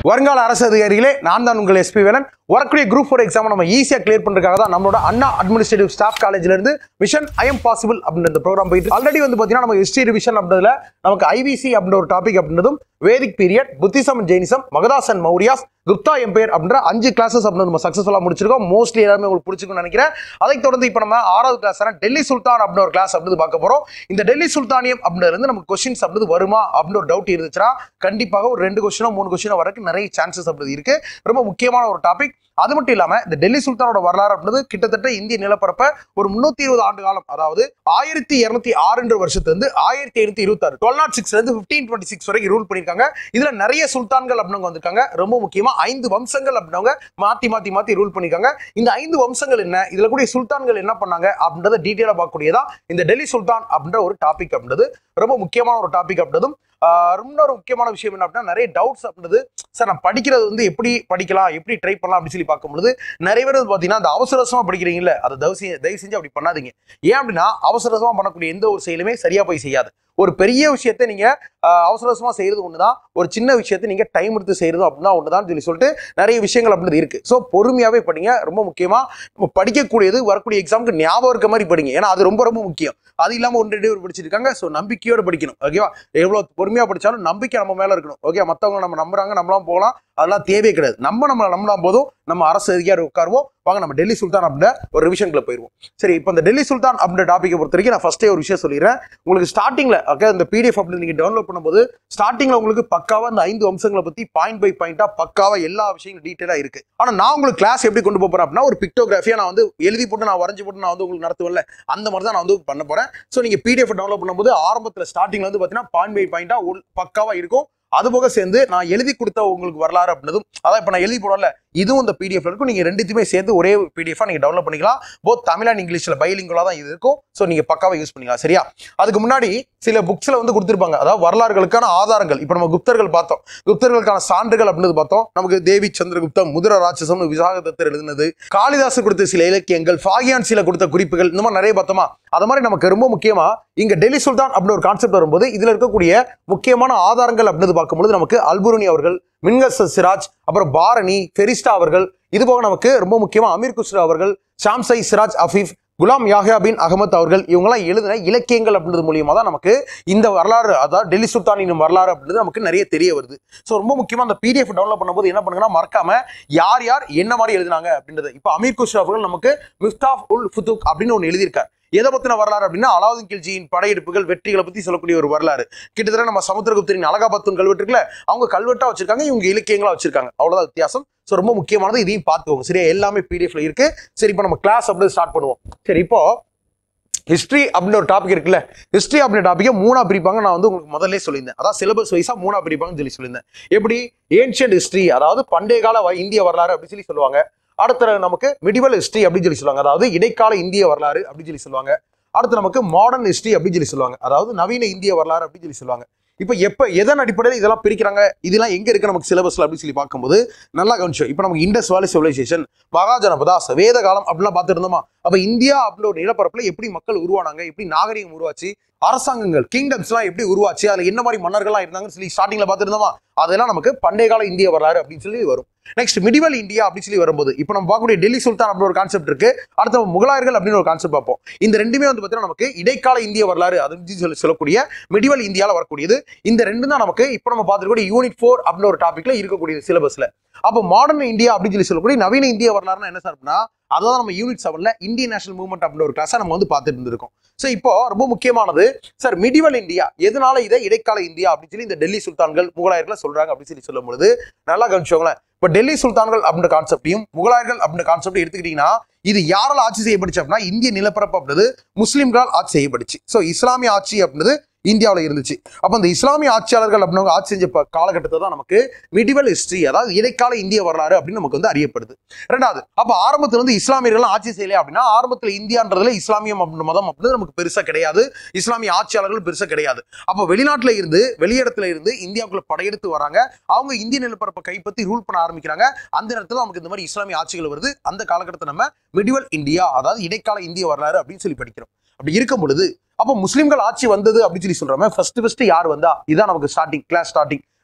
வருங்கால அரசு அதிகாரிகளே நான் தான் உங்கள் எஸ்பி வேலன் வரக்கூடிய குரூப் ஃபோர் எக்ஸாம் நம்ம ஈஸியாக கிளியர் பண்ணுறதுக்காக தான் நம்மளோட அண்ணா அட்மினிஸ்ட்ரேட்டிவ் ஸ்டாஃப் காலேஜ்ல இருந்து மிஷன் ஐ எம் பாசிபிள் அப்படின்ற இந்த ப்ரோக்ராம் போயிட்டு ஆல்ரெடி வந்து பார்த்தீங்கன்னா நம்ம ஹிஸ்ட்ரி ரிவிஷன் அப்படின்றதுல நமக்கு ஐவிசி அப்படின்ற ஒரு டாபிக் அப்படின்றதும் வேதிக் பீரியட் புத்திசம் ஜெயினிசம் மகதாசன் மௌரியாஸ் குப்தா எம்பையர் அப்படின்ற அஞ்சு கிளாஸஸ் அப்படின்னு நம்ம சக்ஸஸ்ஃபுல்லாக முடிச்சிருக்கோம் மோஸ்ட்லி எல்லாருமே உங்களுக்கு பிடிச்சிருக்கும்னு நினைக்கிறேன் அதை தொடர்ந்து இப்போ நம்ம ஆறாவது கிளாஸ் டெல்லி சுல்தான் அப்படின்னு ஒரு கிளாஸ் அப்படின்னு பார்க்க போறோம் இந்த டெல்லி சுல்தானியம் அப்படின்றது இருந்து நமக்கு கொஸ்டின்ஸ் அப்படின்னு வருமா அப்படின்னு ஒரு டவுட் இருந்துச்சுன்னா கண்டிப்பாக ஒரு ரெண்டு கொஸ்டினோ மூணு கொஸ்டினோ வரக்கு நிறைய சான்சஸ் அப்படி இருக்கு ரொம்ப முக்கியமான ஒரு டாபிக் அது மட்டும் இல்லாம இந்த டெல்லி சுல்தானோட வரலாறு அப்படின்றது கிட்டத்தட்ட இந்திய நிலப்பரப்ப ஒரு முன்னூத்தி இருபது ஆண்டு காலம் அதாவது ஆயிரத்தி இருநூத்தி ஆறுன்ற வருஷத்துல இருந்து ஆயிரத்தி எழுநூத்தி இருபத்தி ஆறு டுவெல் நாட் சிக்ஸ்ல இருந்து பிப்டீன் டுவெண்ட்டி சிக்ஸ் வரைக்கும் ரூல் பண்ணிருக்காங்க இதுல நிறைய சுல்தான்கள் அப்படிங்க வந்திருக்காங்க ரொம்ப முக்கியமா ஐந்து வம்சங்கள் அப்படின்னவங்க மாத்தி மாத்தி மாத்தி ரூல் பண்ணிருக்காங்க இந்த ஐந்து வம்சங்கள் என்ன இதுல கூடிய சுல்தான்கள் என்ன பண்ணாங்க அப்படின்றத டீட்டெயிலா பார்க்கக்கூடியதா இந்த டெல்லி சுல்தான் அப்படின்ற ஒரு டாபிக் அப்படின்றது ரொம்ப முக்கியமான ஒரு டாபிக் அப்படின்றதும் ஆஹ் ரொம்ப ஒரு முக்கியமான விஷயம் என்ன அப்படின்னா நிறைய டவுட்ஸ் அப்படின்றது சார் நான் படிக்கிறது வந்து எப்படி படிக்கலாம் எப்படி ட்ரை பண்ணலாம் அப்படின்னு சொல்லி பார்க்கும்பொழுது நிறைய பேர் வந்து பார்த்தீங்கன்னா அந்த அவசர அவசரமா படிக்கிறீங்கல்ல அதை தயவு செஞ்சு தயவு செஞ்சு அப்படி பண்ணாதீங்க ஏன் அப்படின்னா அவசர அவசரமா பண்ணக்கூடிய எந்த ஒரு செயலுமே சரியா போய் செய்யாது ஒரு பெரிய விஷயத்தை நீங்க ஆஹ் அவசர அவசரமா செய்யறது ஒண்ணுதான் ஒரு சின்ன விஷயத்தை நீங்க டைம் எடுத்து செய்யறது அப்படின்னா ஒண்ணுதான் சொல்லி சொல்லிட்டு நிறைய விஷயங்கள் அப்படின்றது இருக்கு ஸோ பொறுமையாவே படிங்க ரொம்ப முக்கியமா இப்போ படிக்கக்கூடியது வரக்கூடிய எக்ஸாமுக்கு ஞாபகம் இருக்க மாதிரி படிங்க ஏன்னா அது ரொம்ப ரொம்ப முக்கியம் அது இல்லாம ஒன்று ரெண்டு பேர் படிச்சிருக்காங்க ஸோ நம்பிக்கையோட படிக்கணும் ஓகேவா எவ்வளவு பொறுமையா படிச்சாலும் நம்பிக்கை நம்ம மேல இருக்கணும் ஓகே மத்தவங்க நம்ம நம்புறாங்க நம்மளாம் போகலாம் அதெல்லாம் தேவையே கிடையாது நம்ம நம்ம நம்பினா போதும் நம்ம அரசு அதிகாரி உட்காருவோம் வாங்க நம்ம டெல்லி சுல்தான் அப்படின்ற ஒரு ரிவிஷன்ல போயிருவோம் சரி இப்போ இந்த டெல்லி சுல்தான் அப்படின்ற டாப்பிக்கை பொறுத்த வரைக்கும் நான் ஃபர்ஸ்டே ஒரு விஷயம் சொல்லிடுறேன் உங்களுக்கு ஸ்டார்டிங்ல ஓகே இந்த பிடிஎஃப் அப்படி நீங்க டவுன்லோட் பண்ணும்போது ஸ்டார்டிங்ல உங்களுக்கு பக்காவா இந்த ஐந்து வம்சங்களை பத்தி பாயிண்ட் பை பாயிண்டா பக்காவா எல்லா விஷயங்களும் டீட்டெயிலா இருக்கு ஆனா நான் உங்களுக்கு கிளாஸ் எப்படி கொண்டு போக போறேன் அப்படின்னா ஒரு பிக்டோகிராஃபியா நான் வந்து எழுதி போட்டு நான் வரைஞ்சு போட்டு நான் வந்து உங்களுக்கு நடத்துவேன்ல அந்த மாதிரி தான் நான் வந்து பண்ண போறேன் ஸோ நீங்க பிடிஎஃப் டவுன்லோட் பண்ணும்போது ஆரம்பத்துல ஸ்டார்டிங்ல வந்து பாத்தீங்கன்னா பாயிண்ட் பை பாயிண்டா பக்காவா இருக்கும் அது போக சேர்ந்து நான் எழுதி கொடுத்த உங்களுக்கு வரலாறு அப்படின்னதும் அதான் இப்போ நான் எழுதி போடல இதுவும் இந்த பிடிஎஃப்ல இருக்கும் நீங்க ரெண்டுத்தையுமே சேர்த்து ஒரே பிடிஎஃபா நீங்க டவுன்லோட் பண்ணிக்கலாம் போத் தமிழ் அண்ட் இங்கிலீஷ்ல பைலிங்குலா தான் இது இருக்கும் ஸோ நீங்க பக்காவா யூஸ் பண்ணிக்கலாம் சரியா அதுக்கு முன்னாடி சில புக்ஸ்ல வந்து கொடுத்துருப்பாங்க அதாவது வரலாறுகளுக்கான ஆதாரங்கள் இப்போ நம்ம குப்தர்கள் பார்த்தோம் குப்தர்களுக்கான சான்றுகள் அப்படின்றது பார்த்தோம் நமக்கு தேவி சந்திரகுப்தம் முதிர ராட்சசம் விசாகதத்தர் எழுதினது காளிதாசர் கொடுத்த சில இலக்கியங்கள் ஃபாகியான் சில கொடுத்த குறிப்புகள் இந்த மாதிரி நிறைய பார்த்தோமா அது மாதிரி நமக்கு ரொம்ப முக்கியமா இங்க டெல்லி சுல்தான் அப்படின்னு ஒரு கான்செப்ட் வரும்போது இதுல இருக்கக்கூடிய முக்கியமான ஆதாரங்கள் அப்படின்னு பார்க்கும்போது நமக்கு அல்புருனி அவர்கள் மின்கஸ் சிராஜ் அப்புறம் பாரணி ஃபெரிஸ்டா அவர்கள் இது போக நமக்கு ரொம்ப முக்கியமா அமீர் குஸ்ரா அவர்கள் ஷாம்சை சிராஜ் அஃபீஃப் குலாம் யாஹியா பின் அகமத் அவர்கள் இவங்கெல்லாம் எழுதின இலக்கியங்கள் அப்படின்றது மூலியமா தான் நமக்கு இந்த வரலாறு அதாவது டெல்லி சுல்தானின் வரலாறு அப்படின்றது நமக்கு நிறைய தெரிய வருது ஸோ ரொம்ப முக்கியமா அந்த பிடிஎஃப் டவுன்லோட் பண்ணும்போது என்ன பண்ணுங்கன்னா மறக்காம யார் யார் என்ன மாதிரி எழுதினாங்க அப்படின்றது இப்போ அமீர் குஸ்ரா அவர்கள் நமக்கு மிஃப்தாப் உல் ஃபுதுக் அப்படின்னு ஒன்று எழுதியிருக்காரு எதை பத்தின வரலாறு அப்படின்னா அலாவுதீன் கில்ஜியின் படையெடுப்புகள் வெற்றிகளை பத்தி சொல்லக்கூடிய ஒரு வரலாறு கிட்டத்தட்ட நம்ம சமுத்திரகுப்தரின் அலகாபாத்தூன் கல்வெட்டு இருக்குல்ல அவங்க கல்வெட்டா வச்சிருக்காங்க இவங்க இலக்கியங்களா வச்சிருக்காங்க அவ்வளவுதான் வித்தியாசம் ஸோ ரொம்ப முக்கியமானது இதையும் பார்த்துக்கோங்க சரியா எல்லாமே பிடிஎஃப்ல இருக்கு சரி இப்போ நம்ம கிளாஸ் அப்படி ஸ்டார்ட் பண்ணுவோம் சரி இப்போ ஹிஸ்ட்ரி அப்படின்னு ஒரு டாபிக் இருக்குல்ல ஹிஸ்ட்ரி அப்படின்ற டாப்பிக்கை மூணா பிரிப்பாங்க நான் வந்து உங்களுக்கு முதல்ல சொல்லியிருந்தேன் அதான் சிலபஸ் வைஸா மூணா பிரிப்பாங்கன்னு சொல்லி சொல்லியிருந்தேன் எப்படி ஏன்ஷியன்ட் ஹிஸ்ட்ரி அதாவது பண்டைய கால வ- இந்திய வரலாறு அப்படின்னு சொல்லி சொல்லுவாங்க அடுத்த நமக்கு மிடிவல் ஹிஸ்ட்ரி அப்படின்னு சொல்லி சொல்லுவாங்க அதாவது இடைக்கால இந்திய வரலாறு அப்படின்னு சொல்லி சொல்லுவாங்க அடுத்து நமக்கு மாடர்ன் ஹிஸ்ட்ரி அப்படின்னு சொல்லி சொல்லுவாங்க அதாவது நவீன இந்திய வரலாறு அப்படின்னு சொல்லி சொல்லுவாங்க இப்போ எப்போ எதன் அடிப்படையில் இதெல்லாம் பிரிக்கிறாங்க இதெல்லாம் எங்க இருக்கு நமக்கு சிலபஸ்ல அப்படின்னு சொல்லி பார்க்கும்போது நல்லா கவனிச்சோம் இப்போ நமக்கு இண்டஸ் வேலி சிவிலைசேஷன் மகாஜனபதாஸ் வேத காலம் அப்படிலாம் பார்த்துட்டு இருந்தோமா அப்ப இந்தியா அப்படின்ற ஒரு நிலப்பரப்புல எப்படி மக்கள் உருவானாங்க எப்படி நாகரிகம் உருவாச்சு அரசாங்கங்கள் கிங்டம்ஸ்லாம் எப்படி உருவாச்சு அதுல என்ன மாதிரி மன்னர்கள்லாம் இருந்தாங்கன்னு சொல்லி ஸ்டார்டிங்ல பார்த்துருந்தோமா அதெல்லாம் நமக்கு பண்டைய கால இந்திய வரலாறு அப்படின்னு சொல்லி வரும் நெக்ஸ்ட் மிடிவல் இந்தியா அப்படின்னு சொல்லி வரும்போது இப்போ நம்ம பார்க்கக்கூடிய டெல்லி சுல்தான் அப்படின்னு ஒரு கான்செப்ட் இருக்கு அடுத்து நம்ம முகலாயர்கள் அப்படின்னு ஒரு கான்செப்ட் பார்ப்போம் இந்த ரெண்டுமே வந்து பார்த்தீங்கன்னா நமக்கு இடைக்கால இந்திய வரலாறு அது சொல்லி சொல்லக்கூடிய மிடிவல் இந்தியாவில் வரக்கூடியது இந்த ரெண்டு தான் நமக்கு இப்போ நம்ம பார்த்துருக்கூடிய யூனிட் ஃபோர் அப்படின்னு ஒரு டாபிக்ல இருக்கக்கூடியது சிலபஸ்ல அப்போ மாடர்ன் இந்தியா அப்படின்னு சொல்லி சொல்லக்கூடிய நவீன இந்திய வரலாறுனா என்ன சார் அப்படின்னா அதான் நம்ம யூனிட் செவன்ல இந்தியன் நேஷனல் மூவ்மெண்ட் அப்படின்னு ஒரு கிளாஸை நம்ம வந்து பார்த்துட்டு இருந்திருக்கோம் ஸோ இப்போ ரொம்ப முக்கியமானது சார் மிடிவல் இந்தியா எதனால இதை இடைக்கால இந்தியா அப்படின்னு சொல்லி இந்த டெல்லி சுல்தான்கள் முகலாயர்கள் சொல்றாங்க அப்படின்னு சொல்லி சொல்லும் பொழுது நல்லா கவனிச்சோங்களேன் இப்போ டெல்லி சுல்தான்கள் அப்படின்ற கான்செப்டையும் முகலாயர்கள் அப்படின்ற கான்செப்ட் எடுத்துக்கிட்டீங்கன்னா இது யாரால் ஆட்சி செய்யப்படுச்சு அப்படின்னா இந்திய நிலப்பரப்பு அப்படின்றது முஸ்லிம்களால் ஆட்சி செய்யப்படுச்சு ஸோ இஸ்லாமிய ஆட்சி அப்படின்றது இந்தியாவில் இருந்துச்சு அப்போ இந்த இஸ்லாமிய ஆட்சியாளர்கள் அப்படின்னவங்க ஆட்சி செஞ்ச ப- காலகட்டத்தை தான் நமக்கு மிடிவல் ஹிஸ்டரி அதாவது இடைக்கால இந்திய வரலாறு அப்படின்னு நமக்கு வந்து அறியப்படுது ரெண்டாவது அப்போ ஆரம்பத்துல வந்து இஸ்லாமியர்கள் ஆட்சி செய்யல அப்படின்னா ஆரம்பத்துல இந்தியான்றதுல இஸ்லாமியம் அப்படின்ற மதம் அப்படின்னு நமக்கு பெருசா கிடையாது இஸ்லாமிய ஆட்சியாளர்கள் பெருசா கிடையாது அப்போ வெளிநாட்டுல இருந்து வெளியிடத்துல இருந்து இந்தியாவுக்குள்ள படையெடுத்து வராங்க அவங்க இந்திய நிலப்பரப்பை கைப்பற்றி ரூல் பண்ண ஆரம்பிக்கிறாங்க அந்த நேரத்துல நமக்கு இந்த மாதிரி இஸ்லாமிய ஆட்சிகள் வருது அந்த காலகட்டத்தை நம்ம மிடிவல் இந்தியா அதாவது இடைக்கால இந்திய வரலாறு அப்படின்னு சொல்லி படிக்கிறோம் அப்படி இருக்கும் பொழுது அப்போ முஸ்லிம்கள் ஆட்சி வந்தது அப்படின்னு சொல்லி சொல்றோமே ஃபர்ஸ்ட் ஃபர்ஸ்ட் யார் வந்தா இதான் நமக்கு ஸ்டார்டிங் கிளாஸ் ஸ்டார்டிங்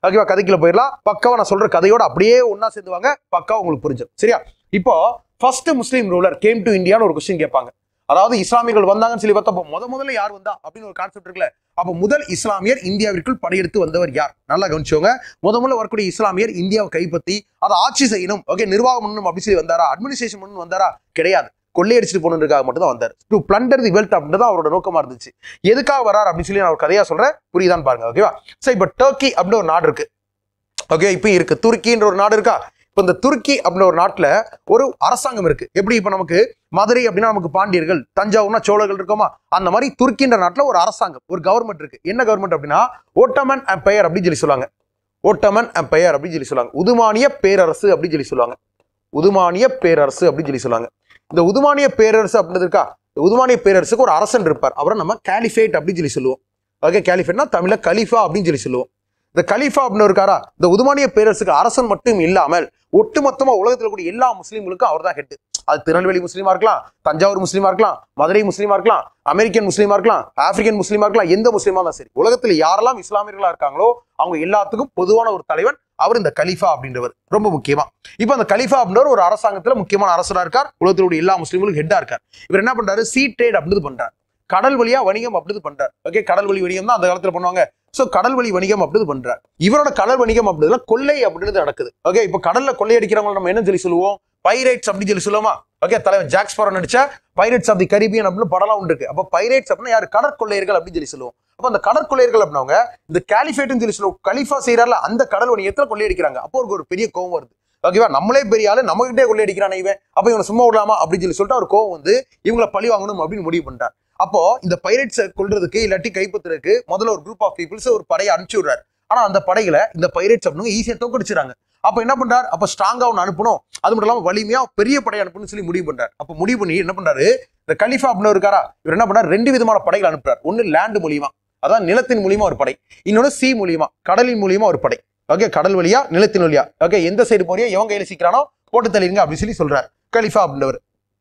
ஓகேவா கதைக்குள்ள போயிடலாம் பக்காவா நான் சொல்ற கதையோட அப்படியே ஒண்ணா சேர்ந்துவாங்க பக்காவா உங்களுக்கு புரிஞ்சிடும் சரியா இப்போ first Muslim ruler came to இந்தியான்னு ஒரு கொஸ்டின் கேட்பாங்க அதாவது இஸ்லாமியர்கள் வந்தாங்கன்னு சொல்லி பார்த்தப்போ முத முதல்ல யார் வந்தா அப்படின்னு ஒரு கான்செப்ட் இருக்குல்ல அப்போ முதல் இஸ்லாமியர் இந்தியாவிற்குள் படையெடுத்து வந்தவர் யார் நல்லா கவனிச்சோங்க முத முதல்ல வரக்கூடிய இஸ்லாமியர் இந்தியாவை கைப்பற்றி அதை ஆட்சி செய்யணும் ஓகே நிர்வாகம் பண்ணணும் அப்படி சொல்லி வந்தாரா அட்மினிஸ்ட்ரேஷன் பண்ணணும் வந்தாரா கிடையாது கொள்ளையடிச்சிட்டு போகணுன்றதுக்காக மட்டும் தான் வந்தார் டு பிளண்டர் தி வெல்த் அப்படின்றது அவரோட நோக்கமா இருந்துச்சு எதுக்காக வரார் அப்படின்னு சொல்லி நான் ஒரு கதையா சொல்றேன் புரியுதான்னு பாருங்க ஓகேவா சரி இப்போ டர்க்கி அப்படின்னு ஒரு நாடு இருக்கு ஓகே இப்போ இருக்கு துருக்கின்ற ஒரு நாடு இருக்கா இப்போ இந்த துருக்கி அப்படின்ற ஒரு நாட்டில் ஒரு அரசாங்கம் இருக்கு எப்படி இப்போ நமக்கு மதுரை அப்படின்னா நமக்கு பாண்டியர்கள் தஞ்சாவூர்னா சோழர்கள் இருக்கோமா அந்த மாதிரி துருக்கின்ற நாட்டில் ஒரு அரசாங்கம் ஒரு கவர்மெண்ட் இருக்கு என்ன கவர்மெண்ட் அப்படின்னா ஓட்டமன் எம்பையர் அப்படின்னு சொல்லி சொல்லுவாங்க ஓட்டமன் எம்பையர் அப்படின்னு சொல்லி சொல்லுவாங்க உதுமானிய பேரரசு அப்படின்னு சொல்லி சொல்லுவாங்க உதுமானிய பேரரசு அப்படின்னு சொல்லி சொல்லுவாங்க இந்த உதுமானிய பேரரசு அப்படின்றது இருக்கா இந்த உதுமானிய பேரரசுக்கு ஒரு அரசன் இருப்பார் அவரை நம்ம கேலிஃபேட் அப்படின்னு சொல்லி சொல்லுவோம் ஓகே கேலிஃபேட்னா தமிழ்ல கலீஃபா அப்படின்னு சொல்லி சொல்லுவோம் இந்த கலீஃபா அப்படின்னு இருக்காரா இந்த உதுமானிய பேரரசுக்கு அரசன் மட்டும் இல்லாமல் ஒட்டுமொத்தமா உலகத்தில் கூடிய எல்லா முஸ்லீம்களுக்கும் அவர் தான் ஹெட் அது திருநெல்வேலி முஸ்லீமா இருக்கலாம் தஞ்சாவூர் முஸ்லீமா இருக்கலாம் மதுரை முஸ்லீமா இருக்கலாம் அமெரிக்கன் முஸ்லீமா இருக்கலாம் ஆப்பிரிக்கன் முஸ்லீமா இருக்கலாம் எந்த முஸ்லீமா தான் சரி உலகத்தில் யாரெல்லாம் இஸ்லாமியர்களா இருக்காங்களோ அவங்க எல்லாத்துக்கும் பொதுவான ஒரு தலைவன் அவர் இந்த கலீஃபா அப்படின்றவர் ரொம்ப முக்கியமா இப்போ அந்த கலீஃபா அப்படின்றவர் ஒரு அரசாங்கத்துல முக்கியமான அரசரா இருக்கார் உலகத்தில் உள்ள எல்லா முஸ்லீம்களும் ஹெட்டா இருக்கார் இவர் என்ன பண்றாரு சீ ட்ரேட் அப்படின்றது பண்றாரு கடல் வழியா வணிகம் அப்படின்றது பண்றாரு ஓகே கடல் வழி வணிகம் தான் அந்த காலத்துல பண்ணுவாங்க சோ கடல் வழி வணிகம் அப்படின்றது பண்றாரு இவரோட கடல் வணிகம் அப்படின்றதுல கொள்ளை அப்படின்றது நடக்குது ஓகே இப்போ கடல்ல கொள்ளையடிக்கிறவங்க நம்ம என்ன சொல்லி சொல்லுவோம் பைரேட்ஸ் அப்படின்னு சொல்லி சொல்லுவோமா ஓகே தலைவன் ஜாக்ஸ் ஃபாரன் நடிச்ச பைரேட்ஸ் ஆஃப் தி கரிபியன் அப்படின்னு படம்லாம் உண்டு இருக்கு அப்போ பைரேட்ஸ் அப்படின்னா யார் கடற்கொள்ளையர்கள் அப்படின்னு சொல்லி சொல்லுவோம் அப்போ அந்த கடற்கொள்ளையர்கள் அப்படின்னவங்க இந்த கேலிஃபேட்னு சொல்லி சொல்லுவோம் கலிஃபா செய்யறாருல அந்த கடல் வணிகத்துல கொள்ளையடிக்கிறாங்க அப்போ அவருக்கு ஒரு பெரிய கோவம் வருது ஓகேவா நம்மளே பெரிய ஆளு நம்ம கிட்டே கொள்ளையடிக்கிறான் இவன் அப்ப இவனை சும்மா விடலாமா அப்படின்னு சொல்லி சொல்லிட்டு அவர் கோவம் வந்து இவங்களை பழி வாங்கணும் அப்படின்னு முடிவு பண்ணிட்டார் அப்போ இந்த பைரேட்ஸை கொல்றதுக்கு இல்லாட்டி கைப்பற்றுறதுக்கு முதல்ல ஒரு குரூப் ஆஃப் பீப்புள்ஸ் ஒரு படையை அனுப்பிச்சு விடுறாரு ஆனா அந்த படைகளை இந்த பைரேட்ஸ் அப்படின்னு ஈஸியா தோக்கடிச்சிடறாங்க அப்ப என்ன பண்றாரு அப்ப ஸ்ட்ராங்கா ஒன்று அனுப்பணும் அது மட்டும் இல்லாம வலிமையா பெரிய படை அனுப்பணும்னு சொல்லி முடிவு பண்றாரு அப்ப முடிவு பண்ணி என்ன பண்றாரு இந்த கலிஃபா அப்படின்னு இருக்காரா இவர் என்ன பண்றாரு ரெண்டு விதமான படைகள் அனுப்புறாரு ஒன்னு லேண்ட் மூலியமா அதான் நிலத்தின் மூலியமா ஒரு படை இன்னொன்னு சி மூலியமா கடலின் மூலியமா ஒரு படை ஓகே கடல் வழியா நிலத்தின் வழியா ஓகே எந்த சைடு போறியோ எவன் கையில சீக்கிரானோ போட்டு தள்ளிருங்க அப்படின்னு சொல்லி சொல்றாரு கலிஃபா அப்படின்றவர்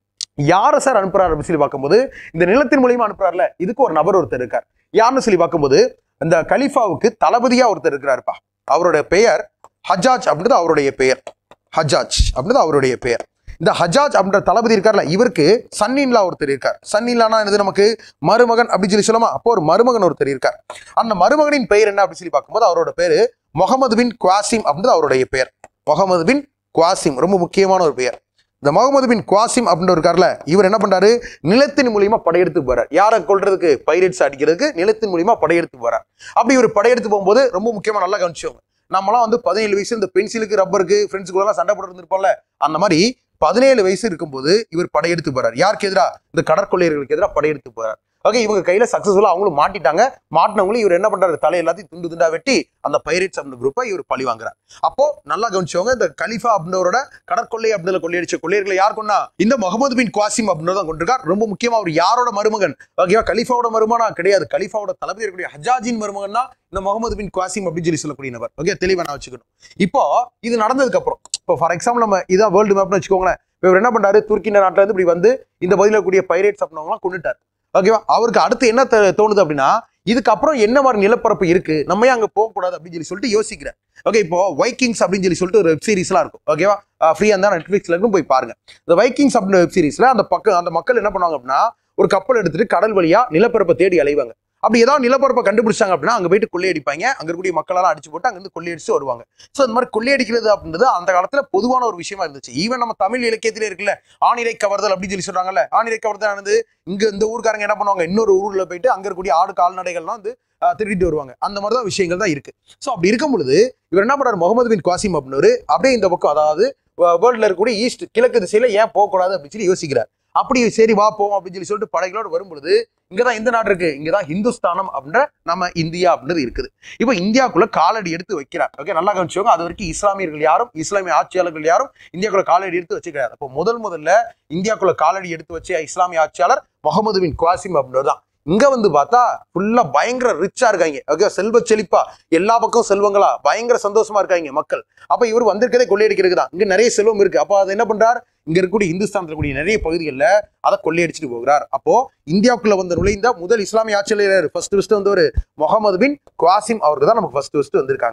யாரை சார் அனுப்புறாரு அப்படின்னு சொல்லி பார்க்கும்போது இந்த நிலத்தின் மூலியமா அனுப்புறாருல இதுக்கு ஒரு நபர் ஒருத்தர் இருக்கார் யாருன்னு சொல்லி பார்க்கும்போது இந்த கலிஃபாவுக்கு தளபதியா ஒருத்தர் இருக்கிறாருப்பா அவருடைய பெயர் ஹஜாஜ் அப்படின்றது அவருடைய பெயர் ஹஜாஜ் அப்படின்றது அவருடைய பெயர் இந்த ஹஜாஜ் அப்படின்ற தளபதி இருக்கார்ல இவருக்கு சன்னின்லா ஒருத்தர் இருக்கார் சன்னின்லானா என்னது நமக்கு மருமகன் அப்படின்னு சொல்லி சொல்லலாமா அப்போ ஒரு மருமகன் ஒருத்தர் இருக்கார் அந்த மருமகனின் பெயர் என்ன அப்படின்னு சொல்லி பார்க்கும்போது அவரோட பேரு முகமது பின் குவாசிம் அப்படின்றது அவருடைய பெயர் முகமது பின் குவாசிம் ரொம்ப முக்கியமான ஒரு பெயர் இந்த முகமது பின் குவாசிம் அப்படின்னு இருக்கார்ல இவர் என்ன பண்றாரு நிலத்தின் மூலியமா படையெடுத்து போறார் யாரை கொல்றதுக்கு பைரேட்ஸ் அடிக்கிறதுக்கு நிலத்தின் மூலியமா படையெடுத்து போறார் அப்படி இவர் படையெடுத்து போகும்போது ரொம்ப முக்கியமா நல்லா கவனிச்சவங்க நம்மலாம் வந்து பதினேழு வயசு இந்த பென்சிலுக்கு ரப்பருக்கு ஃப்ரெண்ட்ஸுக்குள்ள சண்டை போட்டு இருந்திருப்போம்ல அந்த மாதிரி பதினேழு வயசு இருக்கும்போது இவர் படையெடுத்து போறார் யாருக்கு எதிரா இந்த கடற்கொள்ளையர்களுக்கு எதிராக படையெடுத்து போறார் ஓகே இவங்க கையில சக்சஸ்ஃபுல்லா அவங்களும் மாட்டிட்டாங்க மாட்டினவங்களும் இவர் என்ன பண்றாரு தலை எல்லாத்தையும் துண்டு துண்டா வெட்டி அந்த பைரேட்ஸ் அப்படின்ற குரூப்பை இவர் பழி வாங்குறார் அப்போ நல்லா கவனிச்சவங்க இந்த கலிஃபா அப்படின்றவரோட கடற்கொள்ளை அப்படின்ற கொள்ளையடிச்ச கொள்ளையர்களை யார் கொண்டா இந்த முகமது பின் குவாசிம் அப்படின்றத கொண்டிருக்கார் ரொம்ப முக்கியமா அவர் யாரோட மருமகன் ஓகேவா கலிஃபாவோட மருமகனா கிடையாது கலிஃபாவோட தளபதி இருக்கக்கூடிய ஹஜாஜின் மருமகன் தான் இந்த முகமது பின் குவாசிம் அப்படின்னு சொல்லி சொல்லக்கூடிய நபர் ஓகே தெளிவா நான் வச்சுக்கணும் இப்போ இது நடந்ததுக்கு அப்புறம் இப்போ ஃபார் எக்ஸாம்பிள் நம்ம இதான் வேர்ல்டு மேப்னு வச்சுக்கோங்களேன் இவர் என்ன பண்றாரு துருக்கி நாட்டுல இருந்து இப்படி வந்து இந்த பகுதியில் இருக்கக்கூடிய பைரேட்ஸ் அப்படின்னவங்களாம் கொண்டுட்டார் ஓகேவா அவருக்கு அடுத்து என்ன தே- தோணுது அப்படின்னா இதுக்கப்புறம் என்ன மாதிரி நிலப்பரப்பு இருக்கு நம்ம ஏன் அங்க போகக்கூடாது அப்படின்னு சொல்லி சொல்லிட்டு யோசிக்கிறேன் ஓகே இப்போ வைக்கிங்ஸ் அப்படின்னு சொல்லி சொல்லிட்டு ஒரு வெப் சீரிஸ்லாம் இருக்கும் ஓகேவா ஃப்ரீயா இருந்தா நெட்ஃபிளிக்ஸ்ல இருக்கும் போய் பாருங்க இந்த வைக்கிங்ஸ் அப்படின்னு வெப் சீரிஸ்ல அந்த பக்கம் அந்த மக்கள் என்ன பண்ணுவாங்க அப்படின்னா ஒரு கப்பல் எடுத்துட்டு கடல் வழியா நிலப்பரப்பை தேடி அலைவாங்க அப்படி ஏதாவது நிலப்பரப்பை கண்டுபிடிச்சாங்க அப்படின்னா அங்க போயிட்டு கொள்ளையடிப்பாங்க அங்க இருக்கக்கூடிய மக்களெல்லாம் அடிச்சு போட்டு அங்கிருந்து கொள்ளையடிச்சு வருவாங்க ஸோ இந்த மாதிரி கொள்ளையடிக்கிறது அப்படின்றது அந்த காலத்துல பொதுவான ஒரு விஷயமா இருந்துச்சு ஈவன் நம்ம தமிழ் இலக்கியத்திலே இருக்குல்ல ஆணிரை கவர்தல் அப்படின்னு சொல்லி சொல்றாங்கல்ல ஆணிரை கவர்தல் ஆனது இங்க இந்த ஊர்க்காரங்க என்ன பண்ணுவாங்க இன்னொரு ஊர்ல போயிட்டு அங்க இருக்கக்கூடிய ஆடு கால்நடைகள்லாம் வந்து ஆஹ், திருடிட்டு வருவாங்க அந்த மாதிரி தான் விஷயங்கள் தான் இருக்கு ஸோ அப்படி இருக்கும் பொழுது இவர் என்ன பண்றாரு முகமது பின் குவாசிம் அப்படின்னு அப்படியே இந்த பக்கம் அதாவது வேர்ல்ட்ல இருக்கக்கூடிய ஈஸ்ட் கிழக்கு திசையில ஏன் போகக்கூடாது அப்படின்னு சொல்லி யோசிக்கிறார் அப்படி சரி வா போவோம் அப்படின்னு சொல்லி சொல்லிட்டு படைகளோடு வரும்பொழுது இங்கதான் எந்த நாடு இருக்கு இங்கதான் ஹிந்துஸ்தானம் அப்படின்ற நம்ம இந்தியா அப்படின்றது இருக்குது இப்போ இந்தியாக்குள்ள காலடி எடுத்து வைக்கிறார் ஓகே நல்லா கவனிச்சுக்கோங்க அது வரைக்கும் இஸ்லாமியர்கள் யாரும் இஸ்லாமிய ஆட்சியாளர்கள் யாரும் இந்தியாக்குள்ள காலடி எடுத்து வச்சுக்கிறார் அப்போ முதல் முதல்ல இந்தியாக்குள்ள காலடி எடுத்து வச்ச இஸ்லாமிய ஆட்சியாளர் முகமது பின் குவாசிம் அப்படின்றது தான் இங்க வந்து பார்த்தா ஃபுல்லா பயங்கர ரிச்சா இருக்காங்க ஓகே செல்வ செழிப்பா எல்லா பக்கம் செல்வங்களா பயங்கர சந்தோஷமா இருக்காங்க மக்கள் அப்ப இவர் வந்திருக்கதே கொள்ளையடிக்கிறது தான் இங்க நிறைய செல்வம் இருக்கு அப்போ அது என்ன பண்றார் இங்க இருக்கக்கூடிய இந்துஸ்தானத்தில் இருக்கக்கூடிய நிறைய பகுதிகளில் அதை கொள்ளையடிச்சிட்டு போகிறார் அப்போ இந்தியாவுக்குள்ள வந்த நுழைந்த முதல் இஸ்லாமிய ஆட்சியாளர் ஃபர்ஸ்ட் ஃபர்ஸ்ட் வந்தவர் முகமது பின் குவாசிம் அவருக்கு தான் நமக்கு ஃபர்ஸ்ட் ஃபர்ஸ்ட் வந்திருக்காங்க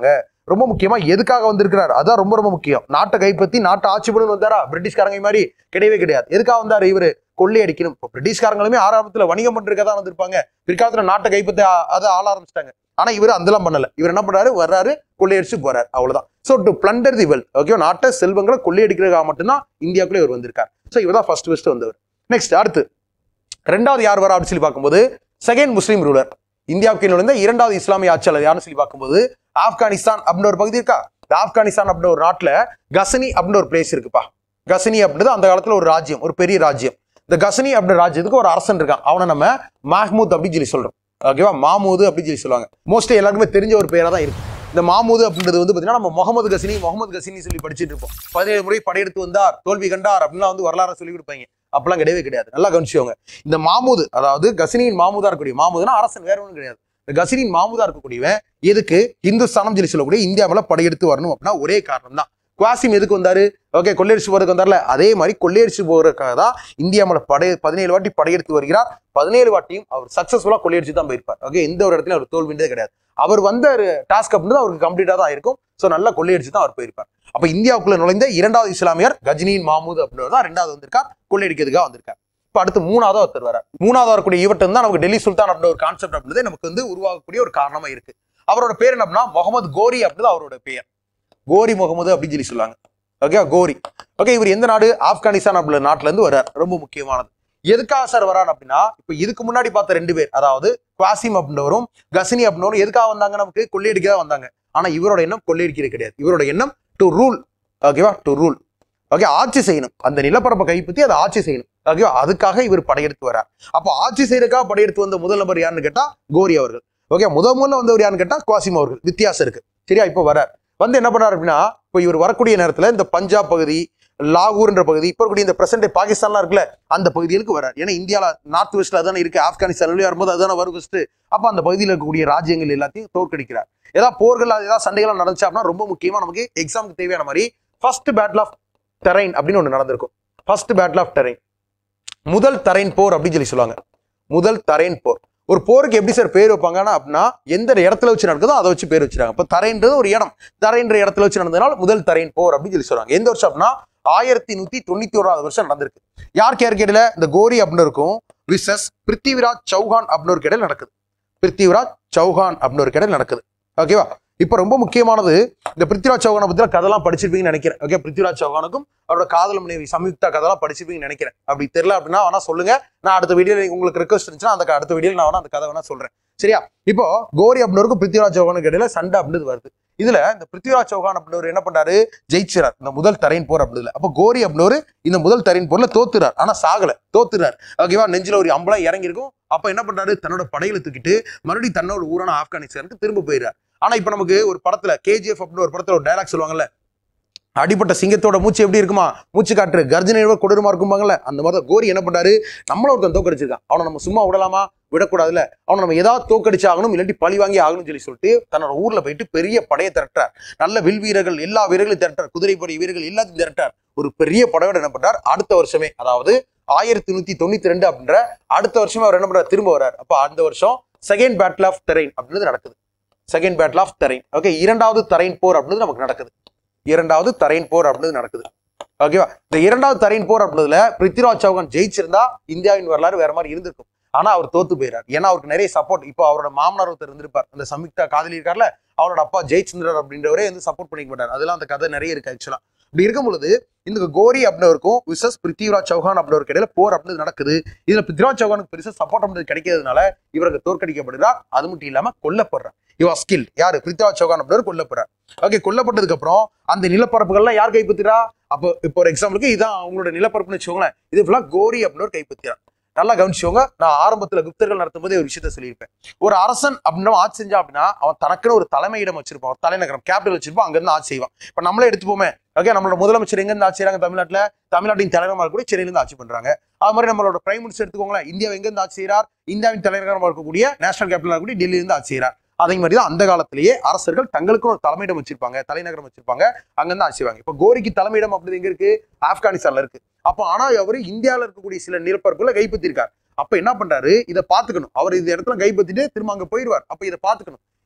ரொம்ப முக்கியமா எதுக்காக வந்திருக்கிறார் அதான் ரொம்ப ரொம்ப முக்கியம் நாட்டை கைப்பற்றி நாட்டை ஆட்சி பண்ணு வந்தாரா பிரிட்டிஷ்காரங்க மாதிரி கிடையவே கிடையாது எதுக்காக வந்தாரு இவரு கொள்ளை அடிக்கணும் இப்போ பிரிட்டிஷ்காரங்களுமே ஆரம்பத்துல வணிகம் பண்றதுக்காக தான் வந்திருப்பாங்க பிற்காலத்துல நாட்டை கைப்பற்றி ஆ- அதை ஆள ஆரம்பிச்சிட்டாங்க ஆனா இவர் அதெல்லாம் பண்ணல இவர் என்ன பண்றாரு வர்றாரு கொள்ளையடிச்சு போறாரு அவ்வளவுதான் so to plunder the wealth okay நாட்டை செல்வங்களை கொள்ளையடிக்கிறதுக்காக மட்டும்தான் இந்தியாவுக்குள்ள இவர் வந்திருக்கார் சோ இவர் தான் ஃபர்ஸ்ட் ஃபர்ஸ்ட் வந்தவர் நெக்ஸ்ட் அடுத்து ரெண்டாவது யார் வரா அப்படின்னு சொல்லி பார்க்கும்போது செகண்ட் முஸ்லீம் ரூலர் இந்தியாவுக்கு நுழைந்த இரண்டாவது இஸ்லாமிய ஆட்சியாளர் யாருன்னு சொல்லி பார்க்கும்போது ஆப்கானிஸ்தான் அப்படின்னு ஒரு பகுதி இருக்கா இந்த ஆப்கானிஸ்தான் அப்படின்னு ஒரு நாட்டுல கசனி அப்படின்னு ஒரு பிளேஸ் இருக்குப்பா கசனி அப்படின்றது அந்த காலத்துல ஒரு ராஜ்யம் ஒரு பெரிய ராஜ்யம் இந்த கசனி அப்படின்ற ராஜ்யத்துக்கு ஒரு அரசன் இருக்கான் அவனை நம்ம மஹ்மூத் அப்படின்னு சொல்லி சொல்றோம் ஓகேவா மாமூது அப்படின்னு சொல்லி சொல்லுவாங்க மோஸ்ட்லி எல்லாருக்குமே தெரிஞ்ச ஒரு பேரா தான் இருக்கு இந்த மாமூது அப்படின்றது வந்து பாத்தீங்கன்னா நம்ம முகமது கசினி முகமது கசினி சொல்லி படிச்சுட்டு இருப்போம் பதினேழு முறை படையெடுத்து வந்தார் தோல்வி கண்டார் அப்படின்லாம் வந்து வரலாறு சொல்லி கொடுப்பாங்க அப்பெல்லாம் கிடையவே கிடையாது நல்லா கவனிச்சுக்கோங்க இந்த மாமூது அதாவது கசினியின் மாமூதா இருக்கக்கூடிய மாமூதுனா அரசன் வேற ஒன்றும் கிடையாது இந்த கசினியின் மாமூதா இருக்கக்கூடியவன் எதுக்கு இந்துஸ்தானம் சொல்லி சொல்லக்கூடிய இந்தியாவுல படையெடுத்து வரணும் அப்படின்னா ஒரே காரணம் தான் குவாசிம் எதுக்கு வந்தாரு ஓகே கொள்ளையடிச்சு போறதுக்கு வந்தார்ல அதே மாதிரி கொள்ளையடிச்சு போறதுக்காக தான் இந்தியா மேல படை பதினேழு வாட்டி படையெடுத்து வருகிறார் பதினேழு வாட்டியும் அவர் சக்சஸ்ஃபுல்லா கொள்ளையடிச்சு தான் போயிருப்பார் ஓகே எந்த ஒரு இடத்துலயும் அவர் தோல்வின்றதே கிடையாது அவர் வந்த டாஸ்க் அப்படின்றது அவருக்கு கம்ப்ளீட்டா தான் இருக்கும் ஸோ நல்லா கொள்ளையடிச்சு தான் அவர் போயிருப்பார் அப்ப இந்தியாவுக்குள்ள நுழைந்த இரண்டாவது இஸ்லாமியர் கஜினின் மாமூத் அப்படின்றது தான் ரெண்டாவது வந்திருக்கார் கொள்ளையடிக்கிறதுக்காக வந்திருக்கார் இப்போ அடுத்து மூணாவது ஒருத்தர் வரார் மூணாவது வரக்கூடிய ஈவட்டம் தான் நமக்கு டெல்லி சுல்தான் அப்படின்ற ஒரு கான்செப்ட் அப்படின்றது நமக்கு வந்து உருவாகக்கூடிய ஒரு காரணமா இருக்கு அவரோட பேர் என்ன அப்படின்னா முகமது கோரி அப்படின்றது அவரோட பெயர் கோரி முகமது அப்படின்னு சொல்லி சொல்லுவாங்க ஓகே கோரி ஓகே இவர் எந்த நாடு ஆப்கானிஸ்தான் அப்படின்ற நாட்டுல இருந்து வர்றார் ரொம்ப முக்கியமானது எதுக்காக சார் வரார் அப்படின்னா இப்போ இதுக்கு முன்னாடி பார்த்த ரெண்டு பேர் அதாவது குவாசிம் அப்படின்றவரும் கசினி அப்படின்றவரும் எதுக்காக வந்தாங்க நமக்கு கொள்ளையடிக்க தான் வந்தாங்க ஆனா இவரோட எண்ணம் கொள்ளையடிக்கிறது கிடையாது இவரோட எண்ணம் டு ரூல் ஓகேவா டு ரூல் ஓகே ஆட்சி செய்யணும் அந்த நிலப்பரப்பை கைப்பற்றி அதை ஆட்சி செய்யணும் ஓகேவா அதுக்காக இவர் படையெடுத்து வரார் அப்போ ஆட்சி செய்யறதுக்காக படையெடுத்து வந்த முதல் நபர் யாருன்னு கேட்டா கோரி அவர்கள் ஓகே முத முதல்ல வந்தவர் யாருன்னு கேட்டா குவாசிம் அவர்கள் வித்தியாசம் இருக்கு சரியா இப்போ வரார் வந்து என்ன பண்ணார் அப்படின்னா இப்போ இவர் வரக்கூடிய நேரத்துல இந்த பஞ்சாப் பகுதி லாகூர்ன்ற பகுதி இப்போ இருக்கக்கூடிய இந்த பிரசன்ட் பாகிஸ்தான்லாம் இருக்குல்ல அந்த பகுதிகளுக்கு வரார் ஏன்னா இந்தியாவில் நார்த் வெஸ்ட்ல அதானே இருக்கு ஆப்கானிஸ்தான் வெளியே வரும்போது அதுதானே வரும் ஃபர்ஸ்ட் அப்போ அந்த பகுதியில் இருக்கக்கூடிய ராஜ்யங்கள் எல்லாத்தையும் தோற்கடிக்கிறார் ஏதாவது போர்கள் அது ஏதாவது சண்டைகள் நடந்துச்சு அப்படின்னா ரொம்ப முக்கியமா நமக்கு எக்ஸாமுக்கு தேவையான மாதிரி ஃபர்ஸ்ட் பேட்டில் ஆஃப் டெரைன் அப்படின்னு ஒன்று நடந்திருக்கும் ஃபர்ஸ்ட் பேட்டில் ஆஃப் டெரைன் முதல் தரைன் போர் அப்படின்னு சொல்லி சொல்லுவாங்க முதல் தரைன் போர் ஒரு போருக்கு எப்படி சார் பேர் வைப்பாங்கன்னா அப்படின்னா எந்த இடத்துல வச்சு நடக்குதோ அதை வச்சு பேர் வச்சிருக்காங்க இப்போ தரைன்றது ஒரு இடம் தரைன்ற இடத்துல வச்சு நடந்ததுனால முதல் தரைன் போர் அப்படின்னு சொல்லி சொல்றாங்க எந்த வருஷம் அப்படின்னா ஆயிரத்தி நூத்தி தொண்ணூத்தி ஓராவது வருஷம் நடந்திருக்கு யாருக்கு யாருக்கு இடையில இந்த கோரி அப்படின்னு இருக்கும் விசஸ் பிருத்திவிராஜ் சௌஹான் அப்படின்னு ஒரு இடையில நடக்குது பிருத்திவிராஜ் சௌஹான் அப்படின்னு ஒரு இடையில நடக்குது ஓகேவா இப்போ ரொம்ப முக்கியமானது இந்த பிருத்திவிராஜ் சௌஹானை பத்தி கதெல்லாம் படிச்சிருப்பீங்கன்னு நினைக்கிறேன் ஓகே பிருத்திவிராஜ் சௌஹானுக்கும் அவரோட காதல் மனைவி சம்யுக்தா கதெல்லாம் படிச்சிருப்பீங்கன்னு நினைக்கிறேன் அப்படி தெரியல அப்படின்னா வேணா சொல்லுங்க நான் அடுத்த வீடியோல உங்களுக்கு ரெக்வஸ்ட் இருந்துச்சுன்னா அந்த அடுத்த வீடியோல நான் வேணா அந்த கதை வேணா சொல்றேன் சரியா இப்போ கோரி அப்படின்னருக்கும் பிருத்திவிராஜ் சௌஹானுக்கு இடையில சண்டை அப்படின்னு வருது இதுல இந்த பிருத்திவிராஜ் சௌஹான் அப்படின்றவர் என்ன பண்றாரு ஜெயிச்சிறார் இந்த முதல் தரையின் போர் அப்படின்ல அப்போ கோரி அப்படின்னவர் இந்த முதல் தரையின் போர்ல தோத்துறார் ஆனா சாகல தோத்துறார் ஓகேவா நெஞ்சில ஒரு அம்பலம் இறங்கி இருக்கும் அப்ப என்ன பண்றாரு தன்னோட படையில தூக்கிட்டு மறுபடியும் தன்னோட ஊரான ஆப்கானிஸ்தானுக்கு திரும்ப போயிடுறார் ஆனா இப்ப நமக்கு ஒரு படத்துல கேஜிஎஃப் அப்படின்னு ஒரு படத்துல ஒரு டைலாக் சொல்லுவாங்கல்ல அடிப்பட்ட சிங்கத்தோட மூச்சு எப்படி இருக்குமா மூச்சு காற்று கர்ஜனை விட கொடூரமா இருக்கும்பாங்கல்ல அந்த மாதிரி தான் கோரி என்ன பண்றாரு நம்மள ஒருத்தன் தோக்கடிச்சிருக்கான் அவனை நம்ம சும்மா விடலாமா விடக்கூடாதுல்ல அவனை நம்ம ஏதாவது தோக்கடிச்சு ஆகணும் இல்லாட்டி பழி வாங்கி ஆகணும்னு சொல்லி சொல்லிட்டு தன்னோட ஊர்ல போயிட்டு பெரிய படையை திரட்டார் நல்ல வில் வீரர்கள் எல்லா வீரர்களையும் திரட்டார் குதிரைப்படை வீரர்கள் எல்லாத்தையும் திரட்டார் ஒரு பெரிய படையோட என்ன பண்றார் அடுத்த வருஷமே அதாவது ஆயிரத்தி நூத்தி தொண்ணூத்தி ரெண்டு அப்படின்ற அடுத்த வருஷமே அவர் என்ன பண்றாரு திரும்ப வர்றார் அப்ப அந்த வருஷம் செகண்ட் பேட்டில் ஆஃப் தெரைன் அப்படின்றது நடக்குது second battle of Tarain okay இரண்டாவது தரைன் போர் அப்படின்றது நமக்கு நடக்குது இரண்டாவது தரைன் போர் அப்படின்றது நடக்குது ஓகேவா இந்த இரண்டாவது தரைன் போர் அப்படின்றதுல பிருத்திராஜ் சௌகான் ஜெயிச்சிருந்தா இந்தியாவின் வரலாறு வேற மாதிரி இருந்திருக்கும் ஆனா அவர் தோத்து போயிறார் ஏன்னா அவருக்கு நிறைய சப்போர்ட் இப்போ அவரோட மாமனார் ஒருத்தர் இருந்திருப்பார் அந்த சம்யுக்தா காதலி இருக்கார்ல அவரோட அப்பா ஜெயிச்சந்திரர் அப்படின்றவரே வந்து சப்போர்ட் பண்ணிக்க மாட்டார் அதெல்லாம் அந்த கதை நிறைய இருக்கு ஆக்சுவலா இப்படி இருக்கும் பொழுது இந்த கோரி அப்படின்னவருக்கும் விசஸ் பிருத்திவிராஜ் சௌஹான் அப்படின்றவருக்கு இடையில போர் அப்படின்னு நடக்குது இதுல பிருத்திவிராஜ் சௌஹானுக்கு பெருசா சப்போர்ட் அப்படின்றது கிடைக்கிறதுனால இவருக்கு தோற்கடிக்கப்படுறார் அது மட்டும் இல்லாம கொல்லப்படுறார் இவா ஸ்கில் யாரு பிருத்திவிராஜ் சௌஹான் அப்படின்றவர் கொல்லப்படுறார் ஓகே கொல்லப்பட்டதுக்கு அப்புறம் அந்த நிலப்பரப்புகள்லாம் யார் கைப்பற்றுறா அப்போ இப்போ ஒரு எக்ஸாம்பிளுக்கு இதான் அவங்களோட நிலப்பரப்புன்னு வச்சுக்கோங்களேன் இது ஃபுல்லா கோரி அப்படின்றவர் கைப்பற்றுறார் நல்லா கவனிச்சுக்கோங்க நான் ஆரம்பத்துல குப்தர்கள் நடத்தும் போதே ஒரு விஷயத்த சொல்லியிருப்பேன் ஒரு அரசன் அப்படின்னு ஆட்சி செஞ்சா அப்படின்னா அவன் தனக்குன்னு ஒரு தலைமையிடம் வச்சிருப்பான் ஒரு தலைநகரம் கேபிட்டல் வச்சிருப்பான் அங்கிருந்து ஆட்சி செய்வான் இப்ப நம்மளே எடுத்துப்போமே ஓகே நம்மளோட முதலமைச்சர் எங்க இருந்து ஆட்சி செய்றாங்க தமிழ்நாட்டுல தமிழ்நாட்டின் தலைநகரமா இருக்கக்கூடிய சென்னையில இருந்து ஆட்சி பண்றாங்க அது மாதிரி நம்மளோட பிரைம் மினிஸ்டர் எடுத்துக்கோங்களேன் இந்தியா எங்க இருந்து ஆட்சி செய்கிறார் இந்தியாவின் தலைநகரமா இருக்கக்கூடிய நேஷனல் கேபிட்டல் இருக்கக்கூடிய டெல்லியில இருந்து ஆட்சி செய்கிறார் அதே மாதிரி தான் அந்த காலத்திலேயே அரசர்கள் தங்களுக்கும் ஒரு தலைமையிடம் வச்சிருப்பாங்க தலைநகரம் வச்சிருப்பாங்க அங்கிருந்து ஆட்சி செய்வாங்க இப்ப கோரிக்கு தலைமையிடம் அப்படி எங்க இருக்கு ஆப்கானிஸ்தான்ல இருக்கு அப்போ ஆனா அவர் இந்தியாவில் இருக்கக்கூடிய சில நிலப்பரப்புகளை கைப்பற்றிருக்கார் அப்ப என்ன பண்றாரு இதை பாத்துக்கணும் அவர் இந்த இடத்துல கைப்பற்றிட்டு திரும்ப அங்க போயிடுவார் அப்ப இதை பாத்துக்கணும்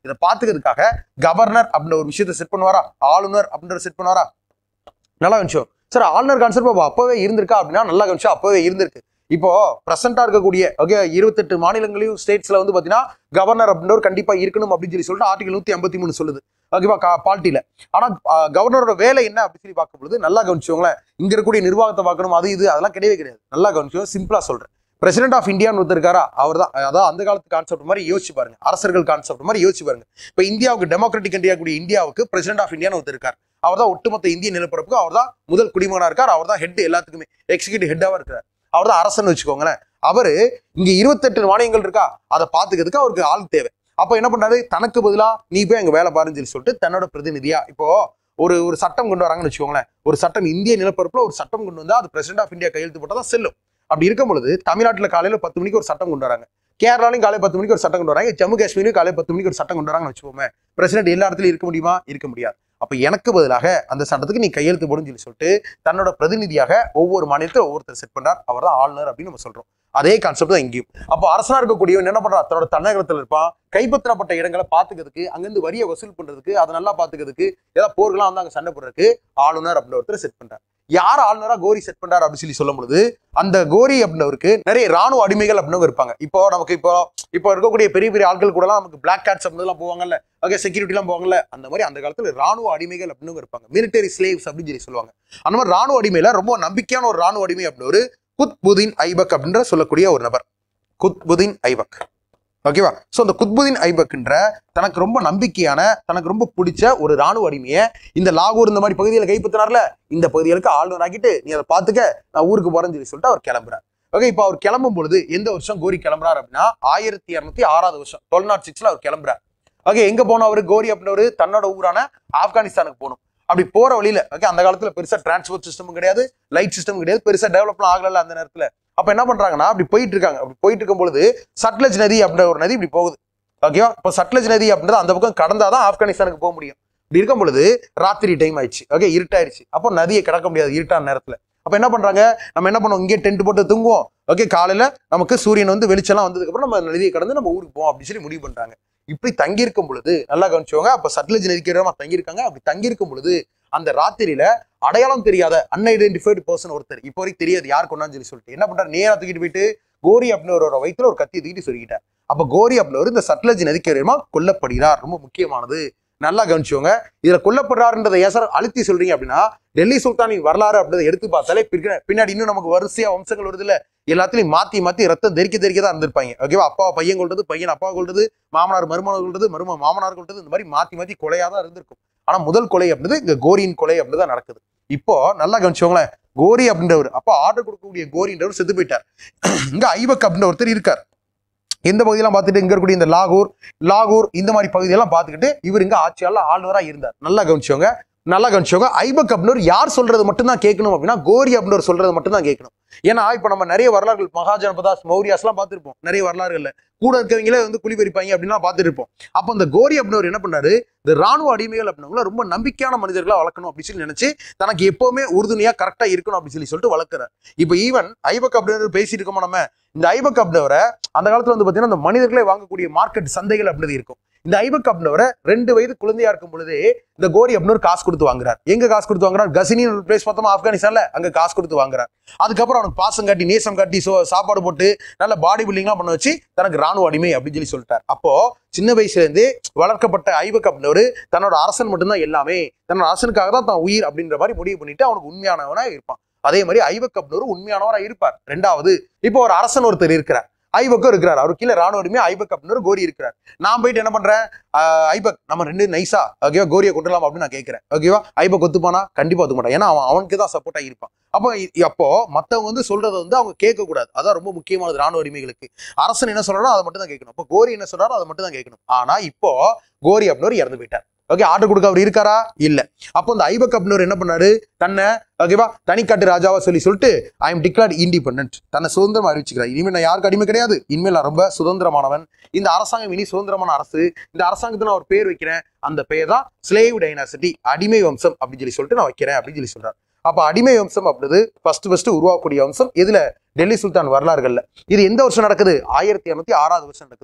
இதை பாத்துக்கிறதுக்காக கவர்னர் அப்படின்ற ஒரு விஷயத்தை செட் பண்ணுவாரா ஆளுநர் அப்படின்ற செட் பண்ணுவாரா நல்லா கவனிச்சோம் சார் ஆளுநர் கான்செப்ட் அப்போ அப்பவே இருந்திருக்கா அப்படின்னா நல்லா கவனிச்சோம் அப்பவே இருந்திருக்கு இப்போ பிரசண்டா இருக்கக்கூடிய ஓகே இருபத்தெட்டு மாநிலங்களையும் ஸ்டேட்ஸ்ல வந்து பாத்தீங்கன்னா கவர்னர் அப்படின்றவர் கண்டிப்பா இருக்கணும் அப்படின்னு சொல்லி சொல்லிட்டு ஆர்டிகல் நூத்தி ஐம்பத்தி மூணு சொல்லுது ஓகேவா பால்ட்டில ஆனா ஆஹ், கவர்னரோட வேலை என்ன அப்படின்னு சொல்லி பார்க்கும் பொழுது நல்லா கவனிச்சோங்களேன் இங்க இருக்கக்கூடிய நிர்வாகத்தை பார்க்கணும் அது இது அதெல்லாம் கிடையவே கிடையாது நல்லா கவனிச்சோம் சிம்பிளா சொல்றேன் பிரசிடென்ட் ஆஃப் இந்தியான்னு ஒருத்தர் இருக்காரா அவர் தான் அதாவது அந்த காலத்து கான்செப்ட் மாதிரி யோசிச்சு பாருங்க அரசர்கள் கான்செப்ட் மாதிரி யோசிச்சு பாருங்க இப்போ இந்தியாவுக்கு டெமோக்ராட்டிக் கண்ட்ரியா கூடிய இந்தியாவுக்கு பிரசிடென்ட் ஆஃப் இந்தியான்னு ஒருத்தர் இருக்கார் அவர் தான் ஒட்டுமொத்த இந்திய நிலப்பரப்புக்கு அவர் தான் முதல் குடிமகனா இருக்கார் அவர் தான் ஹெட் எல்லாத்துக்குமே எக்ஸிகூட்டிவ் ஹெட்டாவா இருக்கார் அவர் தான் அரசன் வச்சுக்கோங்களேன் அவரு இங்க இருபத்தெட்டு மானியங்கள் இருக்கா அதை பாத்துக்கிறதுக்கு அவருக்கு ஆள் தேவை அப்ப என்ன பண்றாரு தனக்கு பதிலா நீ போய் அங்க வேலை பாருன்னு சொல்லி சொல்லிட்டு தன்னோட பிரதிநிதியா இப்போ ஒரு ஒரு சட்டம் கொண்டு வராங்கன்னு வச்சுக்கோங்களேன் ஒரு சட்டம் இந்திய நிலப்பரப்புல ஒரு சட்டம் கொண்டு வந்தா அது பிரசிடென்ட் ஆஃப் இந்தியா கையெழுத்து போட்டா தான் செல்லும் அப்படி இருக்கும் பொழுது தமிழ்நாட்டுல காலையில பத்து மணிக்கு ஒரு சட்டம் கொண்டு வராங்க கேரளாலையும் காலை பத்து மணிக்கு ஒரு சட்டம் கொண்டு வராங்க ஜம்மு காஷ்மீரையும் காலை பத்து மணிக்கு ஒரு சட்டம் கொண்டு வராங்கன்னு வச்சுக்கோமே பிரசிடென்ட் எல்லா இடத்துலயும் இருக்க முடியுமா இருக்க முடியாது அப்ப எனக்கு பதிலாக அந்த சட்டத்துக்கு நீ கையெழுத்து போடுன்னு சொல்லி சொல்லிட்டு தன்னோட பிரதிநிதியாக ஒவ்வொரு மாநிலத்தில் ஒவ்வொருத்தர் செட் பண்றார் அவர் தான் ஆளுநர் அப்படின்னு நம்ம சொல்றோம் அதே கான்செப்ட் தான் இங்கேயும் அப்போ அரசனா இருக்கக்கூடியவன் என்ன பண்றான் தன்னோட தலைநகரத்தில் இருப்பான் கைப்பற்றப்பட்ட இடங்களை பாத்துக்கிறதுக்கு அங்கிருந்து வரியை வசூல் பண்றதுக்கு அதை நல்லா பாத்துக்கிறதுக்கு ஏதாவது போர்கள்லாம் வந்து அங்க சண்டை போடுறதுக்கு ஆளுநர் அப்படின்னு ஒருத்தர் செட் பண்றார் யார் ஆளுநரா கோரி செட் பண்றாரு அப்படின்னு சொல்லி சொல்லும் பொழுது அந்த கோரி அப்படின்றவருக்கு நிறைய ராணுவ அடிமைகள் அப்படின்னு இருப்பாங்க இப்போ நமக்கு இப்போ இப்போ இருக்கக்கூடிய பெரிய பெரிய ஆட்கள் கூட நமக்கு பிளாக் கேட்ஸ் அப்படிலாம் போவாங்கல்ல ஓகே செக்யூரிட்டி எல்லாம் போவாங்கல்ல அந்த மாதிரி அந்த காலத்துல ராணுவ அடிமைகள் அப்படின்னு இருப்பாங்க மிலிட்டரி ஸ்லேவ்ஸ் அப்படின்னு சொல்லி சொல்லுவாங்க அந்த மாதிரி ராணுவ அடிமையில ரொம்ப நம்பிக்கையான ஒரு ராணுவ அடிமை அப்படின்னு ஒரு குத்புதீன் ஐபக் அப்படின்ற சொல்லக்கூடிய ஒரு நபர் குத்புதீன் ஐபக் ஓகேவா ஸோ அந்த குத்புதீன் ஐபக்ன்ற தனக்கு ரொம்ப நம்பிக்கையான தனக்கு ரொம்ப பிடிச்ச ஒரு ராணுவ அடிமையை இந்த லாகூர் இந்த மாதிரி பகுதியில் கைப்பற்றினார்ல இந்த பகுதிகளுக்கு ஆளுநர் ஆக்கிட்டு நீ அதை பார்த்துக்க நான் ஊருக்கு போறேன்னு சொல்லி சொல்லிட்டு அவர் கிளம்புறார் ஓகே இப்போ அவர் கிளம்பும் பொழுது எந்த வருஷம் கோரி கிளம்புறாரு அப்படின்னா ஆயிரத்தி இரநூத்தி ஆறாவது வருஷம் டுவெல் நாட் சிக்ஸ்ல அவர் கிளம்புறார் ஓகே எங்க போனோம் அவரு கோரி அப்படின்றவரு தன்னோட ஊரான ஆப்கானிஸ்தானுக்கு போகணும் அப்படி போற வழியில ஓகே அந்த காலத்துல பெருசா டிரான்ஸ்போர்ட் சிஸ்டமும் கிடையாது லைட் சிஸ்டம் கிடையாது பெருசா டெவலப்லாம் ஆகல அந்த நேரத்துல அப்ப என்ன பண்றாங்கன்னா அப்படி போயிட்டு இருக்காங்க அப்படி போயிட்டு இருக்கும் பொழுது சட்லஜ் நதி அப்படின்ற ஒரு நதி இப்படி போகுது ஓகேவா இப்போ சட்லஜ் நதி அப்படின்றது அந்த பக்கம் கடந்தாதான் ஆப்கானிஸ்தானுக்கு போக முடியும் இப்படி இருக்கும் பொழுது ராத்திரி டைம் ஆயிடுச்சு ஓகே இருட்டாயிருச்சு அப்போ நதியை கடக்க முடியாது இருட்டான நேரத்துல அப்ப என்ன பண்றாங்க நம்ம என்ன பண்ணுவோம் இங்கே டென்ட் போட்டு தூங்குவோம் ஓகே காலையில நமக்கு சூரியன் வந்து வெளிச்சம்லாம் வந்ததுக்கு அப்புறம் நம்ம நதியை கடந்து நம்ம ஊருக்கு போவோம் அப்படின்னு சொல்லி முடிவு பண்றாங்க இப்படி தங்கியிருக்கும் பொழுது நல்லா கவனிச்சுவாங்க அப்ப சட்லஜ் நதிக்கு இடமா தங்கியிருக்காங்க அப்படி தங்கியிருக்கும் பொழுது அந்த ராத்திரியில அடையாளம் தெரியாத அன்ஐடென்டிஃபைடு பர்சன் ஒருத்தர் இப்போ வரைக்கும் தெரியாது யார் கொண்டான்னு சொல்லி சொல்லிட்டு என்ன பண்றாரு நேரா தூக்கிட்டு போயிட்டு கோரி அப்படின்னு ஒரு வயிற்றுல ஒரு கத்தி தூக்கிட்டு சொல்லிக்கிட்டார் அப்ப கோரி அப்படின்றவர் இந்த சட்லஜ் நதிக்கரையமா கொல்லப்படுகிறார் ரொம்ப முக்கியமானது நல்லா கவனிச்சுவோங்க இதுல கொல்லப்படுறாருன்றதை ஏன் சார் அழுத்தி சொல்றீங்க அப்படின்னா டெல்லி சுல்தானின் வரலாறு அப்படின்றத எடுத்து பார்த்தாலே பிற்க- பின்னாடி இன்னும் நமக்கு வரிசையா வம்சங்கள் வருது இல்ல எல்லாத்துலயும் மாத்தி மாத்தி ரத்தம் தெறிக்க தெறிக்க தான் இருந்திருப்பாங்க ஓகேவா அப்பா பையன் கொள்றது பையன் அப்பா கொள்றது மாமனார் மருமனார் கொள்றது மரும மாமனார் கொள்றது இந்த மாதிரி மாத்தி மாத்தி கொலையா தான் இருந்திருக்கும் ஆனா முதல் கொலை அப்படின்றது இங்க கோரியின் கொலை அப்படிதான் நடக்குது இப்போ நல்லா கவனிச்சோங்களேன் கோரி அப்படின்றவர் அப்போ ஆர்டர் கொடுக்கக்கூடிய கோரின்றவர் செத்து போயிட்டார் இங்க ஐபக் அப்படின்ற ஒருத்தர் இருக்கார் எந்த பகுதியெல்லாம் பார்த்துட்டு இங்க இருக்கக்கூடிய இந்த லாகூர் லாகூர் இந்த மாதிரி பகுதியெல்லாம் பார்த்துக்கிட்டு இவர் இங்க ஆட்சியாளர் ஆளுநரா இருந்தார் நல்லா கவனிச்சவங்க நல்லா கவனிச்சவங்க ஐபக் அப்படின்னு யார் சொல்றது மட்டும்தான் கேட்கணும் அப்படின்னா கோரி அப்படின்னு சொல்றது மட்டும்தான் கேட்கணும் ஏன்னா இப்ப நம்ம நிறைய வரலாறுகள் மகாஜனபதாஸ் மௌரியாஸ்லாம் பார்த்துருப்போம் நிறைய வரலாறுகள்ல கூட இருக்கவங்களே வந்து குழி பறிப்பாங்க அப்படின்லாம் பார்த்துட்டு இருப்போம் அப்போ அந்த கோரி அப்படின்னு என்ன பண்ணாரு இந்த ராணுவ அடிமைகள் அப்படின்னவங்கள ரொம்ப நம்பிக்கையான மனிதர்களா வளர்க்கணும் அப்படின்னு சொல்லி நினைச்சு தனக்கு எப்பவுமே உறுதுணையா கரெக்டா இருக்கணும் அப்படின்னு சொல்லி சொல்லிட்டு வளர்க்குறாரு இப்போ ஈவன் ஐபக் அப்படின்னு பேசிட்டு இருக்கோமா நம்ம இந்த ஐபக் அப்படின்றவரை அந்த காலத்துல வந்து பாத்தீங்கன்னா இந்த மனிதர்களே வாங்கக்கூடிய மார்க்கெட் சந்தைகள் அப்படின்றது இருக்கும் இந்த ஐபக் அப்படின்றவரை ரெண்டு வயது குழந்தையா இருக்கும் பொழுதே இந்த கோரி அப்படின்னு காசு கொடுத்து வாங்குறார் எங்க காசு கொடுத்து வாங்குறார் கசினி ஒரு பிளேஸ் பார்த்தோமா ஆப்கானிஸ்தான்ல அங்க காசு கொடுத்து வாங்குறார் அதுக்கப்புறம் அவனுக்கு பாசம் காட்டி நேசம் காட்டி சோ சாப்பாடு போட்டு நல்ல பாடி பில்டிங்லாம் பண்ண வச்சு தனக்கு ராணுவ அடிமை அப்படின்னு சொல்லி சொல்லிட்டார் அப்போ சின்ன வயசுல இருந்து வளர்க்கப்பட்ட ஐபக் அப்படின்றவர் தன்னோட அரசன் மட்டும்தான் எல்லாமே தன்னோட அரசனுக்காக தான் தான் உயிர் அப்படின்ற மாதிரி முடிவு பண்ணிட்டு அவனுக்கு உண்மையானவனா இருப்பான் அதே மாதிரி ஐபக் அப்படின்றவர் உண்மையானவரா இருப்பார் ரெண்டாவது இப்போ ஒரு அரசன் ஒருத்தர் இருக்கிறார் ஐபக்கும் இருக்கிறார் அவர் கீழே ராணுவ அடிமை ஐபக் அப்படின்னு ஒரு கோரி இருக்கிறார் நான் போயிட்டு என்ன பண்றேன் ஆஹ் ஐபக் நம்ம ரெண்டு நைஸா ஓகேவா கோரியை கொண்டுலாம் அப்படின்னு நான் கேட்கிறேன் ஓகேவா ஐபக் ஒத்துப்பானா கண்டிப்பா ஒத்துக்க மாட்டான் ஏன்னா அவன் அவனுக்கு தான் சப்போர்ட்டா இருப்பான் அப்போ இ- அப்போ மத்தவங்க வந்து சொல்றதை வந்து அவங்க கேட்க கூடாது அதான் ரொம்ப முக்கியமானது ராணுவ உரிமைகளுக்கு அரசன் என்ன சொல்றாரோ அதை மட்டும் தான் கேட்கணும் அப்போ கோரி என்ன சொல்றாரோ அதை மட்டும் தான் கேட்கணும் ஆனா இப்போ கோரி அப்படின்னு இறந்து போயிட்டார் ஓகே ஆர்டர் கொடுக்க அவர் இருக்காரா இல்ல அப்போ இந்த ஐபக் அப்படின்னு என்ன பண்ணாரு தன்னை ஓகேவா தனிக்காட்டு ராஜாவா சொல்லி சொல்லிட்டு ஐ எம் டிக்ளேர்ட் இண்டிபெண்டன்ட் தன்னை சுதந்திரமா அறிவிச்சுக்கிறார் இனிமேல் நான் யாருக்கு அடிமை கிடையாது இனிமேல் நான் ரொம்ப சுதந்திரமானவன் இந்த அரசாங்கம் இனி சுதந்திரமான அரசு இந்த அரசாங்கத்தை நான் ஒரு பேர் வைக்கிறேன் அந்த பெயர் தான் ஸ்லேவ் டைனாசிட்டி அடிமை வம்சம் அப்படின்னு சொல்லி சொல்லிட்டு நான் வைக்கிறேன் அப்படின்னு சொல்லி சொல்றாரு அப்ப அடிமை வம்சம் அப்படின்றது ஃபர்ஸ்ட் ஃபர்ஸ்ட் உருவாக்கக்கூடிய வம்சம் எதுல டெல்லி சுல்தான் வரலாறுகள்ல இது எந்த வருஷம் நடக்குது ஆயிரத்தி இரநூத்தி ஆறாவது வருஷம் நடக்குது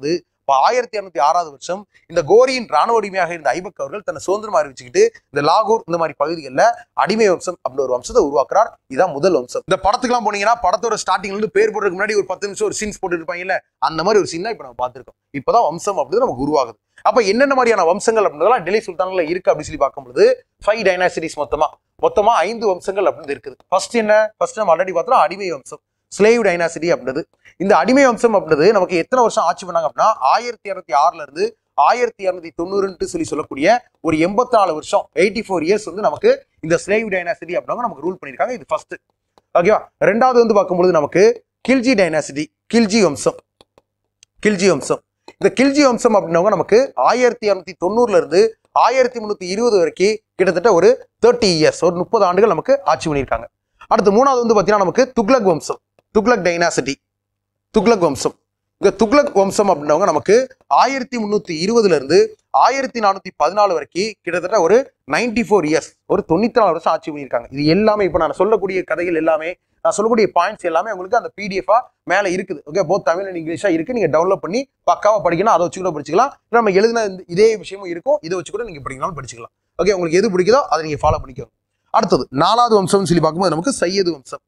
இப்போ ஆயிரத்தி இரநூத்தி ஆறாவது வருஷம் இந்த கோரியின் ராணுவ அடிமையாக இருந்த ஐபக் அவர்கள் தன்னை சுதந்திரமா அறிவிச்சுக்கிட்டு இந்த லாகூர் இந்த மாதிரி பகுதிகளில் அடிமை வம்சம் அப்படின்னு ஒரு வம்சத்தை உருவாக்குறார் இதான் முதல் வம்சம் இந்த படத்துக்குலாம் போனீங்கன்னா படத்தோட ஸ்டார்டிங்ல இருந்து பேர் போடுறதுக்கு முன்னாடி ஒரு பத்து நிமிஷம் ஒரு சீன்ஸ் போட்டு இருப்பாங்கல்ல அந்த மாதிரி ஒரு சீன் தான் இப்போ நம்ம பார்த்திருக்கோம் இப்போதான் வம்சம் அப்படின்றது நமக்கு உருவாகுது அப்ப என்னென்ன மாதிரியான வம்சங்கள் அப்படின்றதெல்லாம் டெல்லி சுல்தான்ல இருக்கு அப்படின்னு சொல்லி பார்க்கும்போது ஃபைவ் டைனாசிட்டிஸ் மொத்தமா மொத்தமா ஐந்து வம்சங்கள் அப்படின்னு இருக்குது ஃபர்ஸ்ட் என்ன ஃபர்ஸ்ட் நம்ம ஆல்ரெடி பார்த்தோம் அடிமை வம்சம் ஸ்லேவ் டைனாசிட்டி அப்படின்றது இந்த அடிமை வம்சம் அப்படின்றது நமக்கு எத்தனை வருஷம் ஆட்சி பண்ணாங்க அப்படின்னா ஆயிரத்தி இரநூத்தி ஆறுல இருந்து ஆயிரத்தி இரநூத்தி தொண்ணூறுன்ட்டு சொல்லி சொல்லக்கூடிய ஒரு எண்பத்தி நாலு வருஷம் எயிட்டி ஃபோர் இயர்ஸ் வந்து நமக்கு இந்த ஸ்லேவ் டைனாசிட்டி அப்படின்னா நமக்கு ரூல் பண்ணியிருக்காங்க இது ஃபர்ஸ்ட் ஓகேவா ரெண்டாவது வந்து பார்க்கும்போது நமக்கு கில்ஜி டைனாசிட்டி கில்ஜி வம்சம் கில்ஜி வம்சம் இந்த கில்ஜி வம்சம் அப்படின்னவங்க நமக்கு ஆயிரத்தி இரநூத்தி தொண்ணூறுல இருந்து ஆயிரத்தி முந்நூற்றி இருபது வரைக்கும் கிட்டத்தட்ட ஒரு தேர்ட்டி இயர்ஸ் ஒரு முப்பது ஆண்டுகள் நமக்கு ஆட்சி பண்ணியிருக்காங்க அடுத்து மூணாவது வந்து பார்த்தீங்கன்னா நமக்கு துக்லக் வம்சம் துக்லக் டைனாசிட்டி துக்லக் வம்சம் இந்த துக்லக் வம்சம் அப்படின்னவங்க நமக்கு ஆயிரத்தி முந்நூற்றி இருபதுல இருந்து ஆயிரத்தி நானூற்றி பதினாலு வரைக்கும் கிட்டத்தட்ட ஒரு நைன்டி ஃபோர் இயர்ஸ் ஒரு தொண்ணூத்தி நாலு வருஷம் ஆட்சி பண்ணியிருக்காங்க இது எல்லாமே இப்போ நான் சொல்லக்கூடிய கதைகள் எல்லாமே நான் சொல்லக்கூடிய பாயிண்ட்ஸ் எல்லாமே உங்களுக்கு அந்த பிடிஎஃபா மேலே இருக்குது ஓகே போத் தமிழ் அண்ட் இங்கிலீஷா இருக்கு நீங்க டவுன்லோட் பண்ணி பக்காவா படிக்கணும் அதை வச்சு கூட படிச்சுக்கலாம் இல்லை நம்ம எழுதின இந்த- இதே விஷயமும் இருக்கும் இதை வச்சு கூட நீங்க படிக்கணும் படிச்சுக்கலாம் ஓகே உங்களுக்கு எது பிடிக்குதோ அதை நீங்க ஃபாலோ பண்ணிக்கோங்க அடுத்தது நாலாவது வம்சம்னு சொல்லி பார்க்கும்போது நமக்கு சையது வம்சம்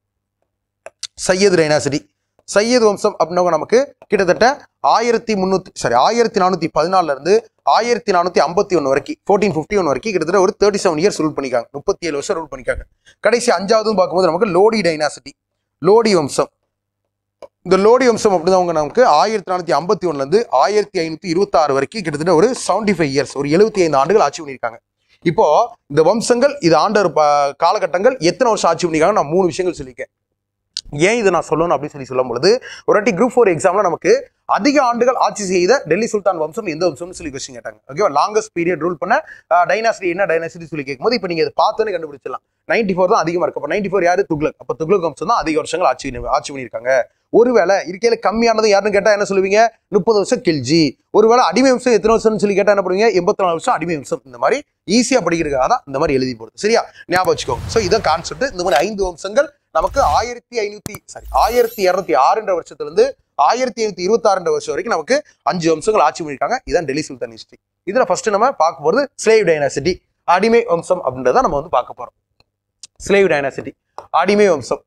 சையது டைனாசிட்டி சையது வம்சம் அப்படின்னவங்க நமக்கு கிட்டத்தட்ட ஆயிரத்தி முந்நூற்றி சாரி ஆயிரத்தி நானூற்றி பதினாலுல இருந்து ஆயிரத்தி நானூற்றி ஐம்பத்தி ஒன்று வரைக்கும் ஃபோர்டீன் ஃபிஃப்டி ஒன் வரைக்கும் கிட்டத்தட்ட ஒரு தேர்ட்டி செவன் இயர்ஸ் ரூல் பண்ணிக்காங்க முப்பத்தி ஏழு வருஷம் ரூல் பண்ணிக்காங்க கடைசி அஞ்சாவதும் பார்க்கும்போது நமக்கு லோடி டைனாசிட்டி லோடி வம்சம் இந்த லோடி வம்சம் அப்படிதான் நமக்கு ஆயிரத்தி நானூற்றி ஐம்பத்தி ஒன்றுலேருந்து ஆயிரத்தி ஐநூற்றி இருபத்தாறு வரைக்கும் கிட்டத்தட்ட ஒரு செவன்டி ஃபைவ் இயர்ஸ் ஒரு எழுபத்தி ஐந்து ஆண்டுகள் ஆட்சி பண்ணியிருக்காங்க இப்போ இந்த வம்சங்கள் இது ஆண்ட ஒரு ப- காலகட்டங்கள் எத்தனை வருஷம் ஆட்சி பண்ணியிருக்காங்க நான் மூணு விஷயங்கள் சொல்லியிருக்கேன் ஏன் இதை நான் சொல்லணும் அப்படின்னு சொல்லி சொல்லும் பொழுது ஒரு வாட்டி குரூப் ஃபோர் எக்ஸாம்ல நமக்கு அதிக ஆண்டுகள் ஆட்சி செய்த டெல்லி சுல்தான் வம்சம் எந்த வம்சம்னு சொல்லி கொஸ்டின் கேட்டாங்க ஓகேவா லாங்கஸ்ட் பீரியட் ரூல் பண்ண டைனாசிட்டி என்ன டைனாசிட்டி சொல்லி கேட்கும்போது இப்போ நீங்க இதை பார்த்தோன்னே கண்டுபிடிச்சிடலாம் நைன்டி ஃபோர் தான் அதிகமா இருக்கு அப்போ நைன்டி ஃபோர் யாரு துக்ளக் அப்போ துக்ளக் வம்சம் தான் அதிக வருஷங்கள் ஆட்சி பண்ணி- ஆட்சி பண்ணியிருக்காங்க ஒருவேளை இருக்கையில கம்மியானது யாருன்னு கேட்டா என்ன சொல்லுவீங்க முப்பது வருஷம் கில்ஜி ஒருவேளை அடிமை வம்சம் எத்தனை வருஷம்னு சொல்லி கேட்டா என்ன பண்ணுவீங்க எண்பத்தி நாலு வருஷம் அடிமை வம்சம் இந்த மாதிரி ஈஸியா படிக்கிறதுக்காக தான் இந்த மாதிரி எழுதி போடுது சரியா ஞாபகம் வச்சுக்கோங்க ஸோ இதான் கான்செப்ட் இந்த மாதிரி ஐந்து வம்சங்கள் நமக்கு ஆயிரத்தி ஐநூத்தி சாரி ஆயிரத்தி இரநூத்தி ஆறுன்ற வருஷத்துல இருந்து ஆயிரத்தி ஐநூத்தி இருபத்தி ஆறுன்ற வருஷம் வரைக்கும் நமக்கு அஞ்சு வம்சங்கள் ஆட்சி பண்ணியிருக்காங்க இதான் டெல்லி சுல்தான் ஹிஸ்டரி இதுல ஃபர்ஸ்ட் நம்ம பார்க்க போறது ஸ்லேவ் டைனாசிட்டி அடிமை வம்சம் அப்படின்றத நம்ம வந்து பார்க்க போறோம் ஸ்லேவ் டைனாசிட்டி அடிமை வம்சம்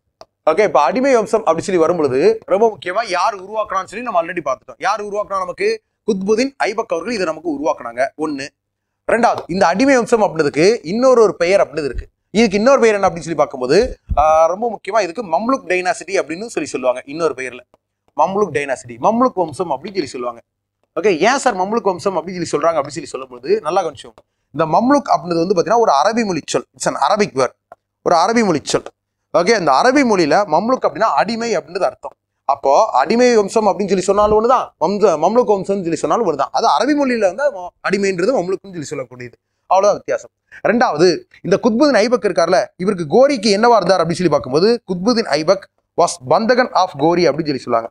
ஓகே இப்போ அடிமை வம்சம் அப்படி சொல்லி வரும்பொழுது ரொம்ப முக்கியமா யார் உருவாக்குறான்னு சொல்லி நம்ம ஆல்ரெடி பார்த்துட்டோம் யார் உருவாக்குறா நமக்கு குத்புதீன் ஐபக் அவர்கள் இதை நமக்கு உருவாக்குனாங்க ஒண்ணு ரெண்டாவது இந்த அடிமை வம்சம் அப்படின்றதுக்கு இன்னொரு ஒரு பெயர் அப்படின்றது இருக்கு இதுக்கு இன்னொரு பெயர் என்ன அப்படின்னு சொல்லி பார்க்கும்போது ஆஹ், ரொம்ப முக்கியமா இதுக்கு மம்லுக் டைனாசிட்டி அப்படின்னு சொல்லி சொல்லுவாங்க இன்னொரு பெயர்ல மம்லுக் டைனாசிட்டி மம்லுக் வம்சம் அப்படின்னு சொல்லி சொல்லுவாங்க ஓகே ஏன் சார் மம்லுக் வம்சம் அப்படின்னு சொல்லி சொல்றாங்க அப்படின்னு சொல்லி சொல்லும்போது நல்லா கொஞ்சம் இந்த மம்லுக் அப்படின்றது வந்து பார்த்தீங்கன்னா ஒரு அரபி மொழி சொல் இட்ஸ் அன் அரபிக் வேர்ட் ஒரு அரபி மொழி சொல் ஓகே இந்த அரபி மொழியில மம்லுக் அப்படின்னா அடிமை அப்படின்றது அர்த்தம் அப்போ அடிமை வம்சம் அப்படின்னு சொல்லி சொன்னாலும் ஒண்ணுதான் வம்ச மம்லுக் வம்சம்னு சொல்லி சொன்னாலும் ஒண்ணுதான் அது அரபி மொழியில வந்து ம- அடிமைன்றது மம்லுக்னு சொல்லி சொல்லக்கூடியது அவ்வளவுதான் வித்தியாசம் ரெண்டாவது இந்த குத்புதீன் ஐபக் இருக்கார்ல இவருக்கு கோரிக்கு என்னவா இருந்தார் அப்படின்னு சொல்லி பார்க்கும்போது குத்புதீன் ஐபக் வாஸ் பந்தகன் ஆஃப் கோரி அப்படின்னு சொல்லி சொல்லுவாங்க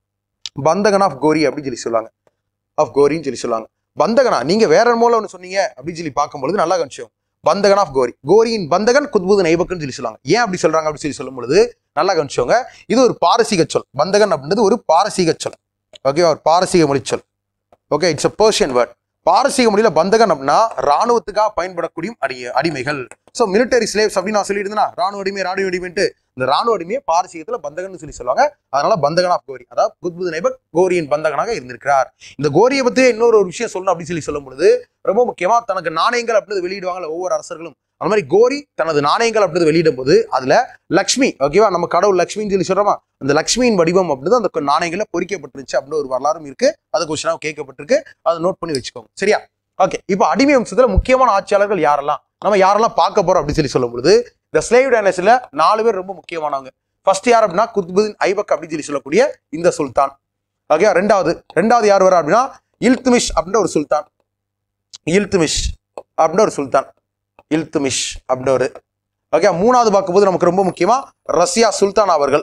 பந்தகன் ஆஃப் கோரி அப்படின்னு சொல்லி சொல்லுவாங்க ஆஃப் கோரின்னு சொல்லி சொல்லுவாங்க பந்தகனா நீங்க வேற மூலம் ஒன்று சொன்னீங்க அப்படின்னு சொல்லி பார்க்கும்பொழுது நல்லா கணிச்சோம் பந்தகன் ஆஃப் கோரி கோரியின் பந்தகன் குத்புதீன் ஐபக்னு சொல்லி சொல்லுவாங்க ஏன் அப்படி சொல்றாங்க அப்படின்னு சொல்லி சொல்லும் பொழுது நல்லா கவனிச்சோங்க இது ஒரு பாரசீக சொல் பந்தகன் அப்படின்றது ஒரு பாரசீக சொல் ஓகே ஒரு பாரசீக மொழி சொல் okay it's a Persian word பாரசீக மொழியில பந்தகன் அப்படின்னா ராணுவத்துக்காக பயன்படக்கூடிய அடி அடிமைகள் ஸோ மிலிட்டரி ஸ்லேவ்ஸ் அப்படின்னு நான் சொல்லியிருந்தேன்னா ராணுவ அடிமை ராணுவ அடிமைன்ட்டு இந்த ராணுவ அடிமையை பாரசீகத்துல பந்தகன்னு சொல்லி சொல்லுவாங்க அதனால பந்தகன் ஆஃப் கோரி அதாவது குத்புத் நைபக் கோரியின் பந்தகனாக இருந்திருக்கிறார் இந்த கோரியை பத்தி இன்னொரு ஒரு விஷயம் சொல்லணும் அப்படின்னு சொல்லி சொல்லும் பொழுது ரொம்ப முக்கியமா தனக்கு நாணயங்கள் அப்படின்னு வெளியிடுவாங்கல்ல ஒவ்வொரு அரசர்களும் அந்த மாதிரி கோரி தனது நாணயங்கள் அப்படின்னு வெளியிடும் போது அதுல லக்ஷ்மி ஓகேவா நம்ம கடவுள் லக்ஷ்மின்னு சொல்லி சொல்றோமா அந்த லக்ஷ்மியின் வடிவம் அப்படின்னு அந்த நாணயங்கள்ல பொறிக்கப்பட்டிருந்துச்சு அப்படின்னு ஒரு வரலாறும் இருக்கு அது கொஸ்டினாக கேட்கப்பட்டிருக்கு அதை நோட் பண்ணி வச்சுக்கோங்க சரியா ஓகே இப்போ அடிமை வம்சத்துல முக்கியமான ஆட்சியாளர்கள் யாரெல்லாம் நம்ம யாரெல்லாம் பார்க்க போறோம் அப்படின்னு சொல்லி சொல்லும் பொழுது இந்த ஸ்லேவ் டைனஸ்ல நாலு பேர் ரொம்ப முக்கியமானவங்க ஃபர்ஸ்ட் யார் அப்படின்னா குத்புதீன் ஐபக் அப்படின்னு சொல்லி சொல்லக்கூடிய இந்த சுல்தான் ஓகே ரெண்டாவது ரெண்டாவது யார் வரா அப்படின்னா இல்துமிஷ் அப்படின்ற ஒரு சுல்தான் இல்துமிஷ் அப்படின்ற ஒரு சுல்தான் இல்துமிஷ் அப்படின்ற ஒரு ஓகே மூணாவது பார்க்கும்போது நமக்கு ரொம்ப முக்கியமா ரஷ்யா சுல்தான் அவர்கள்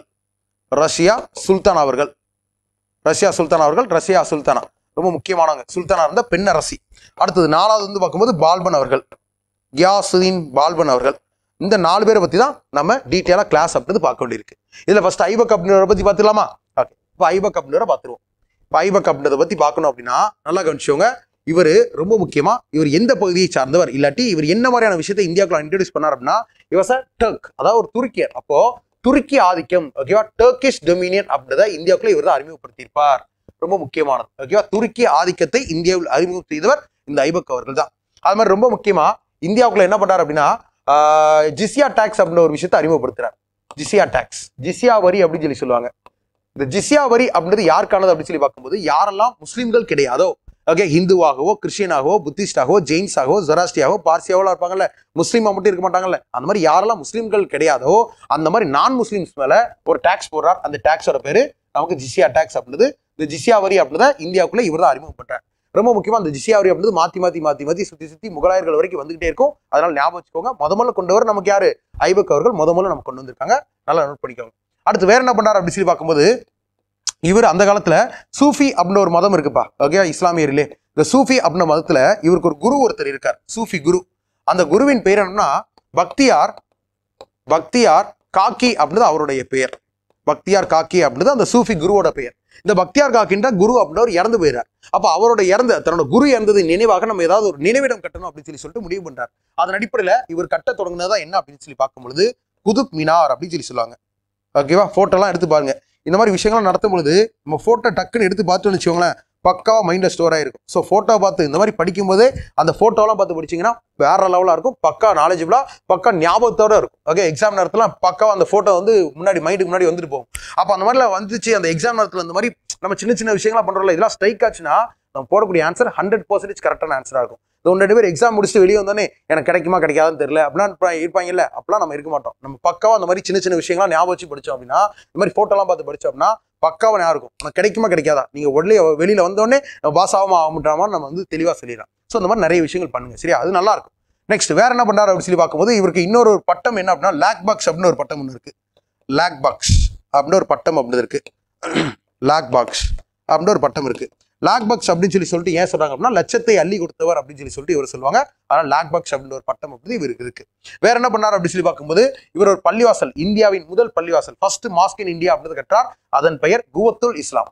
ரஷ்யா சுல்தான் அவர்கள் ரஷ்யா சுல்தான் அவர்கள் ரஷ்யா சுல்தானா ரொம்ப முக்கியமானவங்க சுல்தானா இருந்த பெண் அரசி அடுத்தது நாலாவது வந்து பார்க்கும்போது பால்பன் அவர்கள் கியாசுதீன் பால்பன் அவர்கள் இந்த நாலு பேரை பத்தி தான் நம்ம டீட்டெயிலாக கிளாஸ் அப்படின்னு பார்க்க வேண்டியிருக்கு இதுல ஃபர்ஸ்ட் ஐபக் அப்படின்றவரை பத்தி பார்த்துக்கலாமா ஓகே இப்போ ஐபக் அப்படின்றவரை பார்த்துருவோம் இப்போ ஐபக் அப்படின்றத பத்தி பார்க்கணும் அப்படின்னா நல்லா கவனிச்சவங்க இவர் ரொம்ப முக்கியமா இவர் எந்த பகுதியை சார்ந்தவர் இல்லாட்டி இவர் என்ன மாதிரியான விஷயத்தை இந்தியாவுக்குள்ள இன்ட்ரடியூஸ் பண்ணார் அப்படின்னா இவர் சார் டர்க் அதாவது ஒரு துருக்கியர் அப்போ துருக்கி ஆதிக்கம் ஓகேவா டர்க்கிஷ் டொமினியன் அப்படின்றத இந்தியாவுக்குள்ள இவர் தான் அறிமுகப்படுத்தியிருப்பார் ரொம்ப முக்கியமானது ஓகேவா துருக்கி ஆதிக்கத்தை இந்தியாவில் அறிமுகம் செய்தவர் இந்த ஐபக் அவர்கள் தான் அது மாதிரி ரொம்ப முக்கியமா இந்தியாவுக்குள்ள என்ன பண்றாரு அப்படின்னா ஆஹ், ஜிசியா டாக்ஸ் அப்படின்ற ஒரு விஷயத்தை அறிமுகப்படுத்துறார் ஜிசியா டாக்ஸ் ஜிசியா வரி அப்படின்னு சொல்லி சொல்லுவாங்க இந்த ஜிசியா வரி அப்படின்றது யாருக்கானது அப்படின்னு சொல்லி பார்க்கும்போது யாரெல்லாம் முஸ்லிம்கள் கிடையாதோ ஓகே ஹிந்துவாகவோ கிறிஸ்டியனாகவோ புத்திஸ்டாகவோ ஜெயின்ஸாகவோ ஜொராஸ்டியாவோ பார்சியாவோ இருப்பாங்கல்ல முஸ்லீமா மட்டும் இருக்க மாட்டாங்கல்ல அந்த மாதிரி யாரெல்லாம் முஸ்லிம்கள் கிடையாதோ அந்த மாதிரி நான் முஸ்லிம்ஸ் மேல ஒரு டாக்ஸ் போடுறார் அந்த டாக்ஸோட பேரு நமக்கு ஜிசியா டாக்ஸ் அப்படின்றது இந்த ஜிசியா வரி அப்படின்றத இந்தியாவுக்குள்ள இவர் தான் அறிமுகப்பட்டார் ரொம்ப முக்கியமா அந்த ஜிசியா வரி அப்படின்றது மாத்தி மாத்தி மாத்தி மாத்தி சுத்தி சுத்தி முகலாயர்கள் வரைக்கும் வந்துகிட்டே இருக்கும் அதனால ஞாபகம் வச்சுக்கோங்க முத முதல்ல கொண்டவர் நமக்கு யாரு ஐபக் அவர்கள் முத முதல்ல நம்ம கொண்டு வந்திருக்காங்க நல்லா நோட் பண்ணிக்கோங்க அடுத்து வேற என்ன பண்ணார் அப்படின்னு சொல்லி பார்க்கும்போது இவர் அந்த காலத்துல சூஃபி அப்படின்ற ஒரு மதம் இருக்குப்பா ஓகே இஸ்லாமியரிலே இந்த சூஃபி அப்படின்ற மதத்துல இவருக்கு ஒரு குரு ஒருத்தர் இருக்கார் சூஃபி குரு அந்த குருவின் பெயர் என்னன்னா பக்தியார் பக்தியார் காக்கி அப்படின்றது அவருடைய பெயர் பக்தியார் காக்கி அப்படின்றது அந்த சூஃபி குருவோட பெயர் இந்த பக்தியார் காக்கின்ற குரு அப்படின்றவர் இறந்து போயிறார் அப்ப அவரோட இறந்த தன்னோட குரு இறந்தது நினைவாக நம்ம ஏதாவது ஒரு நினைவிடம் கட்டணும் அப்படின்னு சொல்லி சொல்லிட்டு முடிவு பண்றார் அதன் அடிப்படையில இவர் கட்ட தொடங்கினதா என்ன அப்படின்னு சொல்லி பார்க்கும் பொழுது குதுப் மினார் அப்படின்னு சொல்லி சொல்லுவாங்க ஓகேவா போட்டோலாம் எடுத்து பாருங்க இந்த மாதிரி விஷயங்கள்லாம் நடத்தும் பொழுது நம்ம போட்டோ டக்குன்னு எடுத்து பார்த்துன்னு வச்சுக்கோங்களேன் பக்காவா மைண்ட்ல ஸ்டோர் ஆயிருக்கும் ஸோ போட்டோ பார்த்து இந்த மாதிரி படிக்கும்போது அந்த போட்டோலாம் பார்த்து படிச்சீங்கன்னா வேற லெவலா இருக்கும் பக்கா நாலேஜபிளா பக்கா ஞாபகத்தோட இருக்கும் ஓகே எக்ஸாம் நேரத்துல பக்காவா அந்த போட்டோ வந்து முன்னாடி மைண்டுக்கு முன்னாடி வந்துட்டு போகும் அப்போ அந்த மாதிரிலாம் வந்துச்சு அந்த எக்ஸாம் நேரத்துல இந்த மாதிரி நம்ம சின்ன சின்ன விஷயங்களா பண்றோம்ல இதெல்லாம் ஸ்ட்ரைக் ஆச்சுன்னா நம்ம போடக்கூடிய ஆன்சர் ஹண்ட்ரட் பர்சன்டேஜ் கரெக்டான ஆன்சரா இருக்கும் இந்த ஒன்று ரெண்டு பேர் எக்ஸாம் முடிச்சுட்டு வெளியே வந்தோடனே எனக்கு கிடைக்குமா கிடைக்காதுன்னு தெரியல அப்படிலாம் இருப்பா- இருப்பாங்கல்ல அப்பெல்லாம் நம்ம இருக்க மாட்டோம் நம்ம பக்காவா அந்த மாதிரி சின்ன சின்ன விஷயங்கள்லாம் ஞாபகம் வச்சு படிச்சோம் அப்படின்னா இந்த மாதிரி போட்டோலாம் பார்த்து படிச்சோம் அப்படின்னா பக்காவா ஞாபகம் இருக்கும் உனக்கு கிடைக்குமா கிடைக்காதா நீங்க உடனே வெளியில வந்தோடனே பாஸ் ஆகாம ஆகும்ன்ற நம்ம வந்து தெளிவா சொல்லிடலாம் ஸோ இந்த மாதிரி நிறைய விஷயங்கள் பண்ணுங்க சரியா அது நல்லா இருக்கும் நெக்ஸ்ட் வேற என்ன பண்றாரு அப்படின்னு சொல்லி பார்க்கும்போது இவருக்கு இன்னொரு ஒரு பட்டம் என்ன அப்படின்னா லேக் பாக்ஸ் அப்படின்னு ஒரு பட்டம் ஒன்று இருக்கு லேக் பாக்ஸ் அப்படின்னு ஒரு பட்டம் அப்படின்னு இருக்கு லேக் பாக்ஸ் அப்படின்னு ஒரு பட்டம் இருக்கு லாக் பாக்ஸ் அப்படின்னு சொல்லி சொல்லிட்டு ஏன் சொல்றாங்க அப்படின்னா லட்சத்தை அள்ளி கொடுத்தவர் அப்படின்னு சொல்லி சொல்லிட்டு இவர் சொல்லுவாங்க ஆனால் லாக் பாக்ஸ் அப்படின்னு ஒரு பட்டம் அப்படி இவருக்கு இருக்கு வேற என்ன பண்ணார் அப்படின்னு சொல்லி பார்க்கும்போது இவர் ஒரு பள்ளிவாசல் இந்தியாவின் முதல் பள்ளிவாசல் ஃபர்ஸ்ட் மாஸ்க் இன் இந்தியா அப்படின்னு கற்றார் அதன் பெயர் குவத்துல் இஸ்லாம்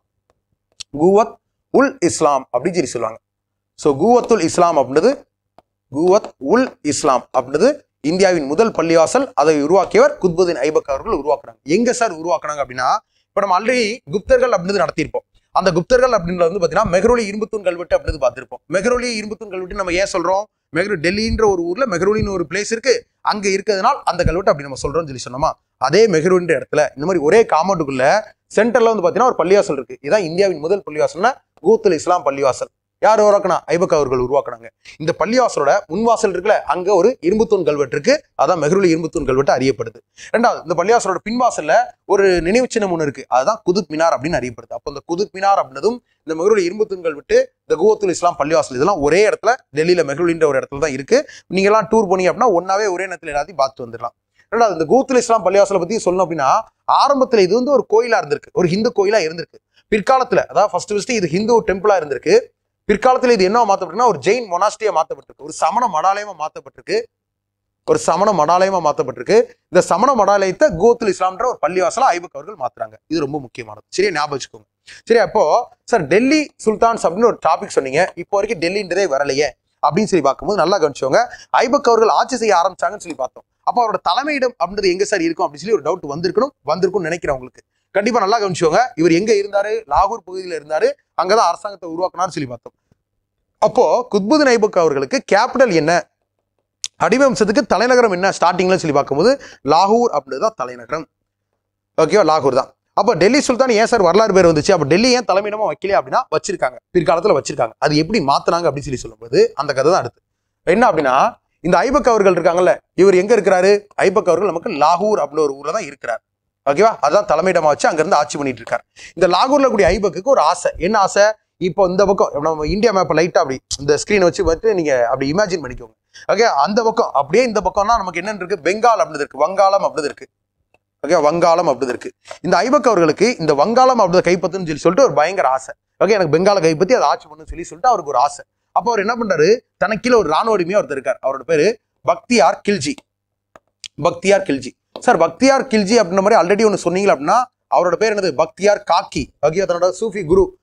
குவத் உல் இஸ்லாம் அப்படின்னு சொல்லி சொல்லுவாங்க ஸோ குவத்துல் இஸ்லாம் அப்படின்றது குவத் உல் இஸ்லாம் அப்படின்றது இந்தியாவின் முதல் பள்ளிவாசல் அதை உருவாக்கியவர் குத்புதீன் ஐபக் அவர்கள் உருவாக்குறாங்க எங்க சார் உருவாக்குனாங்க அப்படின்னா இப்போ நம்ம ஆல்ரெடி குப்தர்கள் அப்படின்றது நடத்தியிருப்போம் அந்த குப்தர்கள் அப்படின்றது வந்து பார்த்தீங்கன்னா மெஹரோலி இரும்புத்தூண் கல்வெட்டு அப்படின்னு பார்த்திருப்போம் மெஹரோலி இரும்புத்தூண் கல்வெட்டு நம்ம ஏன் சொல்றோம் மெஹரு டெல்லின்ற ஒரு ஊர்ல மெஹரோலின்னு ஒரு பிளேஸ் இருக்கு அங்க இருக்கிறதுனால அந்த கல்வெட்டு அப்படி நம்ம சொல்றோம்னு சொல்லி சொன்னோமா அதே மெஹரூன்ற இடத்துல இந்த மாதிரி ஒரே காம்பவுண்டுக்குள்ள சென்டர்ல வந்து பாத்தீங்கன்னா ஒரு பள்ளிவாசல் இருக்கு இதான் இந்தியாவின் முதல் பள்ளிவாசல்னா கூத்துல் இஸ்லாம் பள்ளிவாசல் யார் உருவாக்கினா ஐபக் அவர்கள் உருவாக்குனாங்க இந்த பள்ளிவாசலோட முன்வாசல் இருக்குல்ல அங்க ஒரு இரும்புத்தூண் கல்வெட்டு இருக்கு அதான் மெஹருலி இரும்புத்தூண் கல்வெட்டு அறியப்படுது ரெண்டாவது இந்த பள்ளிவாசலோட பின்வாசல்ல ஒரு நினைவு சின்னம் ஒன்று இருக்கு அதுதான் குதுப் மினார் அப்படின்னு அறியப்படுது அப்போ இந்த குதுப் மினார் அப்படின்னதும் இந்த மெஹருலி இரும்புத்தூண் கல்வெட்டு இந்த குவத்துல் இஸ்லாம் பள்ளிவாசல் இதெல்லாம் ஒரே இடத்துல டெல்லியில மெஹருலின்ற ஒரு இடத்துல தான் இருக்கு நீங்க எல்லாம் டூர் போனீங்க அப்படின்னா ஒன்னாவே ஒரே நேரத்துல எல்லாத்தையும் பார்த்து வந்துடலாம் ரெண்டாவது இந்த கூத்துல் இஸ்லாம் பள்ளிவாசலை பத்தி சொல்லணும் அப்படின்னா ஆரம்பத்துல இது வந்து ஒரு கோயிலா இருந்திருக்கு ஒரு ஹிந்து கோயிலா இருந்திருக்கு பிற்காலத்துல அதாவது ஃபர்ஸ்ட் ஃபர்ஸ்ட் இது ஹிந்து டெம்பிளா இருந்திருக்கு பிற்காலத்துல இது என்ன மாத்தப்பட்டிருக்குன்னா ஒரு ஜெயின் மொனாஸ்டியா மாத்தப்பட்டிருக்கு ஒரு சமண மடாலயமா மாத்தப்பட்டிருக்கு ஒரு சமண மடாலயமா மாத்தப்பட்டிருக்கு இந்த சமண மடாலயத்தை கோத்துல் இஸ்லாம்ன்ற ஒரு பள்ளிவாசலா ஐபக் அவர்கள் மாத்துறாங்க இது ரொம்ப முக்கியமானது சரியா ஞாபகம் வச்சுக்கோங்க சரி அப்போ சார் டெல்லி சுல்தான்ஸ் அப்படின்னு ஒரு டாபிக் சொன்னீங்க இப்போ வரைக்கும் டெல்லின்றதே வரலையே அப்படின்னு சொல்லி பார்க்கும்போது நல்லா கவனிச்சவங்க ஐபக் அவர்கள் ஆட்சி செய்ய ஆரம்பிச்சாங்கன்னு சொல்லி பார்த்தோம் அப்போ அவரோட தலைமையிடம் அப்படின்றது எங்க சார் இருக்கும் அப்படின்னு சொல்லி ஒரு டவுட் வந்திருக்கணும் வந்திருக்கும்னு நினைக்கிறேன் உங்களுக்கு கண்டிப்பா நல்லா கவனிச்சவங்க இவர் எங்க இருந்தாரு லாகூர் பகுதியில் இருந்தாரு அங்கதான் அரசாங்கத்தை உருவாக்கினார்னு சொல்லி பார்த்தோம் அப்போ குத்புதீன் ஐபக் அவர்களுக்கு கேபிட்டல் என்ன அடிவம்சத்துக்கு தலைநகரம் என்ன ஸ்டார்டிங்ல சொல்லி பார்க்கும்போது லாகூர் அப்படின்றது தான் தலைநகரம் ஓகேவா லாகூர் தான் அப்போ டெல்லி சுல்தான் ஏன் சார் வரலாறு பேர் வந்துச்சு அப்போ டெல்லி ஏன் தலைமையிடமா வைக்கலையா அப்படின்னா வச்சிருக்காங்க பிற்காலத்துல வச்சிருக்காங்க அது எப்படி மாத்துனாங்க அப்படின்னு சொல்லி சொல்லும்போது அந்த கதை தான் அடுத்து என்ன அப்படின்னா இந்த ஐபக் அவர்கள் இருக்காங்கல்ல இவர் எங்க இருக்கிறாரு ஐபக் அவர்கள் நமக்கு லாகூர் அப்படின்னு ஒரு ஊர்ல தான் இருக்கிறார் ஓகேவா அதான் தலைமையிடமா வச்சு அங்கிருந்து ஆட்சி பண்ணிட்டு இருக்காரு இந்த லாகூர்ல கூடிய ஐபக்குக்கு ஒரு ஆசை என்ன ஆசை இப்போ இந்த பக்கம் நம்ம இந்தியா மேப்பை லைட்டா அப்படி இந்த ஸ்கிரீனை வச்சு பார்த்து நீங்க அப்படி இமேஜின் பண்ணிக்கோங்க ஓகே அந்த பக்கம் அப்படியே இந்த பக்கம்னா நமக்கு என்னன்னு இருக்கு பெங்கால் அப்படின்னு இருக்கு வங்காளம் அப்படின்னு இருக்கு ஓகே வங்காளம் அப்படின்னு இருக்கு இந்த ஐபக் அவர்களுக்கு இந்த வங்காளம் அப்படி கைப்பற்றுன்னு சொல்லி சொல்லிட்டு ஒரு பயங்கர ஆசை ஓகே எனக்கு பெங்கால கைப்பற்றி அதை ஆட்சி பண்ணுன்னு சொல்லி சொல்லிட்டு அவருக்கு ஒரு ஆசை அப்போ அவர் என்ன பண்றாரு தனக்கு கீழே ஒரு ராணுவ அடிமையா ஒருத்தர் இருக்கார் அவரோட பேரு பக்தியார் கில்ஜி பக்தியார் கில்ஜி சார் பக்தியார் கில்ஜி அப்படின்ற மாதிரி ஆல்ரெடி ஒன்று சொன்னீங்க அப்படின்னா அவரோட பேர் என்னது பக்தியார் காக்கி ஓகே தன்னோட சூஃபி குரு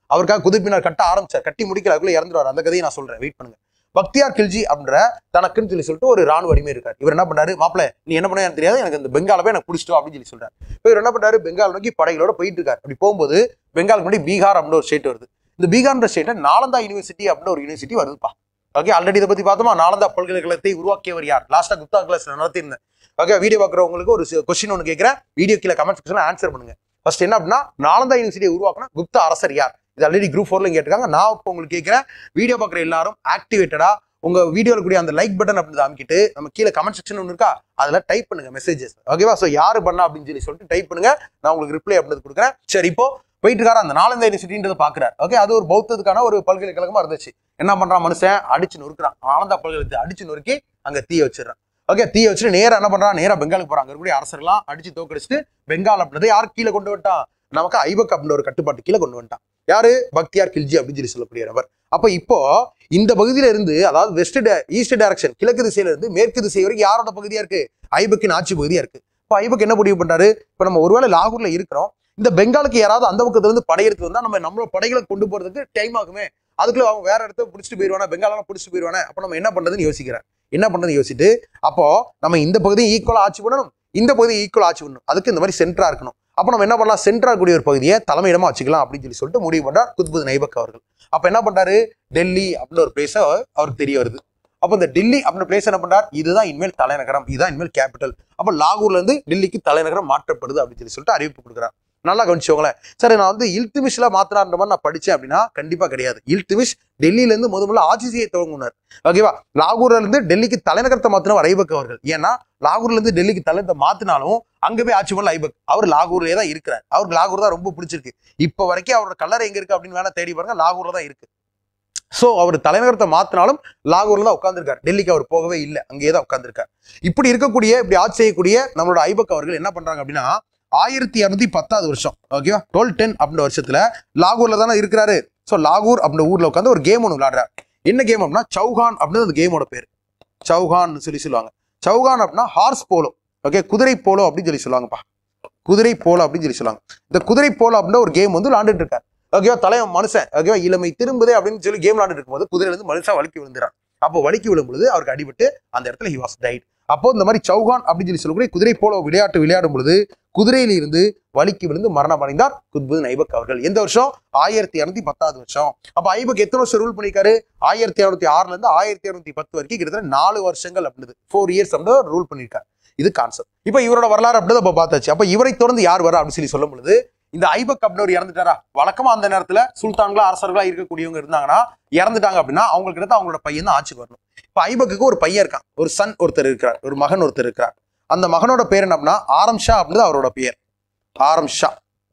அவருக்காக குதிப்பினார் கட்ட ஆரம்பிச்சார் கட்டி முடிக்கல அதுக்குள்ள இறந்துருவார் அந்த கதையை நான் சொல்றேன் வெயிட் பண்ணுங்க பக்தியார் கில்ஜி அப்படின்ற தனக்குன்னு சொல்லி சொல்லிட்டு ஒரு ராணுவ அடிமை இருக்கார் இவர் என்ன பண்ணாரு மாப்பிள நீ என்ன பண்ண எனக்கு தெரியாது எனக்கு இந்த பெங்கால போய் எனக்கு பிடிச்சிட்டோம் அப்படின்னு சொல்லி சொல்றாரு இப்போ இவர் என்ன பண்ணாரு பெங்கால் நோக்கி படைகளோட போயிட்டு இருக்காரு அப்படி போகும்போது பெங்காலுக்கு முன்னாடி பீகார் அப்படின்னு ஒரு ஸ்டேட் வருது இந்த பீகார்ன்ற ஸ்டேட்ல நாலந்தா யூனிவர்சிட்டி அப்படின்னு ஒரு யூனிவர்சிட்டி வருதுப்பா ஓகே ஆல்ரெடி இதை பத்தி பார்த்தோமா நாலந்தா பல்கலைக்கழகத்தை உருவாக்கியவர் யார் லாஸ்டா குப்தா கிளாஸ் நடத்தியிருந்தேன் ஓகே வீடியோ பார்க்குறவங்களுக்கு ஒரு கொஸ்டின் ஒன்று கேட்குறேன் வீடியோ கீழே கமெண்ட் செக்ஷன்ல ஆன்சர் பண்ணுங்க ஃபர்ஸ்ட் என்ன அப்படின்னா நாலந்தா யூனிவர்சிட்டியை உருவாக்கின குப்தா அரசர் யார் இது ஆல்ரெடி குரூப் ஃபோர்ல கேட்டிருக்காங்க நான் இப்போ உங்களுக்கு கேட்குறேன் வீடியோ பார்க்குற எல்லாரும் ஆக்டிவேட்டடா உங்க வீடியோல கூடிய அந்த லைக் பட்டன் அப்படின்னு அமைக்கிட்டு நம்ம கீழே கமெண்ட் செக்ஷன் ஒன்று இருக்கா அதுல டைப் பண்ணுங்க மெசேஜஸ் ஓகேவா ஸோ யாரு பண்ணா அப்படின்னு சொல்லி சொல்லிட்டு டைப் பண்ணுங்க நான் உங்களுக்கு ரிப்ளை அப்படின்னு கொடுக்குறேன் சரி இப்போ போயிட்டு இருக்காரு அந்த நாலந்த யூனிவர்சிட்டின்றத பாக்குறாரு ஓகே அது ஒரு பௌத்தத்துக்கான ஒரு பல்கலைக்கழகமா இருந்துச்சு என்ன பண்றான் மனுஷன் அடிச்சு நொறுக்குறான் நாலந்தா பல்கலைக்கழகத்தை அடிச்சு நொறுக்கி அங்க தீய வச்சிடறான் ஓகே தீய வச்சுட்டு நேரா என்ன பண்றான் நேரா பெங்காலுக்கு போறாங்க இருக்கக்கூடிய அரசர்லாம் அடிச்சு தோக்கடிச்சிட்டு பெங்கால் அப்படின்றத யார் கீழே கொண்டு வந்துட்டான் நமக்கு ஐபக் அப்படின்ற ஒரு கட்டுப்பாட்டு கீழே கொண்டு வந்துட்டான் யாரு பக்தியார் கில்ஜி அப்படின்னு சொல்லி சொல்லக்கூடிய நபர் அப்ப இப்போ இந்த பகுதியில இருந்து அதாவது வெஸ்ட் ஈஸ்ட் டைரக்ஷன் கிழக்கு திசையில இருந்து மேற்கு திசை வரைக்கும் யாரோட பகுதியா இருக்கு ஐபக்கின் ஆட்சி பகுதியா இருக்கு இப்போ ஐபக் என்ன முடிவு பண்றாரு இப்போ நம்ம ஒருவேளை லாகூர்ல இருக்கிறோம் இந்த பெங்காலுக்கு யாராவது அந்த பக்கத்துல இருந்து படையெடுத்து வந்தா நம்ம நம்மளோட படைகளை கொண்டு போறதுக்கு டைம் ஆகுமே அதுக்குள்ள அவங்க வேற இடத்த பிடிச்சிட்டு போயிடுவானே பெங்காலாம் பிடிச்சிட்டு போயிடுவானே அப்போ நம்ம என்ன பண்றதுன்னு யோசிக்கிறேன் என்ன பண்றதுன்னு யோசிச்சுட்டு அப்போ நம்ம இந்த பகுதியை ஈக்குவலா ஆட்சி பண்ணணும் இந்த பகுதியை ஈக்குவல் ஆட்சி பண்ணணும் அதுக்கு இந்த மாதிரி சென்டரா இருக்கணும் அப்போ நம்ம என்ன பண்ணலாம் சென்டரா கூடிய ஒரு பகுதியை தலைமையிடமா வச்சுக்கலாம் அப்படின்னு சொல்லி சொல்லிட்டு முடிவு பண்றார் குத்புத் நைபக் அவர்கள் அப்ப என்ன பண்றாரு டெல்லி அப்படின்னு ஒரு பிளேஸ் அவருக்கு தெரிய வருது அப்போ இந்த டெல்லி அப்படின்னு பிளேஸ் என்ன பண்றார் இதுதான் இனிமேல் தலைநகரம் இதுதான் இனிமேல் கேபிட்டல் அப்போ லாகூர்ல இருந்து டெல்லிக்கு தலைநகரம் மாற்றப்படுது அப்படின்னு சொல்லி சொல்லிட்டு அறிவிப்பு கொடுக்குறார் நல்லா கவனிச்சவங்களேன் சரி நான் வந்து இல்துமிஷ்ல மாத்தினான்ற மாதிரி நான் படிச்சேன் அப்படின்னா கண்டிப்பா கிடையாது இல்துமிஷ் டெல்லியில இருந்து முத முதல்ல ஆட்சி செய்ய துவங்கினார் ஓகேவா லாகூர்ல இருந்து டெல்லிக்கு தலைநகரத்தை மாத்தினவர் ஐபக் அவர்கள் ஏன்னா லாகூர்ல இருந்து டெல்லிக்கு தலைநகரத்தை மாத்தினாலும் அங்க போய் ஆட்சி பண்ணல ஐபக் அவர் லாகூர்லயே தான் இருக்கிறார் அவருக்கு லாகூர் தான் ரொம்ப பிடிச்சிருக்கு இப்போ வரைக்கும் அவரோட கலர் எங்க இருக்கு அப்படின்னு வேணா தேடி பாருங்க லாகூர்ல தான் இருக்கு சோ அவர் தலைநகரத்தை மாத்தினாலும் லாகூர்ல தான் உட்கார்ந்திருக்கார் டெல்லிக்கு அவர் போகவே இல்லை அங்கேயே தான் உட்கார்ந்திருக்கார் இப்படி இருக்கக்கூடிய இப்படி ஆட்சி செய்யக்கூடிய நம்மளோட ஐபக் அவர்கள் என்ன பண்றாங்க அப்படின்னா ஆயிரத்தி இரநூத்தி பத்தாவது வருஷம் ஓகேவா டுவெல் டென் அப்படின்ற வருஷத்துல லாகூர்ல தானே இருக்கிறாரு ஸோ லாகூர் அப்படின்ற ஊர்ல உட்காந்து ஒரு கேம் ஒன்று விளையாடுறாரு என்ன கேம் அப்படின்னா சௌஹான் அப்படின்னு அந்த கேமோட பேர் சௌஹான் சொல்லி சொல்லுவாங்க சௌஹான் அப்படின்னா ஹார்ஸ் போலோ ஓகே குதிரை போலோ அப்படின்னு சொல்லி சொல்லுவாங்கப்பா குதிரை போலோ அப்படின்னு சொல்லி சொல்லுவாங்க இந்த குதிரை போலோ அப்படின்ற ஒரு கேம் வந்து விளாண்டுட்டு இருக்காரு ஓகேவா தலைவன் மனுஷன் ஓகேவா இளமை திரும்புதே அப்படின்னு சொல்லி கேம் விளாண்டுட்டு இருக்கும்போது குதிரையில இருந்து மனுஷன் வலிக்கி விழுந்துறான் அப்போ வலிக்கி விழும் பொழுது அவருக்கு அடிபட்டு அந்த இடத்துல ஹி வாஸ் டைட் அப்போ இந்த மாதிரி சௌஹான் அப்படின்னு சொல்லி சொல்லக்கூடிய குதிரை போலோ விளையாட்டு விளையாடும் பொழுது குதிரையில இருந்து வலிக்கு விழுந்து மரணம் அடைந்தார் குத்புத் ஐபக் அவர்கள் எந்த வருஷம் ஆயிரத்தி இரநூத்தி பத்தாவது வருஷம் அப்ப ஐபக் எத்தனை வருஷம் ரூல் பண்ணிருக்காரு ஆயிரத்தி இரநூத்தி ஆறுல இருந்து ஆயிரத்தி இரநூத்தி பத்து வரைக்கும் கிட்டத்தட்ட நாலு வருஷங்கள் அப்படின்றது ஃபோர் இயர்ஸ் அப்படின்னு ரூல் பண்ணிருக்காரு இது கான்செப்ட் இப்ப இவரோட வரலாறு அப்படின்றத இப்ப பார்த்தாச்சு அப்ப இவரை தொடர்ந்து யார் வரா அப்படின்னு சொல்லி சொல்லும் பொழுது இந்த ஐபக் அப்படின்றவர் இறந்துட்டாரா வழக்கமா அந்த நேரத்துல சுல்தான்களா அரசர்களா இருக்கக்கூடியவங்க இருந்தாங்கன்னா இறந்துட்டாங்க அப்படின்னா அவங்களுக்கு அடுத்து அவங்களோட பையன் தான் ஆட்சிக்கு வரணும் இப்ப ஐபக்குக்கு ஒரு பையன் இருக்கான் ஒரு சன் ஒருத்தர் இருக்கிறார் ஒரு மகன் ஒருத்தர் இருக்கிறார் அந்த மகனோட பேர் என்ன அப்படின்னா ஆரம் ஷா அப்படின்றது அவரோட பெயர் ஆரம் ஷா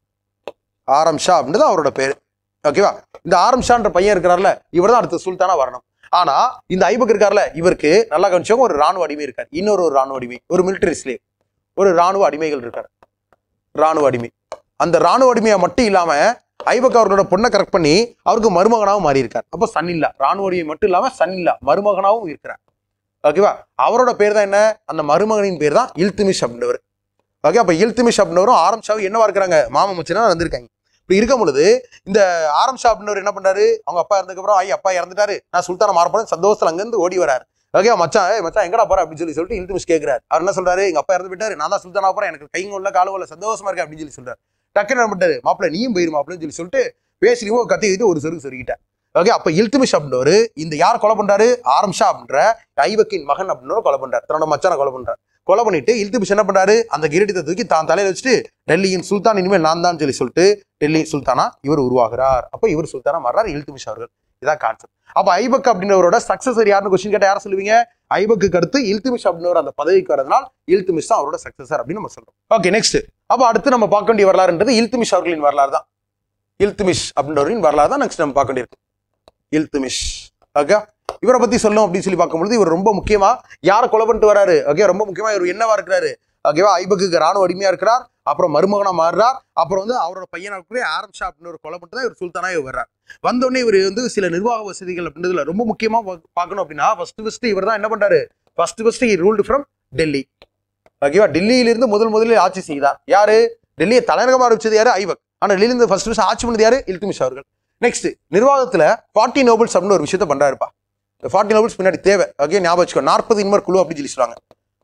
ஆரம் ஷா அப்படின்றது அவரோட பேர் ஓகேவா இந்த ஆரம் ஷான்ற பையன் இருக்கிறார்ல இவர் தான் அடுத்த சுல்தானா வரணும் ஆனா இந்த ஐபக் இருக்கார்ல இவருக்கு நல்லா கவனிச்சவங்க ஒரு ராணுவ அடிமை இருக்கார் இன்னொரு ஒரு ராணுவ அடிமை ஒரு மிலிட்டரி ஸ்லேவ் ஒரு ராணுவ அடிமைகள் இருக்கார் ராணுவ அடிமை அந்த ராணுவ அடிமையா மட்டும் இல்லாம ஐபக் அவர்களோட பொண்ணை கரெக்ட் பண்ணி அவருக்கு மருமகனாவும் மாறி இருக்கார் அப்போ சன் இல்லா ராணுவ அடிமை மட்டும் இல்லாம சன் இல்லா மருமகனாவும் இருக்கிறார் ஓகேவா அவரோட பேர் தான் என்ன அந்த மருமகனின் பேர் தான் இல்துமிஷ் அப்படின்றவர் ஓகே அப்ப இல்துமிஷ் அப்படின்றவரும் ஆரம் ஷாவும் என்னவா இருக்கிறாங்க மாமா மச்சனா வந்திருக்காங்க இப்படி இருக்கும் பொழுது இந்த ஆரம் ஷா அப்படின்றவர் என்ன பண்றாரு அவங்க அப்பா இறந்ததுக்கு அப்புறம் ஐயா அப்பா இறந்துட்டாரு நான் சுல்தான மாறப்போறேன் சந்தோஷத்துல அங்கிருந்து ஓடி வராரு ஓகே மச்சான் ஏய் மச்சான் எங்கடா போற அப்படின்னு சொல்லி சொல்லிட்டு இல்துமிஷ் கேட்கிறாரு அவர் என்ன சொல்றாரு எங்க அப்பா இறந்து போயிட்டாரு நான் தான் சுல்தானா போறேன் எனக்கு கைங்க உள்ள காலம் உள்ள சந்தோஷமா இருக்கு அப்படின்னு சொல்லி சொல்றாரு டக்குன்னு என்ன பண்ணிட்டாரு மாப்பிள்ள நீயும் போயிரு மாப்பிள்ளன்னு சொல்லி சொல்லிட்டு பேசினீங்க கத்திக்கிட்டு ஒரு சொருக்கு சொருகிட்டேன் ஓகே அப்ப இல்துமிஷ் அப்படின்றவர் இந்த யார் கொலை பண்றாரு ஆரம் ஷா அப்படின்ற ஐபக்கின் மகன் அப்படின்னு கொலை பண்றாரு தன்னோட மச்சான கொலை பண்றாரு கொலை பண்ணிட்டு இல்துமிஷ் என்ன பண்றாரு அந்த கிரீடத்தை தூக்கி தான் தலையில வச்சுட்டு டெல்லியின் சுல்தான் இனிமேல் நான் தான் சொல்லி சொல்லிட்டு டெல்லி சுல்தானா இவர் உருவாகிறார் அப்ப இவர் சுல்தானா மாறுறார் இல்துமிஷ் அவர்கள் இதான் கான்செப்ட் அப்ப ஐபக் அப்படின்றவரோட சக்சஸர் யாருன்னு கொஸ்டின் கேட்டா யார சொல்லுவீங்க ஐபக்கு அடுத்து இல்துமிஷ் அப்படின்றவர் அந்த பதவிக்கு வரதுனால் இல்துமிஷ் தான் அவரோட சக்சஸர் அப்படின்னு நம்ம சொல்றோம் ஓகே நெக்ஸ்ட் அப்ப அடுத்து நம்ம பார்க்க வேண்டிய வரலாறுன்றது இல்துமிஷ் அவர்களின் வரலாறு தான் இல்துமிஷ் அப்படின்றவரின் வரலாறு தான் நெக்ஸ்ட் நம்ம பார்க்க வேண்டியிருக்கு இல்துமிஷ் ஓகே இவரை பத்தி சொல்லணும் அப்படின்னு சொல்லி பார்க்கும்பொழுது இவர் ரொம்ப முக்கியமா யாரை கொலை பண்ணிட்டு வராரு ஓகே ரொம்ப முக்கியமா இவர் என்னவா இருக்கிறாரு ஓகேவா ஐபக்கு ராணுவ அடிமையா இருக்கிறார் அப்புறம் மருமகனா மாறுறார் அப்புறம் வந்து அவரோட பையனா இருக்கிற ஆரம் ஷா அப்படின்னு ஒரு கொலை பண்ணிட்டு தான் இவர் சுல்தானா இவர் வர்றார் வந்தோடனே இவர் வந்து சில நிர்வாக வசதிகள் அப்படின்றதுல ரொம்ப முக்கியமா பா- பார்க்கணும் அப்படின்னா ஃபர்ஸ்ட் ஃபர்ஸ்ட் இவர் தான் என்ன பண்றாரு first first ruled from Delhi ஓகேவா டெல்லியிலிருந்து முதல் முதலில் ஆட்சி செய்தார் யாரு டெல்லியை தலைநகரமா அறிவிச்சது யாரு ஐபக் ஆனா டெல்லியிலிருந்து ஃபர்ஸ்ட் ஃபர்ஸ்ட் ஆட்சி பண்ணது யாரு இல்துமிஷ் அவர்கள் நெக்ஸ்ட் நிர்வாகத்துல ஃபார்ட்டி நோபல்ஸ் அப்படின்னு ஒரு விஷயத்த பண்றாருப்பா இந்த ஃபார்ட்டி நோபல்ஸ் பின்னாடி தேவை ஓகே ஞாபகம் வச்சுக்கோ நாற்பது இன்மர் குழு அப்படின்னு சொல்லி சொல்லுவாங்க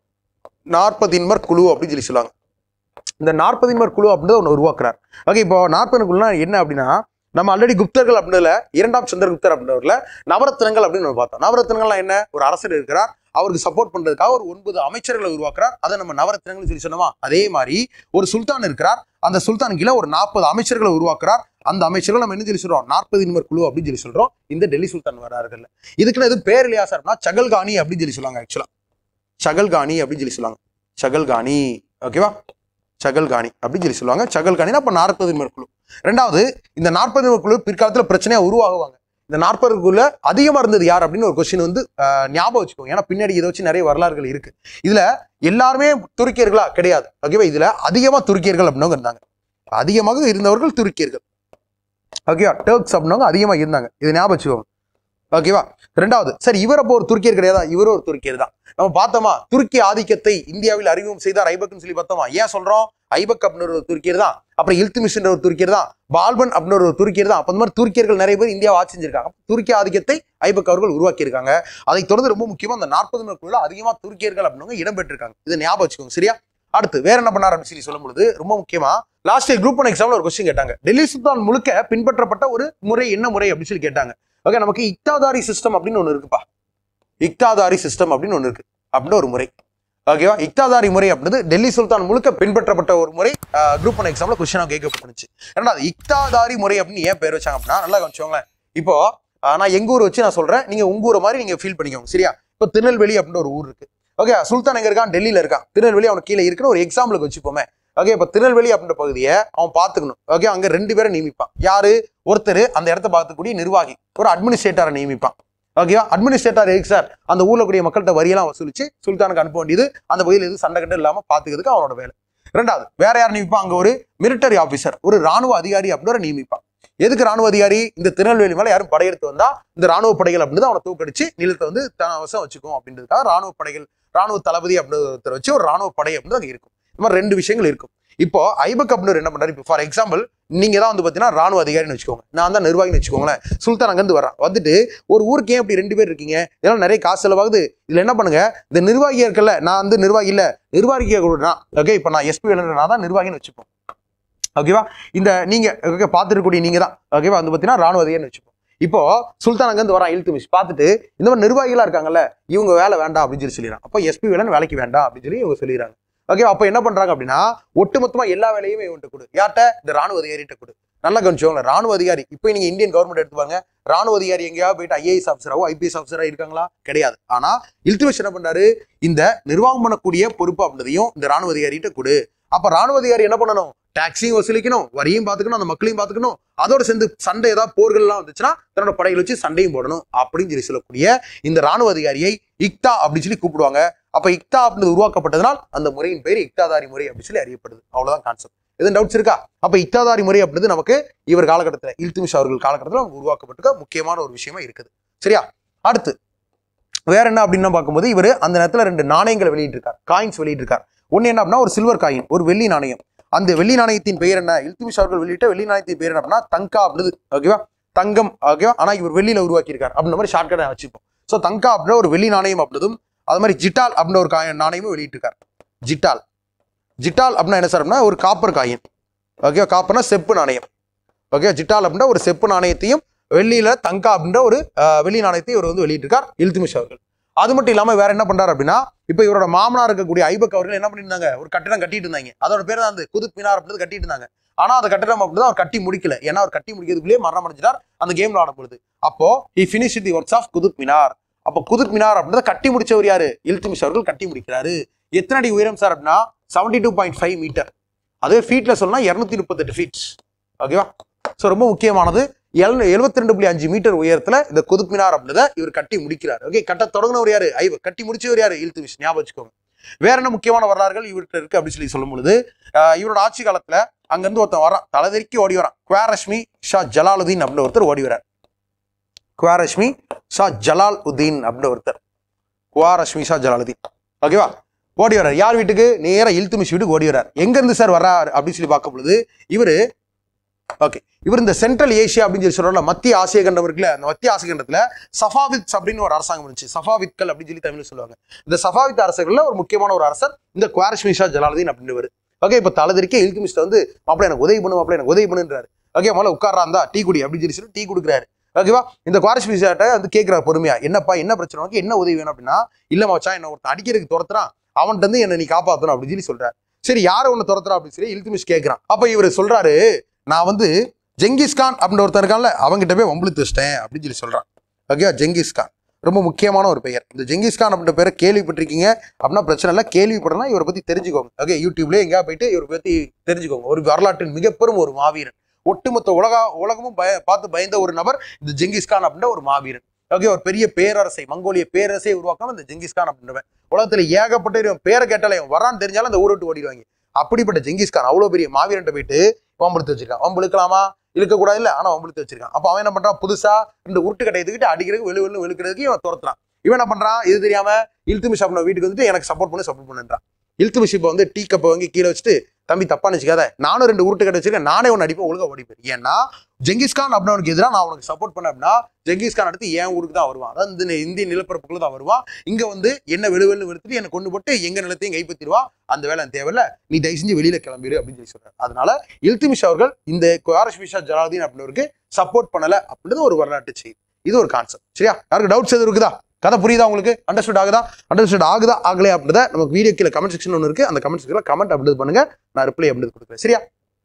நாற்பது இன்மர் குழு அப்படின்னு சொல்லி சொல்லுவாங்க இந்த நாற்பது இன்மர் குழு அப்படின்றத ஒன்று உருவாக்குறார் ஓகே இப்போ நாற்பது குழுனா என்ன அப்படின்னா நம்ம ஆல்ரெடி குப்தர்கள் அப்படின்றதுல இரண்டாம் சந்திரகுப்தர் அப்படின்றவர்ல நவரத்னங்கள் அப்படின்னு நம்ம பார்த்தோம் நவரத்னங்கள்லாம் என்ன ஒரு அரசர் இருக்கிறார் அவருக்கு சப்போர்ட் பண்றதுக்காக ஒரு ஒன்பது அமைச்சர்களை உருவாக்குறார் அதை நம்ம நவரத்னங்கள் சொல்லி சொன்னோமா அதே மாதிரி ஒரு சுல்தான் இருக்கிறார் அந்த சுல்தான் கீழே ஒரு நாற்பது அமைச்சர்களை உருவாக்குறார் அந்த அமைச்சர்கள் நம்ம என்ன சொல்லி சொல்றோம் நாற்பது இன்மர் குழு அப்படின்னு சொல்லி சொல்றோம் இந்த டெல்லி சுல்தான் வரார்கள் இதுக்குன்னு எது பேர் இல்லையா சார் அப்படின்னா சகல்கானி அப்படின்னு சொல்லி சொல்லுவாங்க ஆக்சுவலா சகல்கானி அப்படின்னு சொல்லி சொல்லுவாங்க சகல்கானி ஓகேவா சகல்கானி அப்படின்னு சொல்லி சொல்லுவாங்க சகல்கானினா அப்போ நாற்பது இன்மர் குழு ரெண்டாவது இந்த நாற்பது இன்மர் குழு பிற்காலத்தில் பிரச்சனையா உருவாகுவாங்க இந்த நாற்பதுக்குள்ள அதிகமா இருந்தது யார் அப்படின்னு ஒரு கொஸ்டின் வந்து ஆஹ், ஞாபகம் வச்சுக்கோங்க ஏன்னா பின்னாடி இதை வச்சு நிறைய வரலாறுகள் இருக்கு இதுல எல்லாருமே துருக்கியர்களா கிடையாது ஓகேவா இதுல அதிகமா துருக்கியர்கள் அப்படின்னவங்க இருந்தாங்க அதிகமாக இருந்தவர்கள் துருக்கியர்கள் ஓகேவா டர்க்ஸ் அப்படின்னவங்க அதிகமா இருந்தாங்க இது ஞாபகம் வச்சுக்கோங்க ஓகேவா ரெண்டாவது சரி இவர் அப்போ ஒரு துருக்கியர் கிடையாதா இவரும் ஒரு துருக்கியர் தான் நம்ம பார்த்தோமா துருக்கி ஆதிக்கத்தை இந்தியாவில் அறிமுகம் செய்தார் ஐபக்னு சொல்லி பார்த்தோமா ஏன் சொல்றோம் ஐபக் அப்படின்னு ஒரு துருக்கியர் தான் அப்புறம் இல்துமிஷன் ஒரு துருக்கியர் தான் பால்பன் அப்படின்னு ஒரு துருக்கியர் தான் அப்ப இந்த மாதிரி துருக்கியர்கள் நிறைய பேர் இந்தியாவை ஆட்சி செஞ்சிருக்காங்க அப்ப துருக்கி ஆதிக்கத்தை ஐபக் அவர்கள் உருவாக்கி இருக்காங்க அதை தொடர்ந்து ரொம்ப முக்கியமா அந்த நாற்பது நாட்களுள்ள அதிகமா துருக்கியர்கள் அப்படின்னு இடம்பெற்றிருக்காங்க இதை ஞாபகம் வச்சுக்கோங்க சரியா அடுத்து வேற என்ன பண்ணார் அப்படின்னு சொல்லி சொல்லும் பொழுது ரொம்ப முக்கியமா லாஸ்ட் இயர் குரூப் ஒன் எக்ஸாம்ல ஒரு கொஸ்டின் கேட்டாங்க டெல்லி சுல்தான் முழுக்க பின்பற்றப்பட்ட ஒரு முறை என்ன முறை அப்படின்னு சொல்லி கேட்டாங்க ஓகே நமக்கு இக்தாதாரி சிஸ்டம் அப்படின்னு ஒன்று இருக்குப்பா இக்தாதாரி சிஸ்டம் அப்படின்னு ஒன்று இருக்கு அப்படின்னு ஒரு முறை ஓகேவா இக்தாதாரி முறை அப்படின்றது டெல்லி சுல்தான் முழுக்க பின்பற்றப்பட்ட ஒரு முறை குரூப் ஒன் எக்ஸாம்ல கொஸ்டினாக கேட்கப்பட்டுச்சு ரெண்டாவது இக்தாதாரி முறை அப்படின்னு ஏன் பேர் வச்சாங்க அப்படின்னா நல்லா கவனிச்சோங்களேன் இப்போ ஆஹ், நான் எங்க ஊர் வச்சு நான் சொல்றேன் நீங்க உங்க ஊரை மாதிரி நீங்க ஃபீல் பண்ணிக்கோங்க சரியா இப்போ திருநெல்வேலி அப்படின்னு ஒரு ஊர் இருக்கு ஓகே சுல்தான் எங்க இருக்கான் டெல்லியில இருக்கான் திருநெல்வேலி அவனுக்கு கீழே இருக்குன்னு ஒரு எக்ஸாம்பிளுக்கு வச்சுப்போமே ஓகே இப்போ திருநெல்வேலி அப்படின்ற பகுதியை அவன் பார்த்துக்கணும் ஓகே அங்க ரெண்டு பேரை நியமிப்பான் யாரு ஒருத்தர் அந்த இடத்த பார்த்துக்கூடிய நிர்வாகி ஒரு அட்மினிஸ்ட்ரேட்டரை நியமிப்பான் ஓகேவா அட்மினிஸ்ட்ரேட்டர் எதுக்கு சார் அந்த ஊர்ல கூடிய மக்கள்கிட்ட வரியெல்லாம் வசூலிச்சு சுல்தானுக்கு அனுப்ப வேண்டியது அந்த பகுதியில் எதுவும் சண்டை கண்டு இல்லாம பாத்துக்கிறதுக்கு அவனோட வேலை ரெண்டாவது வேற யார் நியமிப்பான் அங்க ஒரு மிலிட்டரி ஆபீசர் ஒரு ராணுவ அதிகாரி அப்படின்னு நியமிப்பான் எதுக்கு ராணுவ அதிகாரி இந்த திருநெல்வேலி மேல யாரும் படையெடுத்து வந்தா இந்த ராணுவ படைகள் அப்படின்னு அவனை தூக்கடிச்சு நிலத்தை வந்து தன வசம் வச்சுக்கும் அப்படின்றதுக்காக ராணுவ படைகள் ராணுவ தளபதி அப்படின்னு ஒருத்தர் வச்சு ஒரு ராணுவ படை அப்படின்னு அங்க இருக்கும் இந்த மாதிரி ரெண்டு விஷயங்கள் இருக்கும் இப்போ ஐபக் அப்படின்னு என்ன பண்றாரு இப்போ ஃபார் எக்ஸாம்பிள் நீங்க தான் வந்து பாத்தீங்கன்னா ராணுவ அதிகாரின்னு வச்சுக்கோங்க நான் தான் நிர்வாகின்னு வச்சுக்கோங்களேன் சுல்தான் அங்கேருந்து வரான் வந்துட்டு ஒரு ஊருக்கு ஏன் இப்படி ரெண்டு பேர் இருக்கீங்க இதெல்லாம் நிறைய காசு செலவாகுது இதுல என்ன பண்ணுங்க இந்த நிர்வாகியா இருக்கல நான் வந்து நிர்வாகி இல்ல நிர்வாகியா கொடுனா ஓகே இப்போ நான் எஸ்பி நான் தான் நிர்வாகின்னு வச்சுப்போம் ஓகேவா இந்த நீங்க ஓகே பார்த்துருக்கக்கூடிய நீங்க தான் ஓகேவா வந்து பார்த்தீங்கன்னா ராணுவ அதிகாரின்னு வச்சுப்போம் இப்போ சுல்தான் அங்கேருந்து வரான் இழுத்து மிஸ் பார்த்துட்டு இந்த மாதிரி நிர்வாகிகளா இருக்காங்கல்ல இவங்க வேலை வேண்டாம் அப்படின்னு சொல்லி சொல்லிடுறான் அப்போ எஸ்பி வேலைன்னு வேலைக்கு வேண்டாம் அப்படின்னு சொல்லி இவங்க சொல்லிடுறாங்க ஓகே அப்போ என்ன பண்றாங்க அப்படின்னா ஒட்டுமொத்தமா எல்லா வேலையுமே இவன்ட்டு கொடு யார்கிட்ட இந்த ராணுவ அதிகாரிகிட்ட கொடு நல்லா கவனிச்சோங்களேன் ராணுவ அதிகாரி இப்போ நீங்க இந்தியன் கவர்மெண்ட் எடுத்துப்பாங்க ராணுவ அதிகாரி எங்கேயாவது போயிட்டு ஐஏஎஸ் ஆஃபீஸராவோ ஐபிஎஸ் ஆஃபீஸரா இருக்காங்களா கிடையாது ஆனா இல்துமிஷ் என்ன பண்றாரு இந்த நிர்வாகம் பண்ணக்கூடிய பொறுப்பு அப்படின்றதையும் இந்த ராணுவ அதிகாரிகிட்ட கொடு அப்ப ராணுவ அதிகாரி என்ன பண்ணணும் டாக்ஸையும் வசூலிக்கணும் வரியும் பார்த்துக்கணும் அந்த மக்களையும் பார்த்துக்கணும் அதோட சேர்ந்து சண்டை ஏதாவது போர்கள்லாம் வந்துச்சுன்னா தன்னோட படைகள் வச்சு சண்டையும் போடணும் அப்படின்னு சொல்லி சொல்லக்கூடிய இந்த ராணுவ அதிகாரியை இக்தா அப்படின்னு சொல்லி கூப்பிடுவாங்க அப்ப இக்தா அப்படின்னு உருவாக்கப்பட்டதனால் அந்த முறையின் பேர் இக்தாதாரி முறை அப்படின்னு சொல்லி அறியப்படுது அவ்வளவுதான் கான்செப்ட் எதுவும் டவுட்ஸ் இருக்கா அப்ப இக்தாதாரி முறை அப்படின்றது நமக்கு இவர் காலகட்டத்தில் இல்துமிஷ் அவர்கள் காலகட்டத்தில் நமக்கு உருவாக்கப்பட்டிருக்க முக்கியமான ஒரு விஷயமா இருக்குது சரியா அடுத்து வேற என்ன அப்படின்னு பார்க்கும்போது இவர் அந்த நேரத்துல ரெண்டு நாணயங்களை வெளியிட்டிருக்கார் காயின்ஸ் வெளியிட்டிருக்கார் ஒன்னு என்ன அப்படின்னா ஒரு சில்வர் காயின் ஒரு வெள்ளி நாணயம் அந்த வெள்ளி நாணயத்தின் பெயர் என்ன இல்துமிஷ் அவர்கள் வெளியிட்ட வெள்ளி நாணயத்தின் பெயர் என்ன அப்படின்னா தங்கா அப்படிது ஓகேவா தங்கம் ஓகேவா ஆனா இவர் வெள்ளியில உருவாக்கியிருக்கார் அப்படின்ற மாதிரி ஷார்ட்கட்டை வச்சுப்போம் ஸோ தங்கா அப்படின்ற ஒரு வெள்ளி நாணயம் அப்படின்றதும் அது மாதிரி ஜிட்டால் அப்படின்ற ஒரு காயின் நாணயமும் வெளியிட்டிருக்கார் ஜிட்டால் ஜிட்டால் அப்படின்னா என்ன சார் அப்படின்னா ஒரு காப்பர் காயின் ஓகே காப்பர்னா செப்பு நாணயம் ஓகே ஜிட்டால் அப்படின்ற ஒரு செப்பு நாணயத்தையும் வெள்ளியில தங்கா அப்படின்ற ஒரு அஹ், வெள்ளி நாணயத்தையும் இவர் வந்து வெளியிட்டிருக்கார் இல்துமிஷ் அவர்கள் அது மட்டும் இல்லாம வேற என்ன பண்றாரு அப்படின்னா இப்போ இவரோட மாமனார் இருக்கக்கூடிய ஐபக் அவர்கள் என்ன பண்ணியிருந்தாங்க ஒரு கட்டிடம் கட்டிட்டு இருந்தாங்க அதோட பேர் தான் அந்த குதுப் மினார் அப்படின்றது கட்டிட்டு இருந்தாங்க ஆனா அந்த கட்டிடம் அப்படிதான் அவர் கட்டி முடிக்கல ஏன்னா அவர் கட்டி முடிக்கிறதுக்குள்ளேயே மரணம் அடைஞ்சிட்டார் அந்த கேம்ல ஆடும் பொழுது அப்போ he finish the works of Qutub Minar அப்போ குதுப் மினார் அப்படின்றத கட்டி முடிச்சவர் யாரு இல்துமிஷ் அவர்கள் கட்டி முடிக்கிறாரு எத்தனை அடி உயரம் சார் அப்படின்னா seventy two point five metre அதுவே ஃபீட்ல சொல்லலாம் இரநூத்தி முப்பத்தெட்டு ஃபீட்ஸ் ஓகேவா ஸோ ரொம்ப முக்கியமானது எழு எழுபத்தி ரெண்டு புள்ளி அஞ்சு மீட்டர் உயரத்துல இந்த குதுப் மினார் அப்படின்றத இவர் கட்டி முடிக்கிறார் ஓகே கட்ட தொடங்கினவர் யாரு ஐவ கட்டி முடிச்சவர் யாரு இல்துமிஷ் ஞாபகம் வச்சுக்கோங்க வேற என்ன முக்கியமான வரலாறுகள் இவர்கிட்ட இருக்கு அப்படின்னு சொல்லி சொல்லும் பொழுது ஆஹ் இவரோட ஆட்சி காலத்துல அங்கிருந்து ஒருத்தன் வரான் தலைதெறிக்கி ஓடி வரான் குவாரஷ்மி ஷா ஜலாலுதீன் அப்படின்னு ஒருத்தர் ஓடி வரார் குவாரஷ்மி ஷா ஜலால் உதீன் அப்படின்னு ஒருத்தர் குவாரஷ்மி ஷா ஜலாலுதீன் ஓகேவா ஓடி வர்றார் யார் வீட்டுக்கு நேரா இல்துமிஷ் வீட்டுக்கு ஓடி வர்றார் எங்க இருந்து சார் வர்றார் அப்படின்னு சொல்லி பார்க்கும் பொழுது இவரு ஓகே இவர் இந்த சென்ட்ரல் ஏசியா அப்படின்னு சொல்லி சொல்றோம்ல மத்திய ஆசிய கண்டம் இருக்குல்ல அந்த மத்திய ஆசிய கண்டத்துல சஃபாவித் அப்படின்னு ஒரு அரசாங்கம் இருந்துச்சு சஃபாவித்கள் அப்படின்னு சொல்லி தமிழ்ல சொல்லுவாங்க இந்த சஃபாவித் அரசர்கள்ல ஒரு முக்கியமான ஒரு அரசர் இந்த குவாரிஷ் ஷா ஜலாலுதீன் அப்படின்றவர் ஓகே இப்போ தலதிரிக்கே இல்துமிஸ்ட வந்து மாப்பிள எனக்கு உதவி பண்ணு மாப்பிள எனக்கு உதவி பண்ணுன்றாரு ஓகே முதல்ல உட்கார்றா இருந்தா டீ குடி அப்படின்னு சொல்லி சொல்லி டீ கொடுக்குறாரு ஓகேவா இந்த குவாரிஷ் மிஷாட்ட வந்து கேட்கிறார் பொறுமையா என்னப்பா என்ன பிரச்சனை உனக்கு என்ன உதவி வேணும் அப்படின்னா இல்ல மச்சான் என்ன ஒருத்தன் அடிக்கிறதுக்கு துரத்துறான் அவன்கிட்ட இருந்து என்ன நீ காப்பாத்தணும் அப்படின்னு சொல்லி சொல்றாரு சரி யாரை ஒன்று துரத்துறா அப்படின்னு சொல்லி இல்துமிஷ் கேட்கிறான் அப்ப இவர் சொல்றாரு நான் வந்து ஜெங்கிஸ்கான் அப்படின்னு ஒருத்தர் இருக்கான்ல அவங்ககிட்ட போய் வம்பிழுத்து வச்சிட்டேன் அப்படின்னு சொல்லி சொல்றான் ஓகேவா ஜெங்கிஸ்கான் ரொம்ப முக்கியமான ஒரு பெயர் இந்த ஜெங்கிஸ்கான் அப்படின்ற பேரை கேள்விப்பட்டிருக்கீங்க அப்படின்னா பிரச்சனை இல்லை கேள்விப்படலாம் இவரை பத்தி தெரிஞ்சுக்கோங்க ஓகே யூடியூப்ல எங்கேயா போயிட்டு இவரை பத்தி தெரிஞ்சுக்கோங்க ஒரு வரலாற்றின் மிகப்பெரும் ஒரு மாவீரன் ஒட்டுமொத்த உலக உலகமும் பய பார்த்து பயந்த ஒரு நபர் இந்த ஜெங்கிஸ்கான் அப்படின்ற ஒரு மாவீரன் ஓகே ஒரு பெரிய பேரரசை மங்கோலிய பேரரசை உருவாக்கணும் இந்த ஜெங்கிஸ்கான் அப்படின்றவன் உலகத்துல ஏகப்பட்ட இவன் பேரை கேட்டாலே இவன் வரான்னு தெரிஞ்சாலும் அந்த ஊரை விட்டு ஓடிடுவாங்க அப்படிப்பட்ட ஜெங்கிஸ்கான் அவ்வளவு பெரிய மாவீரன்ட்ட போயிட்டு வம்பெடுத்து வச்சிருக்கான் வம்பு இழுக்கலாமா இழுக்கக்கூடாது இல்ல ஆனா வம்பெடுத்து வச்சிருக்கான் அப்ப அவன் என்ன பண்றான் புதுசா இந்த உருட்டு கட்டை எடுத்துக்கிட்டு அடிக்கிறதுக்கு வெளு வெளு வெளுக்கிறதுக்கு இவன் துரத்துறான் இவன் என்ன பண்றான் இது தெரியாம இல்துமிஷ் அப்படின்ற வீட்டுக்கு வந்துட்டு எனக்கு சப்போர்ட் பண்ணு சப்போர்ட் பண்ணுன்றான் இல்துமிஷ் இப்போ வந்து டீ கப்பை வாங்கி கீழே வச்சுட்டு தம்பி தப்பா நினைச்சுக்காத நானும் ரெண்டு உருட்டு கட்டை வச்சிருக்கேன் நானே ஒன்று அடிப்பேன் ஒழுங்கா ஓடிப்பேன் ஏன்னா ஜெங்கிஸ்கான் அப்படின்னவனுக்கு எதிராக நான் உனக்கு சப்போர்ட் பண்ண அப்படின்னா ஜெங்கிஸ்கான் அடுத்து என் ஊருக்கு தான் வருவான் அதாவது இந்த இந்திய நிலப்பரப்புக்குள்ள தான் வருவான் இங்க வந்து என்ன வெளு வெளு வெளுத்துட்டு என்னை கொண்டு போட்டு எங்க நிலத்தையும் கைப்பற்றிடுவா அந்த வேலை எனக்கு தேவையில்ல நீ தயவு செஞ்சு வெளியில கிளம்பிடு அப்படின்னு சொல்லி சொல்றாரு அதனால இல்துமிஷ் அவர்கள் இந்த குவாரஷ் மிஷா ஜலாலுதீன் அப்படின்றவருக்கு சப்போர்ட் பண்ணல அப்படின்றது ஒரு வரலாற்று செய்தி இது ஒரு கான்செப்ட் சரியா யாருக்கு டவுட்ஸ் எதுவும் இருக்குதா கதை புரியுதா உங்களுக்கு அண்டர்ஸ்டுட் ஆகுதா அண்டர்ஸ்டுட் ஆகுதா ஆகலையா அப்படின்றத நமக்கு வீடியோ கீழே கமெண்ட் செக்ஷன் ஒன்று இருக்கு அந்த கமெண்ட் செக்ஷன்ல கமெண்ட் அப்படி பண்ணுங்க நான் ரிப்ளை அப்படி கொடுக்குறேன் சரியா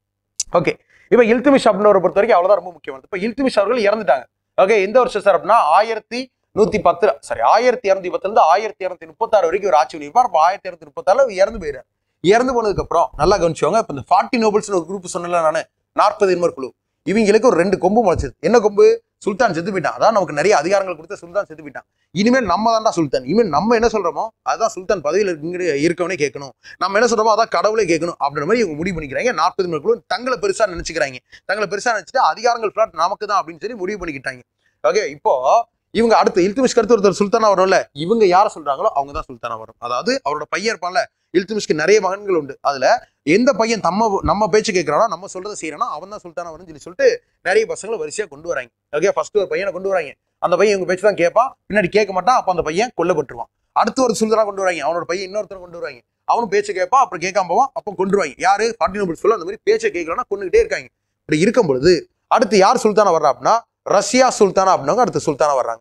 ஓகே இப்போ இல்துமிஷ் அப்படின்றவரை பொறுத்த வரைக்கும் அவ்வளவுதான் ரொம்ப முக்கியமானது இப்போ இல்துமிஷ் அவர்கள் இறந்துட்டாங்க ஓகே எந்த வருஷம் சார் அப்படின்னா ஆயிரத்தி நூத்தி பத்து சாரி ஆயிரத்தி இரநூத்தி பத்துல இருந்து ஆயிரத்தி இரநூத்தி முப்பத்தாறு வரைக்கும் ஒரு ஆட்சி பண்ணியிருப்பார் அப்போ ஆயிரத்தி இரநூத்தி முப்பத்தாறுல அவர் இறந்து போயிறாரு இறந்து போனதுக்கு அப்புறம் நல்லா கவனிச்சுவாங்க இப்போ இந்த ஃபார்ட்டி நோபல்ஸ்னு ஒரு குரூப் சொன்னல நான் நாற்பது இன்மர் குழு இவங்களுக்கு ஒரு ரெண்டு கொம்பு முளைச்சது என்ன கொம்பு சுல்தான் செத்து போயிட்டான் அதான் நமக்கு நிறைய அதிகாரங்கள் கொடுத்த சுல்தான் செத்து போயிட்டான் இனிமேல் நம்ம தான்டா சுல்தான் இனிமேல் நம்ம என்ன சொல்றோமோ அதுதான் சுல்தான் பதவியில் இங்க இருக்கவனே கேட்கணும் நம்ம என்ன சொல்றோமோ அதான் கடவுளே கேட்கணும் அப்படின்ற மாதிரி இவங்க முடிவு பண்ணிக்கிறாங்க நாற்பது இன்மர் குழு தங்களை பெருசா நினைச்சுக்கிறாங்க தங்களை பெருசா நினைச்சிட்டு அதிகாரங்கள் ஃபுல்லா நமக்கு தான் அப்படின்னு சொல்லி முடிவு பண்ணிக்கிட்டாங்க ஓகே இப்போ இவங்க அடுத்து இல்துமிஷ்க்கு அடுத்து ஒருத்தர் சுல்தானா வரும்ல இவங்க யாரை சொல்றாங்களோ அவங்க தான் சுல்தானா வரும் அதாவது அவரோட பையன் இருப்பான்ல இல்துமிஷ்க்கு நிறைய மகன்கள் உண்டு அதுல எந்த பையன் நம்ம நம்ம பேச்சு கேட்கறானோ நம்ம சொல்றதை செய்யறானோ அவன் தான் சுல்தானா வரும்னு சொல்லி சொல்லிட்டு நிறைய பசங்களை வரிசையா கொண்டு வராங்க ஓகே ஃபர்ஸ்ட் ஒரு பையனை கொண்டு வராங்க அந்த பையன் இவங்க பேச்சு தான் கேட்பான் பின்னாடி கேட்க மாட்டான் அப்ப அந்த பையன் கொல்லப்பட்டுருவான் அடுத்து ஒரு சுல்தானா கொண்டு வராங்க அவனோட பையன் இன்னொருத்தர் கொண்டு வராங்க அவனும் பேச்சு கேட்பான் அப்புறம் கேட்காம போவான் அப்போ கொண்டுருவாங்க யாரு ஃபார்ட்டி நோபல் சொல்ல அந்த மாதிரி பேச்சை கேட்கலன்னா கொண்டுகிட்டே இருக்காங்க இப்படி இருக்கும் பொழுது அடுத்து யார் சுல்தானா வர்றா அப்படின்னா ரஷ்யா சுல்தானா அப்படின்னவங்க அடுத்து சுல்தானா வர்றாங்க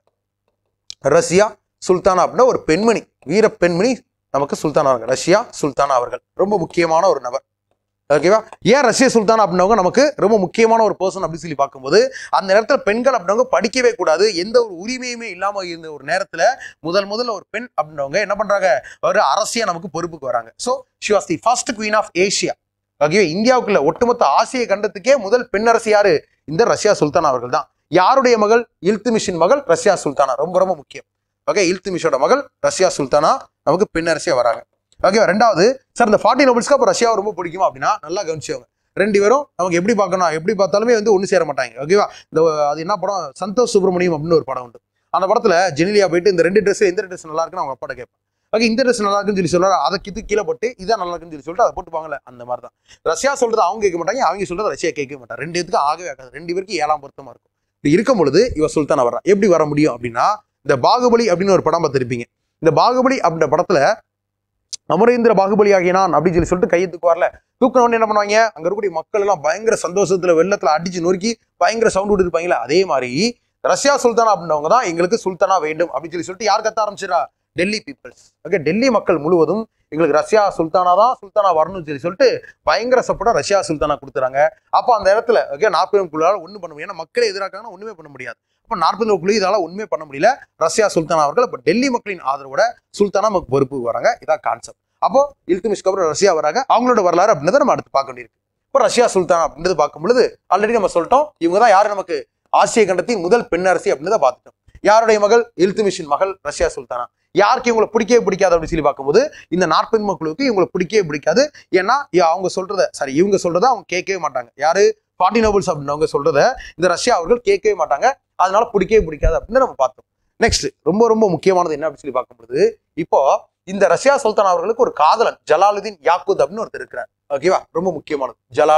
ரஷ்யா சுல்தானா அப்படின்னா ஒரு பெண்மணி வீர பெண்மணி நமக்கு சுல்தானா வராங்க ரஷ்யா சுல்தானா அவர்கள் ரொம்ப முக்கியமான ஒரு நபர் ஓகேவா ஏன் ரஷ்ய சுல்தான் அப்படின்னவங்க நமக்கு ரொம்ப முக்கியமான ஒரு பர்சன் அப்படின்னு சொல்லி பார்க்கும்போது அந்த நேரத்தில் பெண்கள் அப்படின்னவங்க படிக்கவே கூடாது எந்த ஒரு உரிமையுமே இல்லாம இருந்த ஒரு நேரத்துல முதல் முதல்ல ஒரு பெண் அப்படின்னவங்க என்ன பண்றாங்க ஒரு அரசியா நமக்கு பொறுப்புக்கு வராங்க so she was the first queen of Asia okay இந்தியாவுக்குள்ள ஒட்டுமொத்த ஆசிய கண்டத்துக்கே முதல் பெண் அரசு யாரு இந்த ரஷ்யா சுல்தான் அவர்கள் தான் யாருடைய மகள் இல்துமிஷின் மகள் ரஷ்யா சுல்தானா ரொம்ப ரொம்ப முக்கியம் ஓகே இல்துமிஷோட மகள் ரஷ்யா சுல்தானா நமக்கு பெண் அரசியா வராங்க ஓகேவா ரெண்டாவது சார் இந்த ஃபார்ட்டி நோபல்ஸ்க்கு அப்போ ரஷ்யாவை ரொம்ப பிடிக்குமா அப்படின்னா நல்லா கவனிச்சவங்க ரெண்டு பேரும் நமக்கு எப்படி பார்க்கணும் எப்படி பார்த்தாலுமே வந்து ஒன்று சேர மாட்டாங்க ஓகேவா இந்த அது என்ன படம் சந்தோஷ் சுப்ரமணியம் அப்படின்னு ஒரு படம் உண்டு அந்த படத்துல ஜெனிலியா போயிட்டு இந்த ரெண்டு ட்ரெஸ் எந்த ட்ரெஸ் நல்லா இருக்குன்னு அவங்க அப்பாட்ட கேட்பான் ஓகே இந்த ட்ரெஸ் நல்லா இருக்குன்னு சொல்லி சொல்றாரு அதை கித்து கீழே போட்டு இதான் நல்லா இருக்குன்னு சொல்லி சொல்லிட்டு அதை போட்டுப்பாங்கல்ல அந்த மாதிரி தான் ரஷ்யா சொல்றது அவங்க கேட்க மாட்டாங்க அவங்க சொல்றது ரஷ்யா கேட்க மாட்டாங்க ரெண்டு பேருக்கு ஆகவே ஆகாது ரெண்டு பேருக்கு ஏழாம் பொருத்தமா இருக்கும் இப்படி இருக்கும் பொழுது இவ சுல்தானா வர்றா எப்படி வர முடியும் அப்படின்னா இந்த பாகுபலி அப்படின்னு ஒரு படம் பார்த்திருப்பீங்க இந்த பாகுபலி அப்படின்ற படத்துல அமரேந்திர பாகுபலி ஆகிய நான் அப்படின்னு சொல்லி சொல்லிட்டு கையை தூக்குவார்ல தூக்கின உடனே என்ன பண்ணுவாங்க அங்க இருக்கக்கூடிய மக்கள் எல்லாம் பயங்கர சந்தோஷத்துல வெள்ளத்துல அடிச்சு நொறுக்கி பயங்கர சவுண்ட் விட்டு இருப்பாங்களே அதே மாதிரி ரஷ்யா சுல்தானா அப்படின்றவங்க தான் எங்களுக்கு சுல்தானா வேண்டும் அப்படின்னு சொல்லி சொல்லிட்டு யார் கத்த ஆரம்பிச்சிடா டெல்லி பீப்புள்ஸ் ஓகே டெல்லி மக்கள் முழுவதும் எங்களுக்கு ரஷ்யா சுல்தானா தான் சுல்தானா வரணும்னு சொல்லி சொல்லிட்டு பயங்கர சப்போர்ட்டா ரஷ்யா சுல்தானா கொடுத்துறாங்க அப்போ அந்த இடத்துல ஓகே நாற்பது குழுவால் ஒன்றும் பண்ண முடியும் ஏன்னா மக்களே எதிராக்காங்கன்னா ஒண்ணுமே பண்ண முடியாது அப்போ நாற்பது குழு இதால ஒண்ணுமே பண்ண முடியல ரஷ்யா சுல்தானா அவர்கள் இப்போ டெல்லி மக்களின் ஆதரவோட சுல்தானா நமக்கு பொறுப்பு வராங்க இதான் கான்செப்ட் அப்போ இல்துமிஷ்க்கு அப்புறம் ரஷ்யா வராங்க அவங்களோட வரலாறு அப்படின்றத நம்ம அடுத்து பார்க்க வேண்டியிருக்கு இப்போ ரஷ்யா சுல்தான் அப்படின்றது பார்க்கும் பொழுது ஆல்ரெடி நம்ம சொல்லிட்டோம் இவங்க தான் யாரு நமக்கு ஆசிய கண்டத்தின் முதல் பெண் அரசி அப்படின்றத பார்த்துட்டோம் யாருடைய மகள் இல்துமிஷின் மகள் ரஷ்யா சுல்தானா யாருக்கு இவங்களை பிடிக்கவே பிடிக்காது அப்படின்னு சொல்லி பார்க்கும்போது இந்த நாற்பது மக்களுக்கு இவங்களை பிடிக்கவே பிடிக்காது ஏன்னா இ- அவங்க சொல்றத சாரி இவங்க சொல்றத அவங்க கேட்கவே மாட்டாங்க யாரு ஃபார்ட்டி நோபல்ஸ் அப்படின்னவங்க சொல்றத இந்த ரஷ்யா அவர்கள் கேட்கவே மாட்டாங்க அதனால பிடிக்கவே பிடிக்காது அப்படின்னு நம்ம பார்த்தோம் நெக்ஸ்ட் ரொம்ப ரொம்ப முக்கியமானது என்ன அப்படின்னு சொல்லி பார்க்கும்போது இப்போ இந்த ரஷ்யா சுல்தான் அவர்களுக்கு ஒரு காதலன் ஜலாலுதீன் யாக்கூத் அப்படின்னு ஒருத்தர் இருக்கிறார் ஓகேவா ரொம்ப முக்கியமானது ஜலாலுதீன்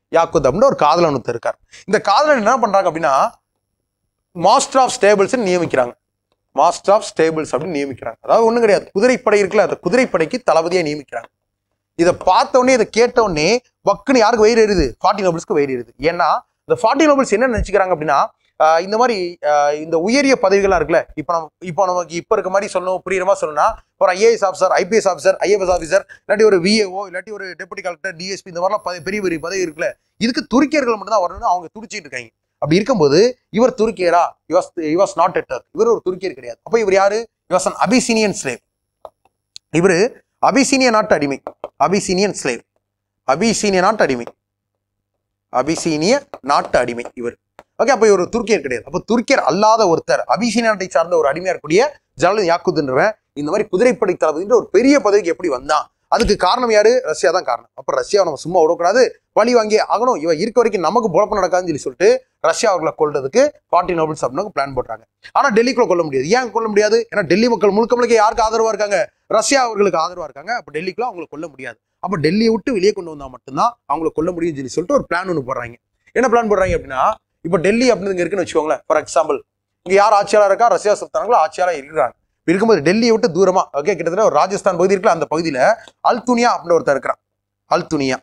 யாக்குத் அப்படின்னு ஒரு காதலன் ஒருத்தர் இருக்கார் இந்த காதலன் என்ன பண்றாங்க அப்படின்னா மாஸ்டர் ஆஃப் ஸ்டேபிள்ஸ் நியமிக்கிறாங்க மாஸ்டர் ஆஃப் ஸ்டேபிள்ஸ் அப்படின்னு நியமிக்கிறாங்க அதாவது ஒண்ணும் கிடையாது குதிரைப்படை இருக்குல்ல அந்த குதிரைப்படைக்கு தளபதியா நியமிக்கிறாங்க இதை பார்த்த உடனே இதை கேட்ட உடனே வக்குன்னு யாருக்கு வயிறு எறுது ஃபார்ட்டி நோபல்ஸ்க்கு வயிறு எறுது ஏன்னா இந்த ஃபார்ட்டி நோபல்ஸ் என்ன நினைச்சுக்கிறாங்க அப்படின்னா ஆஹ் இந்த மாதிரி ஆஹ் இந்த உயரிய பதவிகள்லாம் இருக்குல்ல இப்போ நம்ம இப்போ நமக்கு இப்போ இருக்க மாதிரி சொல்லணும் புரியுற மாதிரி சொல்லணும்னா ஒரு IAS officer IPS officer IFS officer இல்லாட்டி ஒரு விஏஓ இல்லாட்டி ஒரு டெபுட்டி கலெக்டர் டிஎஸ்பி இந்த மாதிரிலாம் பதவி- பெரிய பெரிய பதவி இருக்குல்ல இதுக்கு துருக்கியர்கள் மட்டும் தான் வரணும்னு அவங்க துடிச்சிட்டு இருக்காங்க அப்படி இருக்கும்போது இவர் துருக்கியரா இவாஸ் இவாஸ் நாட் எட்டர் இவர் ஒரு துருக்கியர் கிடையாது அப்போ இவர் யாரு இவாஸ் அன் அபிசீனியன் ஸ்லேவ் இவர் அபிசீனிய நாட்டு அடிமை அபிசீனியன் ஸ்லேவ் அபிசீனிய நாட்டு அடிமை அபிசீனிய நாட்டு அடிமை இவர் ஓகே அப்போ இவர் துருக்கியர் கிடையாது அப்போ துருக்கியர் அல்லாத ஒருத்தர் அபிசீனிய நாட்டை சார்ந்த ஒரு அடிமையா இருக்கக்கூடிய ஜலல் யாக்குதுன்றவன் இந்த மாதிரி குதிரைப்படை தளபதின்ற ஒரு பெரிய பதவிக்கு எப்படி வந்தான் அதுக்கு காரணம் யாரு ரஷ்யா தான் காரணம் அப்ப ரஷ்யாவை நம்ம சும்மா விடக்கூடாது பழி வாங்கி ஆகணும் இவன் இருக்க வரைக்கும் நமக்கு குழப்பம் நடக்காதுன்னு சொல்லி சொல்லிட்டு ரஷ்யா அவர்களை கொல்றதுக்கு ஃபார்ட்டி நோபல்ஸ் அப்படின்னு பிளான் போடுறாங்க ஆனா டெல்லிக்குள்ள கொல்ல முடியாது ஏன் கொல்ல முடியாது ஏன்னா டெல்லி மக்கள் முழுக்க முழுக்க யாருக்கு ஆதரவா இருக்காங்க ரஷ்யா அவர்களுக்கு ஆதரவா இருக்காங்க அப்ப டெல்லிக்குள்ள அவங்களை கொல்ல முடியாது அப்ப டெல்லியை விட்டு வெளியே கொண்டு வந்தா மட்டும்தான் அவங்களை கொல்ல முடியும்னு சொல்லி சொல்லிட்டு ஒரு பிளான் ஒன்று போடுறாங்க என்ன பிளான் போடுறாங்க அப்படின்னா இப்போ டெல்லி அப்படின்னு இங்க இருக்குன்னு வச்சுக்கோங்களேன் ஃபார் எக்ஸாம்பிள் இங்க யார் ஆட்சியாளர் இருக்கா ரஷ்யா சுல்தானங்களோ ஆட்சியாளர் இருக்கிறாங்க இப்படி இருக்கும்போது டெல்லியை விட்டு தூரமா ஓகே கிட்டத்தட்ட ஒரு ராஜஸ்தான் பகுதி இருக்குல்ல அந்த பகுதியில அல்துனியா அப்படின்னு ஒருத்தர் இருக்கிறான் அல்துனியா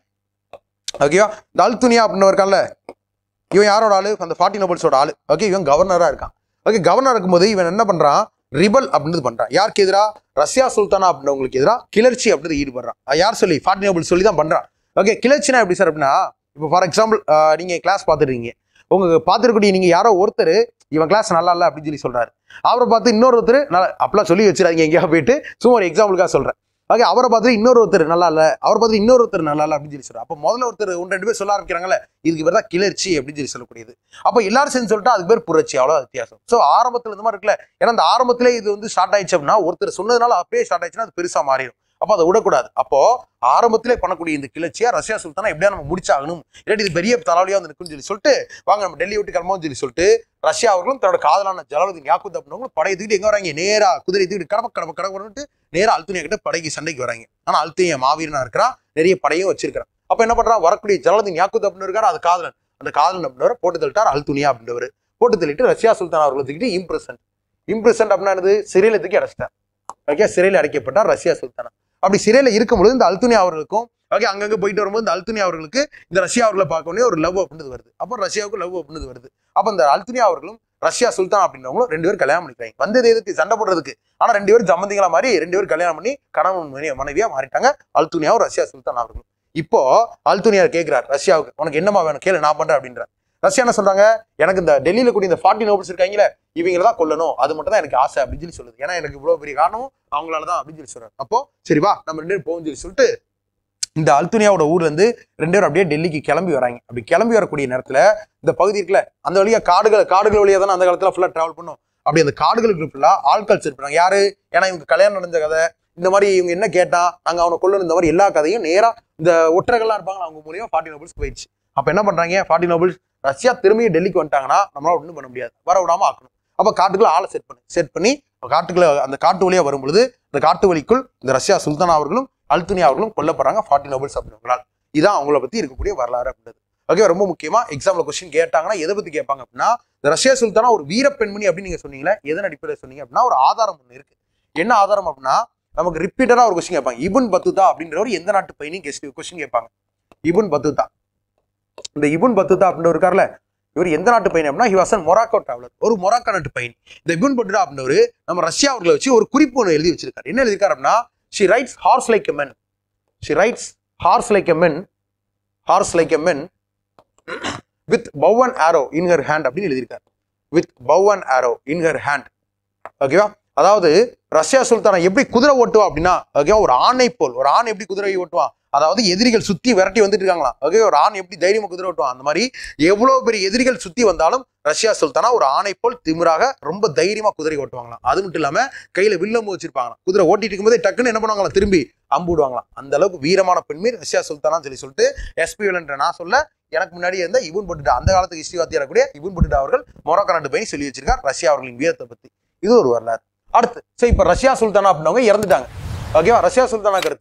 ஓகேவா இந்த அல்துனியா அப்படின்னு இருக்கான்ல இவன் யாரோட ஆளு அந்த ஃபார்ட்டி நோபல்ஸோட ஆளு ஓகே இவன் கவர்னரா இருக்கான் ஓகே கவர்னர் இருக்கும்போது இவன் என்ன பண்றான் ரிபல் அப்படின்றது பண்றான் யாருக்கு எதிரா ரஷ்யா சுல்தானா அப்படின்றவங்களுக்கு எதிரா கிளர்ச்சி அப்படின்றது ஈடுபடுறான் அது யார் சொல்லி ஃபார்ட்டி நோபல் சொல்லி தான் பண்றான் ஓகே கிளர்ச்சினா எப்படி சார் அப்படின்னா இப்போ ஃபார் எக்ஸாம்பிள் நீங்க கிளாஸ் பார்த்துருக்கீங்க உங்க பார்த்துருக்கூடிய நீங்க யாரோ ஒருத்தர் இவன் கிளாஸ் நல்லா இல்லை அப்படின்னு சொல்லி சொல்றாரு அவரை பார்த்து இன்னொருத்தர் நல்லா அப்படிலாம் சொல்லி வச்சிடாதீங்க எங்கேயா போயிட்டு சும்மா ஒரு எக்ஸாம்பிளுக்காக சொல்றேன் ஓகே அவரை பார்த்து இன்னொரு ஒருத்தர் நல்லா இல்லை அவரை பார்த்து இன்னொரு ஒருத்தர் நல்லா இல்லை அப்படின்னு சொல்லி சொல்றாரு அப்போ முதல்ல ஒருத்தர் ஒன்று ரெண்டு பேர் சொல்ல ஆரம்பிக்கிறாங்கல்ல இதுக்கு பேர் தான் கிளர்ச்சி அப்படின்னு சொல்லி சொல்லக்கூடியது அப்போ எல்லாரும் சேர்ந்து சொல்லிட்டு அதுக்கு பேர் புரட்சி அவ்வளோ வித்தியாசம் ஸோ ஆரம்பத்தில் இந்த மாதிரி இருக்குல்ல ஏன்னா அந்த ஆரம்பத்திலே இது வந்து ஸ்டார்ட் ஆயிடுச்சு அப்படின்னா ஒருத்தர் சொன்னதுனால அப்படியே ஸ்டார்ட் ஆயிடுச்சுன்னா அது பெருசா மாறிடும் அப்போ அதை விடக்கூடாது அப்போ ஆரம்பத்திலே பண்ணக்கூடிய இந்த கிளர்ச்சியா ரஷ்யா சுல்தானா எப்படியா நம்ம முடிச்சாகணும் இல்லாட்டி இது பெரிய தலைவலியா வந்து நிற்கும்னு சொல்லி சொல்லிட்டு வாங்க நம்ம டெல்லி விட்டு கிளம்பும் சொல்லி சொல்லிட்டு ரஷ்யா அவர்களும் தன்னோட காதலான ஜலாலுதீன் யாக்குத் அப்படின்னவங்களும் படையை தூக்கிட்டு எங்க வராங்க நேரா குதிரை தூக்கிட்டு கடப்ப கடப்ப கடப்பட்டு நேரா அல்துனியா கிட்ட படைக்கு சண்டைக்கு வராங்க ஆனா அல்துனியா மாவீரனா இருக்கிறான் நிறைய படையும் வச்சிருக்கான் அப்ப என்ன பண்றான் வரக்கூடிய ஜலாலுதீன் யாக்குத் அப்படின்னு இருக்காரு அது காதலன் அந்த காதலன் அப்படின்றவர் போட்டு தள்ளிட்டார் அல்துனியா அப்படின்றவர் போட்டு தள்ளிட்டு ரஷ்யா சுல்தான் அவர்களை தூக்கிட்டு இம்ப்ரெசன்ட் இம்ப்ரெசன்ட் அப்படின்னா என்னது சிறையில தூக்கி அடைச்சிட்டார் ஓகே சிறையில் அடைக்கப்பட்டார் ரஷ்யா சுல்தானா அப்படி சிறையில இருக்கும்பொழுது இந்த அல்துனியா அவர்களுக்கும் ஓகே அங்கங்க போயிட்டு வரும்போது இந்த அல்துனியா அவர்களுக்கு இந்த ரஷ்யா அவர்களை பார்க்கணும் ஒரு லவ் அப்படின்றது வருது அப்போ ரஷ்யாவுக்கு லவ் அப்படின்றது வருது அப்போ இந்த அல்துனியா அவர்களும் ரஷ்யா சுல்தான் அப்படின்றவங்களும் ரெண்டு பேரும் கல்யாணம் பண்ணிக்கிறாங்க வந்தது எதுக்கு சண்டை போடுறதுக்கு ஆனா ரெண்டு பேரும் சம்மந்திங்களா மாதிரி ரெண்டு பேரும் கல்யாணம் பண்ணி கணவன் மனைவி- மனைவியா மாறிட்டாங்க அல்துனியாவும் ரஷ்யா சுல்தான் அவர்களும் இப்போ அல்துனியார் கேட்கிறார் ரஷ்யாவுக்கு உனக்கு என்னமா வேணும் கேளு நான் பண்றேன் அப்படின்ற ரஷ்யா என்ன சொல்றாங்க எனக்கு இந்த டெல்லியில கூடிய இந்த ஃபார்ட்டி நோபல்ஸ் இருக்காங்களே இவங்கள தான் கொல்லணும் அது மட்டும் தான் எனக்கு ஆசை அப்படின்னு சொல்லி சொல்லுது ஏன்னா எனக்கு இவ்வளவு பெரிய காரணம் அவங்களால தான் அப்படின்னு சொல்லி சொல்றாரு அப்போ சரி வா நம்ம ரெண்டு பேரும் போகும் சொல்லி சொல்லிட்டு இந்த அல்துனியாவோட ஊர்ல இருந்து ரெண்டு பேரும் அப்படியே டெல்லிக்கு கிளம்பி வராங்க அப்படி கிளம்பி வரக்கூடிய நேரத்துல இந்த பகுதி இருக்குல்ல அந்த வழியா காடுகள் காடுகள் வழியா தானே அந்த காலத்துல ஃபுல்லா டிராவல் பண்ணும் அப்படி அந்த காடுகளுக்கு ஃபுல்லா ஆட்கள் செருப்பாங்க யாரு ஏன்னா இவங்க கல்யாணம் நடந்த கதை இந்த மாதிரி இவங்க என்ன கேட்டா நாங்க அவனை கொல்லணும் இந்த மாதிரி எல்லா கதையும் நேரா இந்த ஒற்றர்கள்லாம் இருப்பாங்க அவங்க மூலியமா ஃபார்ட்டி நோபல்ஸ் போயிடுச்சு அப்ப என்ன பண்றாங்க ஃபார்ட்டி நோபல்ஸ் ரஷ்யா திரும்பி டெல்லிக்கு வந்துட்டாங்கன்னா நம்மளால ஒன்றும் பண்ண முடியாது வர விடாம ஆக்கணும் அப்ப காட்டுக்குள்ள ஆளை செட் பண்ணி செட் பண்ணி காட்டுக்குள்ள அந்த காட்டு வழியா வரும் பொழுது அந்த காட்டு வழிக்குள் இந்த ரஷ்யா சுல்தான் அவர்களும் அல்துனியா அவர்களும் கொல்லப்படுறாங்க ஃபார்ட்டி நோபல்ஸ் அப்படிங்கிறால் இதான் அவங்கள பத்தி இருக்கக்கூடிய வரலாறு அப்படின்றது ஓகே ரொம்ப முக்கியமா எக்ஸாம்ல கொஸ்டின் கேட்டாங்கன்னா எதை பத்தி கேட்பாங்க அப்படின்னா இந்த ரஷ்யா சுல்தானா ஒரு வீர பெண்மணி அப்படின்னு நீங்க சொன்னீங்களே எதன் அடிப்படையில் சொன்னீங்க அப்படின்னா ஒரு ஆதாரம் ஒன்று இருக்கு என்ன ஆதாரம் அப்படின்னா நமக்கு ரிப்பீட்டடா ஒரு கொஸ்டின் கேட்பாங்க இபுன் பத்துதா அப்படின்றவர் எந்த நாட்டு பையனி கெஸ்ட் கொஸ்டின் கேட்பாங்க இபுன் பத்துதா இந்த இபுன் பத்துதா அப்படின்னு இருக்கார்ல இவர் எந்த நாட்டு பையன் அப்படின்னா ஹிவாசன் மொராக்கோ டிராவலர் ஒரு மொராக்கோ நாட்டு பையன் இந்த இபுன் பத்துதா அப்படின்றவர் நம்ம ரஷ்யா அவர்களை வச்சு ஒரு குறிப்பு ஒன்று எழுதி வச்சிருக்காரு என்ன எழுதியிருக்காரு அப்படின்னா she rides horse like a men she rides horse like a men horse like a men with bow and arrow in her hand அப்படின்னு எழுதியிருக்காரு with bow and arrow in her hand ஓகேவா அதாவது ரஷ்யா சுல்தானா எப்படி குதிரை ஓட்டுவா அப்படின்னா ஓகேவா ஒரு ஆணை போல் ஒரு ஆண் எப்படி குதிரை ஓட்டுவான் அதாவது எதிரிகள் சுத்தி விரட்டி வந்துட்டு இருக்காங்களாம் ஓகே ஒரு ஆண் எப்படி தைரியமா குதிரை ஓட்டுவான் அந்த மாதிரி எவ்வளவு பெரிய எதிரிகள் சுத்தி வந்தாலும் ரஷ்யா சுல்தானா ஒரு ஆணை போல் திமிராக ரொம்ப தைரியமா குதிரை ஓட்டுவாங்களாம் அது மட்டும் இல்லாம கையில வில்லம்பு வச்சிருப்பாங்களாம் குதிரை ஓட்டிட்டு இருக்கும்போதே டக்குன்னு என்ன பண்ணுவாங்களாம் திரும்பி அம்புடுவாங்களாம் அந்த அளவுக்கு வீரமான பெண்மீர் ரஷ்யா சுல்தானான்னு சொல்லி சொல்லிட்டு எஸ்பி என்ற நான் சொல்ல எனக்கு முன்னாடி இருந்த இவன் பட்டுட்டா அந்த காலத்துக்கு ஹிஸ்டரி வாத்தியார் கூடிய இவன் பட்டுட்டா அவர்கள் மொரோக்கோ நாட்டு பையன் சொல்லி வச்சிருக்கார் ரஷ்யா அவர்களின் வீரத்தை பத்தி இது ஒரு வரலாறு அடுத்து சரி இப்ப ரஷ்யா சுல்தானா அப்படின்னவங்க இறந்துட்டாங்க ஓகேவா ரஷ்யா சுல்தானாக்கு அடுத்து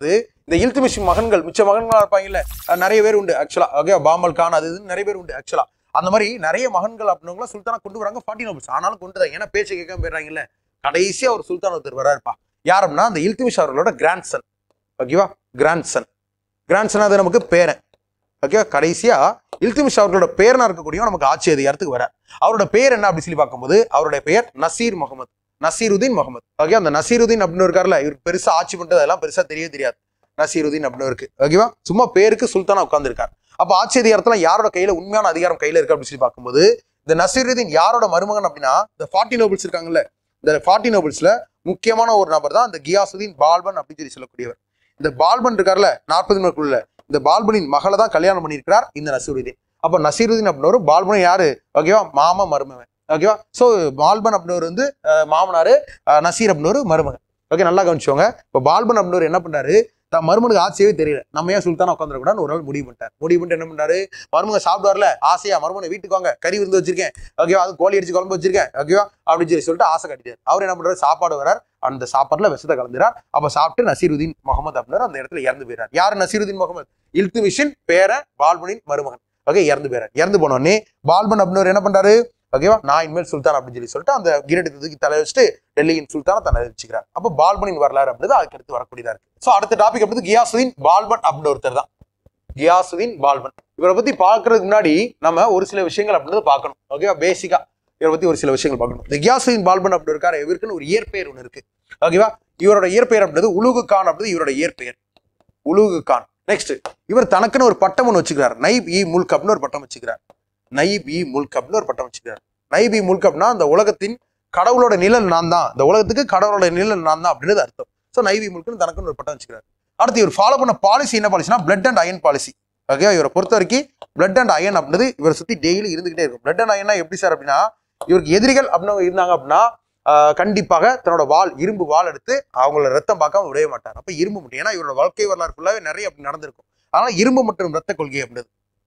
இந்த இல்துமிஷ் மகன்கள் மிச்ச மகன்களா இருப்பாங்கல்ல அஹ் நிறைய பேர் உண்டு ஆக்சுவலா ஓகே பாமல் கான் அது இதுன்னு நிறைய பேர் உண்டு ஆக்சுவலா அந்த மாதிரி நிறைய மகன்கள் அப்படின்னவங்கள சுல்தானா கொண்டு வராங்க ஃபார்ட்டி நோபல்ஸ் ஆனாலும் கொண்டு தான் ஏன்னா பேச்சு கேட்காம போயிடுறாங்கல்ல கடைசியா ஒரு சுல்தான் ஒருத்தர் வராருப்பா யாருன்னா அந்த இல்துமிஷ் அவர்களோட கிராண்ட் சன் ஓகேவா கிராண்ட் சன் கிராண்ட் சன் அது நமக்கு பேரன் ஓகே கடைசியா இல்துமிஷ் அவர்களோட பேரனா இருக்கக்கூடிய நமக்கு ஆட்சி அதிகாரத்துக்கு வர அவரோட பேர் என்ன அப்படி சொல்லி பார்க்கும்போது அவருடைய பெயர் நசீர் முகமது நசீருதீன் முகமது ஓகே அந்த நசீருதீன் அப்படின்னு இருக்காருல்ல இவர் பெருசா ஆட்சி பண்றது அதெல்லாம் பெருசா தெரியவே தெரியாது நசீருதீன் அப்படின்னு இருக்கு ஓகேவா சும்மா பேருக்கு சுல்தானா உட்கார்ந்திருக்கார் அப்ப ஆட்சி அதிகாரத்துல யாரோட கையில உண்மையான அதிகாரம் கையில இருக்கு அப்படின்னு சொல்லி பார்க்கும்போது இந்த நசீருதீன் யாரோட மருமகன் அப்படின்னா இந்த ஃபார்ட்டி நோபல்ஸ் இருக்காங்கல்ல இந்த ஃபார்ட்டி நோபல்ஸ்ல முக்கியமான ஒரு நபர் தான் இந்த கியாசுதீன் பால்பன் அப்படின்னு சொல்லி சொல்லக்கூடியவர் இந்த பால்பன் இருக்கார்ல நாற்பது நாட்களுள்ள இந்த பால்பனின் மகளை தான் கல்யாணம் பண்ணியிருக்கிறார் இந்த நசீருதீன் அப்ப நசீருதீன் அப்படின்னு ஒரு பால்பன் யாரு ஓகேவா மாமா மருமகன் ஓகேவா சோ பால்பன் அப்படின்னவர் வந்து அஹ், மாமனாரு அஹ், நசீர் அப்படின்னவர் மருமகன் ஓகே நல்லா கவனிச்சோங்க இப்போ பால்பன் அப்படின்னவர் என்ன பண்ணாரு தான் மருமனுக்கு ஆசையே தெரியல நம்ம ஏன் சுல்தானா உட்காந்துருக்கூடாது ஒரு நாள் முடிவு பண்ணிட்டார் முடிவு பண்ணிட்டு என்ன பண்ணாரு மருமக சாப்பிடுவார்ல ஆசையா மருமனை வீட்டுக்கு வாங்க கறி விருந்து வச்சிருக்கேன் ஓகேவா அது கோழி அடிச்சு குழம்பு வச்சிருக்கேன் ஓகேவா அப்படின்னு சொல்லி சொல்லிட்டு ஆசை கட்டிட்டார் அவர் என்ன பண்றாரு சாப்பாடு வரார் அந்த சாப்பாடுல விஷத்தை கலந்துறார் அப்ப சாப்பிட்டு நசீருதீன் முகமது அப்படின்னாரு அந்த இடத்துல இறந்து போயிறார் யார் நசீருதீன் முகமது இல்துமிஷின் பேர பால்பனின் மருமகன் ஓகே இறந்து போயிறார் இறந்து போன உடனே பால்பன் அப்படின்னவர் என்ன பண்றாரு ஓகேவா நான் இனிமேல் சுல்தான் அப்படின்னு சொல்லி சொல்லிட்டு அந்த கிரீடத்தை தூக்கி தலை வச்சுட்டு டெல்லியின் சுல்தானை தன்னை அறிவிச்சுக்கிறார் அப்போ பால்பனின் வரலாறு அப்படிது அதுக்கு அடுத்து வரக்கூடியதா இருக்கு ஸோ அடுத்த டாபிக் அப்படிது கியாசுதீன் பால்பன் அப்படின்னு ஒருத்தர் தான் கியாசுதீன் பால்பன் இவரை பத்தி பார்க்கறதுக்கு முன்னாடி நம்ம ஒரு சில விஷயங்கள் அப்படின்றத பார்க்கணும் ஓகேவா பேசிக்கா இவரை பத்தி ஒரு சில விஷயங்கள் பார்க்கணும் இந்த கியாசுதீன் பால்பன் அப்படி இருக்காரு இவருக்குன்னு ஒரு இயற்பெயர் ஒன்று இருக்கு ஓகேவா இவரோட இயற்பெயர் அப்படின்றது உலுகு கான் அப்படின்றது இவரோட இயற்பெயர் உலுகு கான் நெக்ஸ்ட் இவர் தனக்குன்னு ஒரு பட்டம் ஒன்று வச்சுக்கிறார் நைப் இ முல்க் அப்படின்னு ஒரு பட்டம் வச்சுக்கிறார் நைப் இ முல்க் அப்படின்னு ஒரு பட்டம் வச்சுக்கிறார் நைப் இ முல்க் அப்படின்னா அந்த உலகத்தின் கடவுளோட நிழல் நான் தான் இந்த உலகத்துக்கு கடவுளோட நிழல் நான் தான் அப்படின்றது அர்த்தம் ஸோ நைவி முல்க்குன்னு தனக்குன்னு ஒரு பட்டம் வச்சுக்கிறார் அடுத்து இவர் ஃபாலோ பண்ண பாலிசி என்ன பாலிசினா blood and iron policy okay இவரை பொறுத்த வரைக்கும் பிளட் அண்ட் அயன் அப்படின்றது இவரை சுத்தி டெய்லி இருந்துகிட்டே இருக்கும் பிளட் அண்ட் அயன்னா எப்படி சார் அப்படின்னா இவருக்கு எதிரிகள் அப்படின்னு இருந்தாங்க அப்படின்னா ஆஹ், கண்டிப்பாக தன்னோட வாள் இரும்பு வாள் எடுத்து அவங்களோட ரத்தம் பார்க்காம விடவே மாட்டார் அப்ப இரும்பு மட்டும் ஏன்னா இவரோட வாழ்க்கை வரலாறு ஃபுல்லாவே நிறைய அப்படி நடந்திருக்கும் அதனால இரும்பு மற்றும் ரத்த கொள்கை அப்படின்றது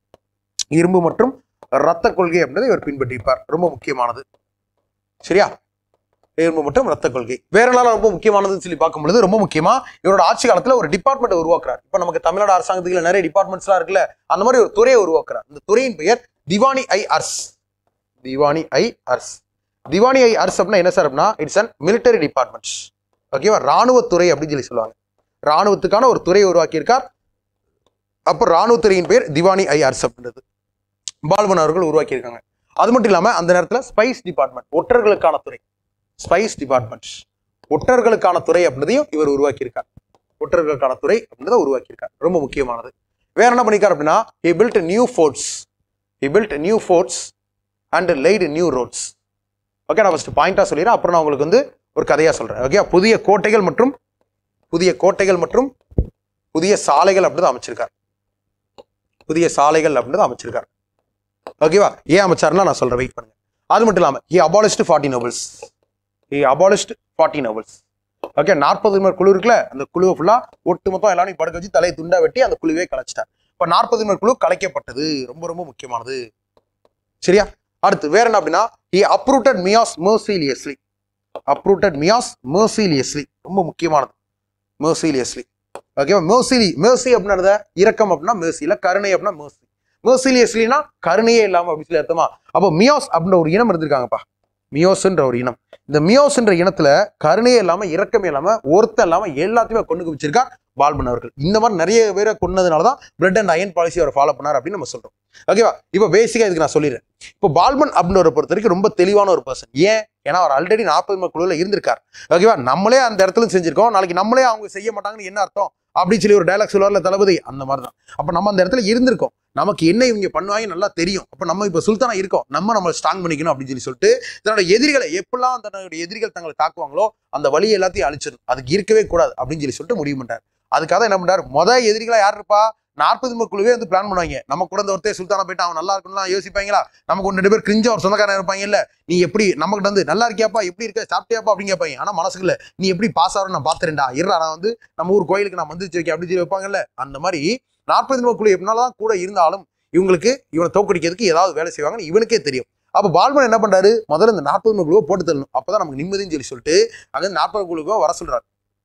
இரும்பு மற்றும் ரத்த கொள்கை அப்படின்றத இவர் பின்பற்றியிருப்பார் ரொம்ப முக்கியமானது சரியா இரும்பு மற்றும் ரத்த கொள்கை வேற நாள் ரொம்ப முக்கியமானதுன்னு சொல்லி பார்க்கும் பொழுது ரொம்ப முக்கியமா இவரோட ஆட்சி காலத்துல ஒரு டிபார்ட்மெண்ட் உருவாக்குறார் இப்ப நமக்கு தமிழ்நாடு அரசாங்கத்துக்குள்ள நிறைய டிபார்ட்மெண்ட்ஸ்லாம் இருக்குல்ல அந்த மாதிரி ஒரு துறையை உருவாக்குறார் இந்த துறையின் பெயர் திவானி ஐ அர்ஸ் திவானி ஐ அர்ஸ் திவானி ஐ அர்ஸ் அப்படின்னா என்ன சார் அப்படின்னா இட்ஸ் அன் மிலிட்டரி டிபார்ட்மெண்ட்ஸ் ஓகேவா ராணுவத்துறை அப்படின்னு சொல்லி சொல்லுவாங்க ராணுவத்துக்கான ஒரு துறையை உருவாக்கியிருக்கார் அப்போ ராணுவத்துறையின் பேர் திவானி ஐ அர்ஸ் அப்படின்றது பால்வன் அவர்கள் உருவாக்கியிருக்காங்க அது மட்டும் இல்லாம அந்த நேரத்துல ஸ்பைஸ் டிபார்ட்மெண்ட் ஒற்றர்களுக்கான துறை ஸ்பைஸ் டிபார்ட்மெண்ட்ஸ் ஒற்றர்களுக்கான துறை அப்படின்றதையும் இவர் உருவாக்கியிருக்கார் ஒற்றர்களுக்கான துறை அப்படின்றத உருவாக்கியிருக்கார் ரொம்ப முக்கியமானது வேற என்ன பண்ணிருக்கார் அப்படின்னா he built new forts he built new forts and laid new roads okay நான் ஃபர்ஸ்ட் பாயிண்டா சொல்லிடுறேன் அப்புறம் நான் உங்களுக்கு வந்து ஒரு கதையா சொல்றேன் ஓகே புதிய கோட்டைகள் மற்றும் புதிய கோட்டைகள் மற்றும் புதிய சாலைகள் அப்படின்றத அமைச்சிருக்கார் புதிய சாலைகள் அப்படின்றத அமைச்சிருக்கார் ஓகேவா ஏன் அமைச்சாருன்னா நான் சொல்றேன் வெயிட் பண்ணுங்க அது மட்டும் இல்லாம he abolished forty nobles he abolished forty nobles okay நாற்பது பேர் குழு இருக்குல்ல அந்த குழுவை ஃபுல்லா ஒட்டு மொத்தம் எல்லாரும் படுக்க வச்சு தலையை துண்டா வெட்டி அந்த குழுவே கலைச்சிட்டார் இப்போ நாற்பது பேர் குழு கலைக்கப்பட்டது ரொம்ப ரொம்ப முக்கியமானது சரியா அடுத்து வேற என்ன அப்படின்னா he uprooted Meos mercilessly uprooted Meos mercilessly ரொம்ப முக்கியமானது மர்சீலியஸ்லி ஓகேவா மேர்சிலி மேர்சி அப்படின்னா இரக்கம் அப்படின்னா மேர்சில கருணை அப்படின்னா மேர்சி மேர்சிலியஸ்லினா கருணையே இல்லாம அப்படின்னு சொல்லி அர்த்தமா அப்போ மியோஸ் அப்படின்ற ஒரு இனம் இருந்திருக்காங்கப்பா மியோஸ்ன்ற ஒரு இனம் இந்த மியோஸ்ன்ற இனத்துல கருணையே இல்லாம இரக்கமே இல்லாம ஒருத்தன் இல்லாம எல்லாத்தையுமே கொண்டு குவிச்சிருக்கார் பால்பன் அவர்கள் இந்த மாதிரி நிறைய பேரை கொன்னதுனால தான் பிளட் அண்ட் அயன் பாலிசி அவர் ஃபாலோ பண்ணார் அப்படின்னு நம்ம சொல்றோம் ஓகேவா இப்போ பேசிக்கா இதுக்கு நான் சொல்லிடுறேன் இப்போ பால்பன் அப்படின்ற பொறுத்த வரைக்கும் ரொம்ப தெளிவான ஒரு பர்சன் ஏன் ஏன்னா அவர் ஆல்ரெடி நாற்பது மக்கள் குழுவில் இருந்திருக்கார் ஓகேவா நம்மளே அந்த இடத்துல செஞ்சிருக்கோம் நாளைக்கு நம்மளே அவங்க செய்ய மாட்டாங்கன்னு என்ன அர்த்தம் அப்படின்னு சொல்லி ஒரு டைலாக் சொல்லுவார்ல தளபதி அந்த மாதிரி தான் அப்போ நம்ம அந்த இடத்துல இருந்திருக்கோம் நமக்கு என்ன இவங்க பண்ணுவாங்க நல்லா தெரியும் அப்போ நம்ம இப்போ சுல்தானா இருக்கோம் நம்ம நம்ம ஸ்ட்ராங் பண்ணிக்கணும் அப்படின்னு சொல்லி சொல்லிட்டு தன்னோட எதிரிகளை எப்பெல்லாம் தன்னுடைய எதிரிகள் தங்களை தாக்குவாங்களோ அந்த வழி எல்லாத்தையும் அழிச்சிடும் அதுக்கு இருக்கவே கூடாது அப்படின்னு சொல்லி சொல்லிட்டு முடிவு பண்ணிட்டார் அதுக்காக தான் என்ன பண்ணார் முத எதிரிகளா யார் இருப்பா நாற்பது குழுவே வந்து பிளான் பண்ணுவாங்க நம்ம கூட இந்த ஒருத்தர் சுல்தானா போயிட்டு அவன் நல்லா இருக்கணும்லாம் யோசிப்பாங்களா நமக்கு ஒரு ரெண்டு பேர் கிரிஞ்ச ஒரு சொந்தக்காரன் இருப்பாங்க இல்ல நீ எப்படி நமக்கிட்ட வந்து நல்லா இருக்கியாப்பா எப்படி இருக்க சாப்பிட்டியாப்பா அப்படின்னு கேட்பாங்க ஆனா மனசுக்குள்ள நீ எப்படி பாஸ் ஆகணும் நான் பாத்துறேன்டா இருடா நான் வந்து நம்ம ஊர் கோயிலுக்கு நான் மந்திரிச்சு வைக்க அப்படின்னு சொல்லி வைப்பாங்கல்ல அந்த மாதிரி நாற்பது குழு எப்படினாலும் கூட இருந்தாலும் இவங்களுக்கு இவனை தோக்கடிக்கிறதுக்கு ஏதாவது வேலை செய்வாங்கன்னு இவனுக்கே தெரியும் அப்போ பால்மன் என்ன பண்றாரு முதல்ல இந்த நாற்பது குழுவை போட்டு தள்ளணும் அப்பதான் நமக்கு நிம்மதின்னு சொல்லி சொல்லிட்டு அங்க நாற்பது குழுவை வர சொல்றாரு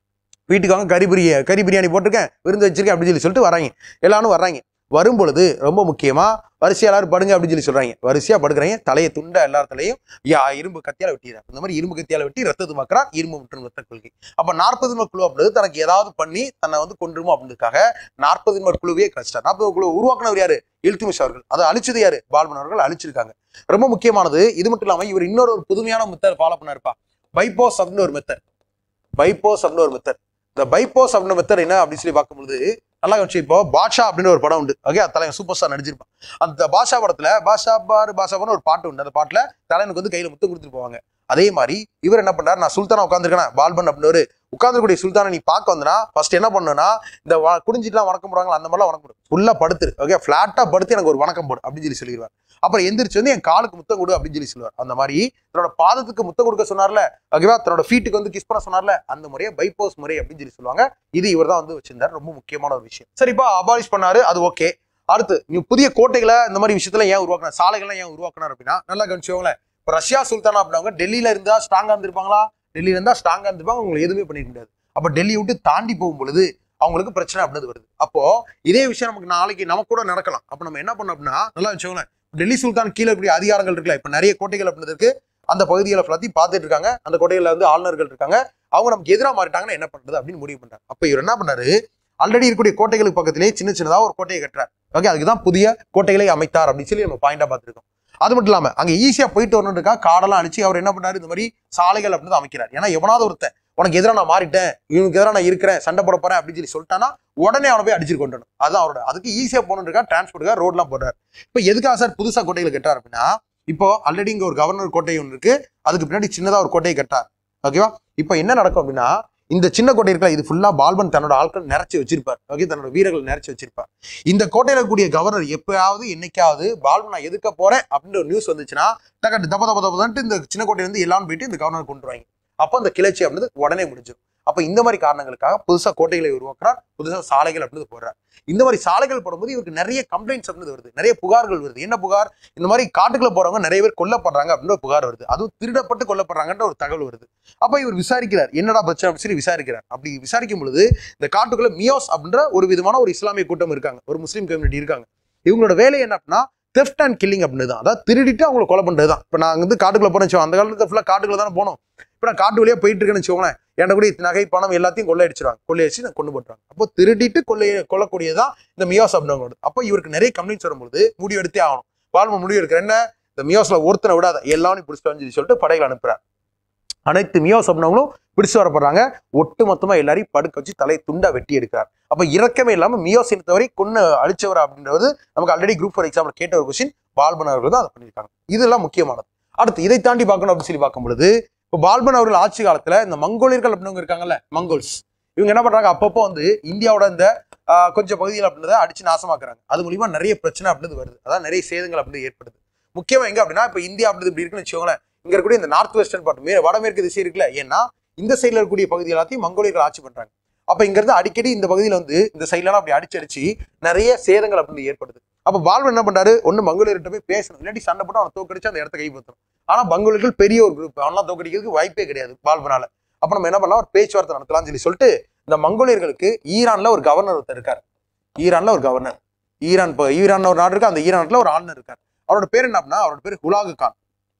வீட்டுக்கு வாங்க கறி பிரியா கறி பிரியாணி போட்டிருக்கேன் விருந்து வச்சிருக்கேன் அப்படின்னு சொல்லி சொல்லிட்டு வராங்க எல்லாரும் வர்றாங்க வரும் பொழுது ரொம்ப முக்கியமா வரிசையா எல்லாரும் படுங்க அப்படின்னு சொல்லி சொல்றாங்க வரிசையா படுக்கிறாங்க தலையை துண்டா எல்லா தலையும் யா இரும்பு கத்தியால வெட்டிடுறாங்க இந்த மாதிரி இரும்பு கத்தியால வெட்டி ரத்தத்து மக்கறான் இரும்பு மற்றும் ரத்த கொள்கை அப்ப நாற்பது நாள் குழு அப்படின்றது தனக்கு ஏதாவது பண்ணி தன்னை வந்து கொண்டுருமோ அப்படின்றதுக்காக நாற்பது நாள் குழுவே கழிச்சிட்டார் நாற்பது குழு உருவாக்குனவர் யாரு இல்துமிஷ் அவர்கள் அதை அழிச்சது யாரு பால்பன் அவர்கள் அழிச்சிருக்காங்க ரொம்ப முக்கியமானது இது மட்டும் இல்லாம இவர் இன்னொரு ஒரு புதுமையான மெத்தட் ஃபாலோ பண்ணாருப்பா பைப்போஸ் அப்படின்னு ஒரு மெத்தட் பைப்போஸ் அப்படின்னு ஒரு மெத்தட் இந்த பைப்போஸ் அப்படின்னு மெத்தட் என்ன அப்படின்னு சொல்லி பார்க்கும்போது நல்லா கவனிச்சு இப்போ பாஷா அப்படின்னு ஒரு படம் உண்டு ஓகே தலைவன் சூப்பர் ஸ்டார் நடிச்சிருப்பான் அந்த பாஷா படத்துல பாஷா பாரு பாஷா பாரு ஒரு பாட்டு உண்டு அந்த பாட்டுல தலைவனுக்கு வந்து கையில முத்தம் கொடுத்துட்டு போவாங்க அதே மாதிரி இவர் என்ன பண்ணாரு நான் சுல்தானா உட்காந்துருக்கேன் பால்பன் அப்படின்னு ஒரு உட்காந்துக்கூடிய சுல்தானை நீ பார்க்க வந்தனா ஃபர்ஸ்ட் என்ன பண்ணுனா இந்த வ- குடிஞ்சிட்டுலாம் வணக்கம் போடுறாங்களா அந்த மாதிரிலாம் வணக்கம் போடு ஃபுல்லா படுத்துரு ஓகே ஃபிளாட்டா படுத்து எனக்கு ஒரு வணக்கம் போடு அப்படின்னு சொல்லி சொல்லிடுவார் அப்புறம் எந்திரிச்சு வந்து என் காலுக்கு முத்தம் கொடு அப்படின்னு சொல்லி சொல்லுவார் அந்த மாதிரி தன்னோட பாதத்துக்கு முத்தம் கொடுக்க சொன்னார்ல ஓகேவா தன்னோட ஃபீட்டுக்கு வந்து கிஸ் பண்ண சொன்னார்ல அந்த முறையை பைப்போஸ் முறை அப்படின்னு சொல்லி சொல்லுவாங்க இது இவர் தான் வந்து வச்சிருந்தார் ரொம்ப முக்கியமான ஒரு விஷயம் சரிப்பா அபாலிஷ் பண்ணாரு அது ஓகே அடுத்து நீ புதிய கோட்டைகளை இந்த மாதிரி விஷயத்துல ஏன் உருவாக்கினார் சாலைகள்லாம் ஏன் உருவாக்கினார் அப்படின்னா நல்லா கவனிச்சுக்கோங்களேன் இப்போ ரஷ்யா சுல்தானா அப்படின்னவங்க டெல்லியில இருந்தா ஸ்ட்ராங்கா இருந்திருப்பாங்களா டெல்லியில இருந்தா ஸ்ட்ராங்கா இருந்திருப்பாங்க உங்களுக்கு எதுவுமே பண்ணிக்க முடியாது அப்ப டெல்லி விட்டு தாண்டி போகும் பொழுது அவங்களுக்கு பிரச்சனை அப்படின்றது வருது அப்போ இதே விஷயம் நமக்கு நாளைக்கு நமக்கு கூட நடக்கலாம் அப்ப நம்ம என்ன பண்ணோம் அப்படின்னா நல்லா வச்சுக்கோங்களேன் டெல்லி சுல்தான் கீழே இருக்கக்கூடிய அதிகாரங்கள் இருக்குல்ல இப்ப நிறைய கோட்டைகள் அப்படின்றது இருக்கு அந்த பகுதிகளை எல்லாத்தையும் பார்த்துட்டு இருக்காங்க அந்த கோட்டைகள்ல வந்து ஆளுநர்கள் இருக்காங்க அவங்க நமக்கு எதிராக மாறிட்டாங்கன்னா என்ன பண்றது அப்படின்னு முடிவு பண்றாங்க அப்ப இவர் என்ன பண்ணாரு ஆல்ரெடி இருக்கக்கூடிய கோட்டைகளுக்கு பக்கத்திலே சின்ன சின்னதா ஒரு கோட்டையை கட்டுறார் ஓகே அதுக்கு தான் புதிய கோட்டைகளை அமைத்தார் அப்படின்னு சொல்லி நம்ம பாயிண்டா பார்த்துருக்கோம் அது மட்டும் இல்லாம அங்க ஈஸியா போயிட்டு வரணுன்றக்கா காடெல்லாம் அழிச்சு அவர் என்ன பண்ணாரு இந்த மாதிரி சாலைகள் அப்படின்னு அமைக்கிறார் ஏன்னா எவனாவது ஒருத்தன் உனக்கு எதிராக நான் மாறிட்டேன் இவனுக்கு எதிராக நான் இருக்கிறேன் சண்டை போட போறேன் அப்படின்னு சொல்லி சொல்லிட்டானா உடனே அவனை போய் அடிச்சிட்டு கொண்டு வரணும். அதுதான் அவரோட அதுக்கு ஈஸியா போகணுன்றக்கா டிரான்ஸ்போர்ட்டுக்காக ரோட்லாம் போடுறாரு இப்போ எதுக்காக சார் புதுசா கோட்டைகள் கட்டார் அப்படின்னா இப்போ ஆல்ரெடி இங்க ஒரு கவர்னர் கோட்டை ஒன்று இருக்கு அதுக்கு பின்னாடி சின்னதா ஒரு கோட்டையை கட்டார் ஓகேவா இப்போ என்ன நடக்கும் அப்படின்னா இந்த சின்ன கோட்டை இருக்கல இது ஃபுல்லா பால்பன் தன்னோட ஆட்கள் நிறைச்சு வச்சிருப்பார் ஓகே தன்னோட வீரர்கள் நிறைச்சு வச்சிருப்பார் இந்த கோட்டையில கூடிய கவர்னர் எப்பயாவது என்னைக்காவது பால்பன் நான் எதுக்க போறேன் அப்படின்ற ஒரு நியூஸ் வந்துச்சுன்னா டக்கட்டு தப்ப தப்ப தப்பதான்ட்டு இந்த சின்ன கோட்டையில இருந்து எல்லாரும் போயிட்டு இந்த கவர்னர் கொண்டு வருவாங்க அப்போ அந்த கிளர்ச்சி அப்படின்றது உடனே முடிஞ்சிடும் அப்போ இந்த மாதிரி காரணங்களுக்காக புதுசா கோட்டைகளை உருவாக்குறார் புதுசா சாலைகள் அப்படின்றது போடுறார் இந்த மாதிரி சாலைகள் போடும்போது இவருக்கு நிறைய கம்ப்ளைண்ட்ஸ் அப்படின்றது வருது நிறைய புகார்கள் வருது என்ன புகார் இந்த மாதிரி காட்டுக்குள்ள போறவங்க நிறைய பேர் கொல்லப்படுறாங்க அப்படின்ற ஒரு புகார் வருது அதுவும் திருடப்பட்டு கொல்லப்படுறாங்கன்ற ஒரு தகவல் வருது அப்ப இவர் விசாரிக்கிறார் என்னடா பிரச்சனை அப்படின்னு சொல்லி விசாரிக்கிறார் அப்படி விசாரிக்கும் பொழுது இந்த காட்டுக்குள்ள மியோஸ் அப்படின்ற ஒரு விதமான ஒரு இஸ்லாமிய கூட்டம் இருக்காங்க ஒரு முஸ்லீம் கம்யூனிட்டி இருக்காங்க இவங்களோட வேலை என்ன அப்படின்னா தெஃப்ட் அண்ட் கில்லிங் அப்படின்னு தான் அதாவது திருடிட்டு அவங்களை கொலை பண்றது தான் இப்போ நான் வந்து காட்டுக்குள்ள போனேன் வச்சுக்கோங்க. அந்த காலத்துல ஃபுல்லாக காட்டுக்குள்ள தானே போனோம் இப்போ நான் காட்டு வழியா போயிட்டு இருக்கேன்னு வச்சுக்கோங்களேன் என்கிட்ட கூட நகை பணம் எல்லாத்தையும் கொள்ளையடிச்சிருவாங்க கொள்ளையடிச்சு நான் கொண்டு போட்டுருவாங்க அப்போ திருடிட்டு கொள்ளை கொல்லக்கூடியதான் இந்த மியோஸ் அப்படின்றவங்களோட அப்போ இவருக்கு நிறைய கம்ப்ளைண்ட்ஸ் வரும்பொழுது முடிவு எடுத்தே ஆகணும் பால்ம முடிவு எடுக்கிற என்ன இந்த மியோஸ்ல ஒருத்தனை விடாத எல்லாரும் பிடிச்சிட்டு வந்து சொல்லிட்டு படைகள் அனுப்புறார் அனைத்து மியோஸ் அப்படின்னவங்களும் பிடிச்சு வரப்படுறாங்க ஒட்டு மொத்தமா எல்லாரையும் படுக்க வச்சு தலையை துண்டா வெட்டி எடுக்கிறார் அப்ப இறக்கமே இல்லாம மியோஸ் இனத்தவரை கொன்னு அழிச்சவர் அப்படின்றது நமக்கு ஆல்ரெடி குரூப் ஃபார் எக்ஸாம்பிள் கேட்ட ஒரு கொஸ்டின் பால்பன் அவர்கள் தான் அதை பண்ணியிருக்காங்க இதெல்லாம் முக்கியமானது அடுத்து இதை தாண்டி பார்க்கணும் அப்படின்னு சொல்லி பார்க்கும் பொழுது இப்போ பால்பன் அவர்கள் ஆட்சி காலத்துல இந்த மங்கோலியர்கள் அப்படின்னவங்க இருக்காங்கல்ல மங்கோல்ஸ் இவங்க என்ன பண்றாங்க அப்பப்போ வந்து இந்தியாவோட இந்த ஆஹ், கொஞ்சம் பகுதிகள் அப்படின்றத அடிச்சு நாசமாக்குறாங்க அது மூலியமா நிறைய பிரச்சனை அப்படின்றது வருது அதான் நிறைய சேதங்கள் அப்படின்றது ஏற்படுது முக்கியமா எங்க அப்படின்னா இப்போ இந்தியா அப்படின்றது இப்படி இருக்குன்னு வச்சுக்கோங்களேன் இங்க இருக்கக்கூடிய இந்த நார்த் வெஸ்டர்ன் பார்ட் மே வடமேற்கு திசை இருக்குல்ல ஏன்னா இந்த சைடுல இருக்கக்கூடிய பகுதி எல்லாத்தையும் மங்கோலியர்கள் ஆட்சி பண்றாங்க அப்ப இங்க இருந்து அடிக்கடி இந்த பகுதியில வந்து இந்த சைட்லாம் அப்படி அடிச்சு அடிச்சு நிறைய சேதங்கள் அப்படின்னு ஏற்படுது அப்ப பால்வன் என்ன பண்றாரு ஒண்ணு மங்கோலியர்கிட்ட போய் பேசணும் இல்லாட்டி சண்டை போட்டு அவனை தோக்கடிச்சு அந்த இடத்த கைப்பற்றணும் ஆனா பங்கோலியர்கள் பெரிய ஒரு குரூப் அவனெல்லாம் தோக்கடிக்கிறதுக்கு வாய்ப்பே கிடையாது பால்வனால அப்ப நம்ம என்ன பண்ணலாம் ஒரு பேச்சுவார்த்தை நடத்தலாம்னு சொல்லி சொல்லிட்டு இந்த மங்கோலியர்களுக்கு ஈரான்ல ஒரு கவர்னர் ஒருத்தர் இருக்கார் ஈரான்ல ஒரு கவர்னர் ஈரான் இப்போ ஈரான் ஒரு நாடு இருக்கு அந்த ஈரான்ல ஒரு ஆளுநர் இருக்கார் அவரோட பேர் என்ன அப்படின்னா அவரோட பேர் ஹுலாகு கான்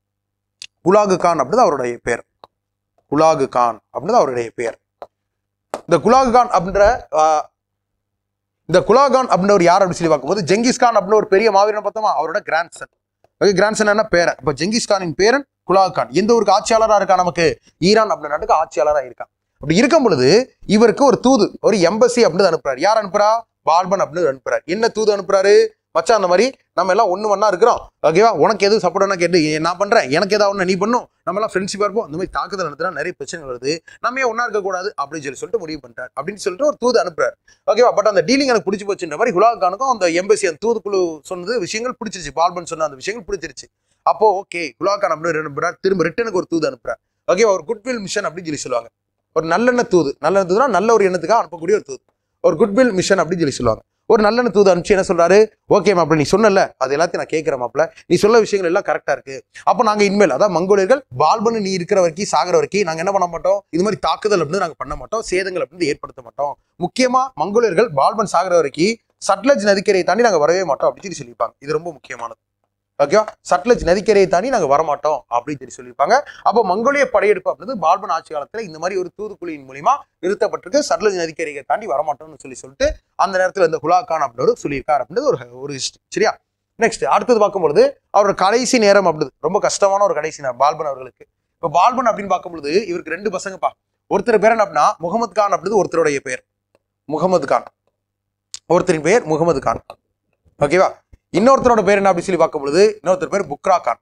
ஹுலாகு கான் அப்படின்றது அவருடைய பேர் குலாகு கான் அப்படின்றது அவருடைய பேர் இந்த குலாகு கான் அப்படின்ற ஆஹ், இந்த குலாகு கான் அப்படின்றவர் யார் அப்படின்னு சொல்லி பார்க்கும்போது ஜெங்கிஸ் கான் அப்படின்னு ஒரு பெரிய மாவீரன் பார்த்தோமா அவரோட கிராண்ட்சன் ஓகே கிராண்ட்சன் என்ன பேரன் இப்போ ஜெங்கிஸ் கானின் பேரன் குலாகு கான் எந்த ஊருக்கு ஆட்சியாளராக இருக்கா நமக்கு ஈரான் அப்படின்ற நாட்டுக்கு ஆட்சியாளராக இருக்கான் அப்படி இருக்கும் பொழுது இவருக்கு ஒரு தூது ஒரு எம்பசி அப்படின்னு அனுப்புறாரு யார் அனுப்புறா பால்பன் அப்படின்னு அனுப்புறாரு என்ன தூது அனுப்புறாரு மச்சான் அந்த மாதிரி நம்ம எல்லாம் ஒண்ணு ஒண்ணா இருக்கிறோம் ஓகேவா உனக்கு எது சப்போர்ட்னா கேட்டு "ஏ, நான் பண்றேன் எனக்கு ஏதாவது ஒண்ணு நீ பண்ணும் நம்ம எல்லாம் ஃப்ரெண்ட்ஷிப்பா இருப்போம் இந்த மாதிரி தாக்குதல் நடத்தினா நிறைய பிரச்சனை வருது நம்ம ஏன் ஒண்ணா இருக்க கூடாது அப்படின்னு சொல்லி சொல்லிட்டு முடிவு பண்ணிட்டார் அப்படின்னு சொல்லிட்டு ஒரு தூது அனுப்புறாரு ஓகேவா பட் அந்த டீலிங் எனக்கு பிடிச்சி போச்சுன்ற மாதிரி ஹுலாக் கானுக்கும் அந்த எம்பசி அந்த தூதுக்குழு சொன்னது விஷயங்கள் பிடிச்சிருச்சு பால்பன் சொன்ன அந்த விஷயங்கள் பிடிச்சிருச்சு அப்போ ஓகே ஹுலாக் கான் அப்படின்னு அனுப்புறாரு திரும்ப ரிட்டனுக்கு ஒரு தூது அனுப்புறாரு ஓகேவா ஒரு குட்வில் மிஷன் அப்படின்னு சொல்லி சொல்லுவாங்க ஒரு நல்லெண்ண தூது நல்ல தூதுனா நல்ல ஒரு எண்ணத்துக்காக அனுப்பக்கூடிய ஒரு தூது ஒரு குட்வில் மிஷன் அப்படின்னு சொல்லி சொல்லுவாங்க ஒரு நல்லெண்ண தூது அனுப்பிச்சு என்ன சொல்றாரு ஓகே மாப்பிள நீ சொன்னல அது எல்லாத்தையும் நான் கேட்கிறேன் மாப்பிள நீ சொல்ல விஷயங்கள் எல்லாம் கரெக்டா இருக்கு அப்போ நாங்க இனிமேல் அதான் மங்கோலியர்கள் பால்பன் நீ இருக்கிற வரைக்கும் சாகிற வரைக்கும் நாங்க என்ன பண்ண மாட்டோம் இது மாதிரி தாக்குதல் அப்படின்னு நாங்க பண்ண மாட்டோம் சேதங்கள் அப்படின்னு ஏற்படுத்த மாட்டோம் முக்கியமா மங்கோலியர்கள் பால்பன் சாகிற வரைக்கும் சட்லஜ் நதிக்கரையை தாண்டி நாங்க வரவே மாட்டோம் அப்படின்னு சொல்லி சொல்லியிருப்பாங்க இது ரொம்ப முக்கியமானது ஓகேவா சட்லஜ் நதிக்கரையை தாண்டி நாங்க வரமாட்டோம் அப்படின்னு சொல்லி சொல்லியிருப்பாங்க அப்போ மங்கோலிய படையெடுப்பு அப்படின்றது பால்பன் ஆட்சி காலத்துல இந்த மாதிரி ஒரு தூதுக்குழியின் மூலியமா நிறுத்தப்பட்டிருக்கு சட்லஜ் நதிக்கரையை தாண்டி வரமாட்டோம்னு சொல்லி சொல்லிட்டு அந்த நேரத்துல இந்த ஹுலாகான் அப்படின்னு சொல்லியிருக்கார் அப்படின்றது ஒரு ஒரு history. சரியா நெக்ஸ்ட் அடுத்தது பார்க்கும்பொழுது அவரோட கடைசி நேரம் அப்படிது ரொம்ப கஷ்டமான ஒரு கடைசி நேரம் பால்பன் அவர்களுக்கு இப்போ பால்பன் அப்படின்னு பார்க்கும்பொழுது இவருக்கு ரெண்டு பசங்கப்பா ஒருத்தர் பேர் என்ன அப்படின்னா முகமது கான் அப்படின்றது ஒருத்தருடைய பேர் முகமது கான் ஒருத்தரின் பேர் முகமது கான் ஓகேவா இன்னொருத்தரோட பேர் என்ன அப்படி சொல்லி பார்க்கும்பொழுது இன்னொருத்தர் பேர் புக்ரா கான்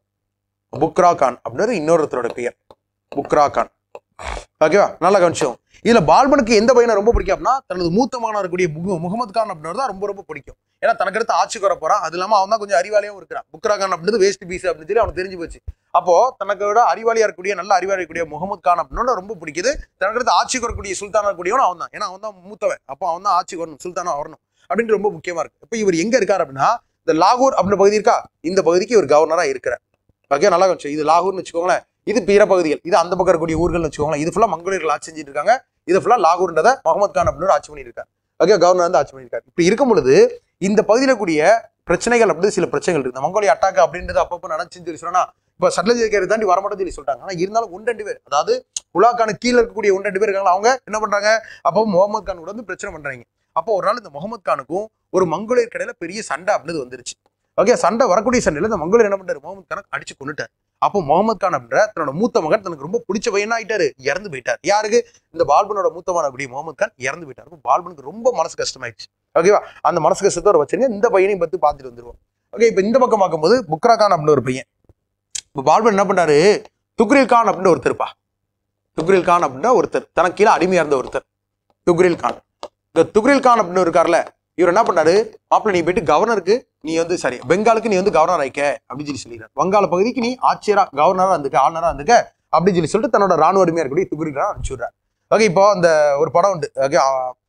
புக்ரா கான் அப்படின்றது இன்னொருத்தரோட பெயர் புக்ரா கான் ஓகேவா நல்ல கவனிச்சோம் இதுல பால்பனுக்கு எந்த பையனை ரொம்ப பிடிக்கும் அப்படின்னா தனது மூத்த மகனாக இருக்கக்கூடிய முக- முகமது கான் அப்படின்றது தான் ரொம்ப ரொம்ப பிடிக்கும் ஏன்னா தனக்கு அடுத்து ஆட்சிக்கு வர போறான் அது இல்லாம அவன் தான் கொஞ்சம் அறிவாளியும் இருக்கிறான் புக்ரா கான் அப்படின்றது வேஸ்ட் பீஸ் அப்படின்னு சொல்லி அவனுக்கு தெரிஞ்சு போச்சு அப்போ தனக்கு விட அறிவாளியா இருக்கக்கூடிய நல்ல அறிவாளி இருக்கக்கூடிய முகமது கான் அப்படின்னு ரொம்ப பிடிக்குது தனக்கு அடுத்து ஆட்சிக்கு வரக்கூடிய சுல்தானா இருக்கக்கூடியவன் அவன் தான் ஏன்னா அவன் தான் மூத்தவன் அப்போ அவன் தான் ஆட்சிக்கு வரணும் சுல்தானா வரணும் அப்படின்னு ரொம்ப முக்கியமா இருக்கு இப்போ இவர் எங்க இருக்காரு அப்படின்னா இந்த லாகூர் அப்படின்ற பகுதி இருக்கா இந்த பகுதிக்கு இவர் கவர்னரா இருக்கிறார் ஓகே நல்லா கொஞ்சம் இது லாகூர்னு வச்சுக்கோங்களேன் இது பிற பகுதிகள் இது அந்த பக்கம் இருக்கக்கூடிய ஊர்கள்னு வச்சுக்கோங்களேன் இது ஃபுல்லா மங்கோலியர்கள் ஆட்சி செஞ்சுட்டு இருக்காங்க இது ஃபுல்லா லாகூர்ன்றத முகமது கான் அப்படின்னு ஆட்சி பண்ணியிருக்காரு ஓகே கவர்னர் வந்து ஆட்சி பண்ணியிருக்காரு இப்படி இருக்கும் பொழுது இந்த பகுதியில கூடிய பிரச்சனைகள் அப்படி சில பிரச்சனைகள் இருக்கு இந்த மங்கோலிய அட்டாக் அப்படின்றது அப்பப்போ நடந்துச்சுன்னு சொல்லி சொன்னா இப்ப சட்லஜ் கேரி தாண்டி வரமாட்டேன்னு சொல்லி சொல்லிட்டாங்க ஆனா இருந்தாலும் ஒன்று ரெண்டு பேர் அதாவது உலாக்கான கீழே இருக்கக்கூடிய ஒன்று ரெண்டு பேர் இருக்காங்க அவங்க என்ன பண்றாங்க அப்போ முகமது கான் கூட வந்து பிரச்சனை பண்றாங்க அப்போ ஒரு நாள் இந்த முகமது கானுக்கும் ஒரு மங்கோலியர் கடையில பெரிய சண்டை அப்படின்றது வந்துருச்சு ஓகே சண்டை வரக்கூடிய சண்டையில இந்த மங்கோலியர் என்ன பண்றாரு முகமது கானை அடிச்சு கொண்டுட்டார் அப்போ முகமது கான் அப்படின்ற தன்னோட மூத்த மகன் தனக்கு ரொம்ப பிடிச்ச பையனா ஆயிட்டாரு இறந்து போயிட்டார் யாருக்கு இந்த பால்பனோட மூத்த மகன் அப்படி முகமது கான் இறந்து போயிட்டார் அப்போ பால்பனுக்கு ரொம்ப மனசு கஷ்டமாயிடுச்சு ஓகேவா அந்த மனசு கஷ்டத்தோட வச்சிருங்க இந்த பையனையும் பத்தி பார்த்துட்டு வந்துருவோம் ஓகே இப்போ இந்த பக்கம் பார்க்கும்போது புக்ரா கான் அப்படின்னு ஒரு பையன் இப்போ பால்பன் என்ன பண்ணாரு துக்ரில் கான் அப்படின்னு ஒருத்தர்ப்பா துக்ரில் கான் அப்படின்ற ஒருத்தர் தனக்கு கீழே அடிமையா இருந்த ஒருத்தர் துக்ரில் கான் இந்த துக்ரில் கான் அப்படின்னு இருக்கார்ல இவர் என்ன பண்ணாரு மாப்பிள்ள நீ போயிட்டு கவர்னருக்கு நீ வந்து சரி பெங்காலுக்கு நீ வந்து கவர்னர் ஆயிக்க அப்படின்னு சொல்லி சொல்லிடுறாரு வங்காள பகுதிக்கு நீ ஆட்சியரா கவர்னரா இருந்துக்க ஆளுநரா இருந்துக்க அப்படின்னு சொல்லி சொல்லிட்டு தன்னோட ராணுவ அடிமையா இருக்கக்கூடிய துக்ரில் கான் அனுப்பிச்சு விடுறாரு ஓகே இப்போ அந்த ஒரு படம் உண்டு ஓகே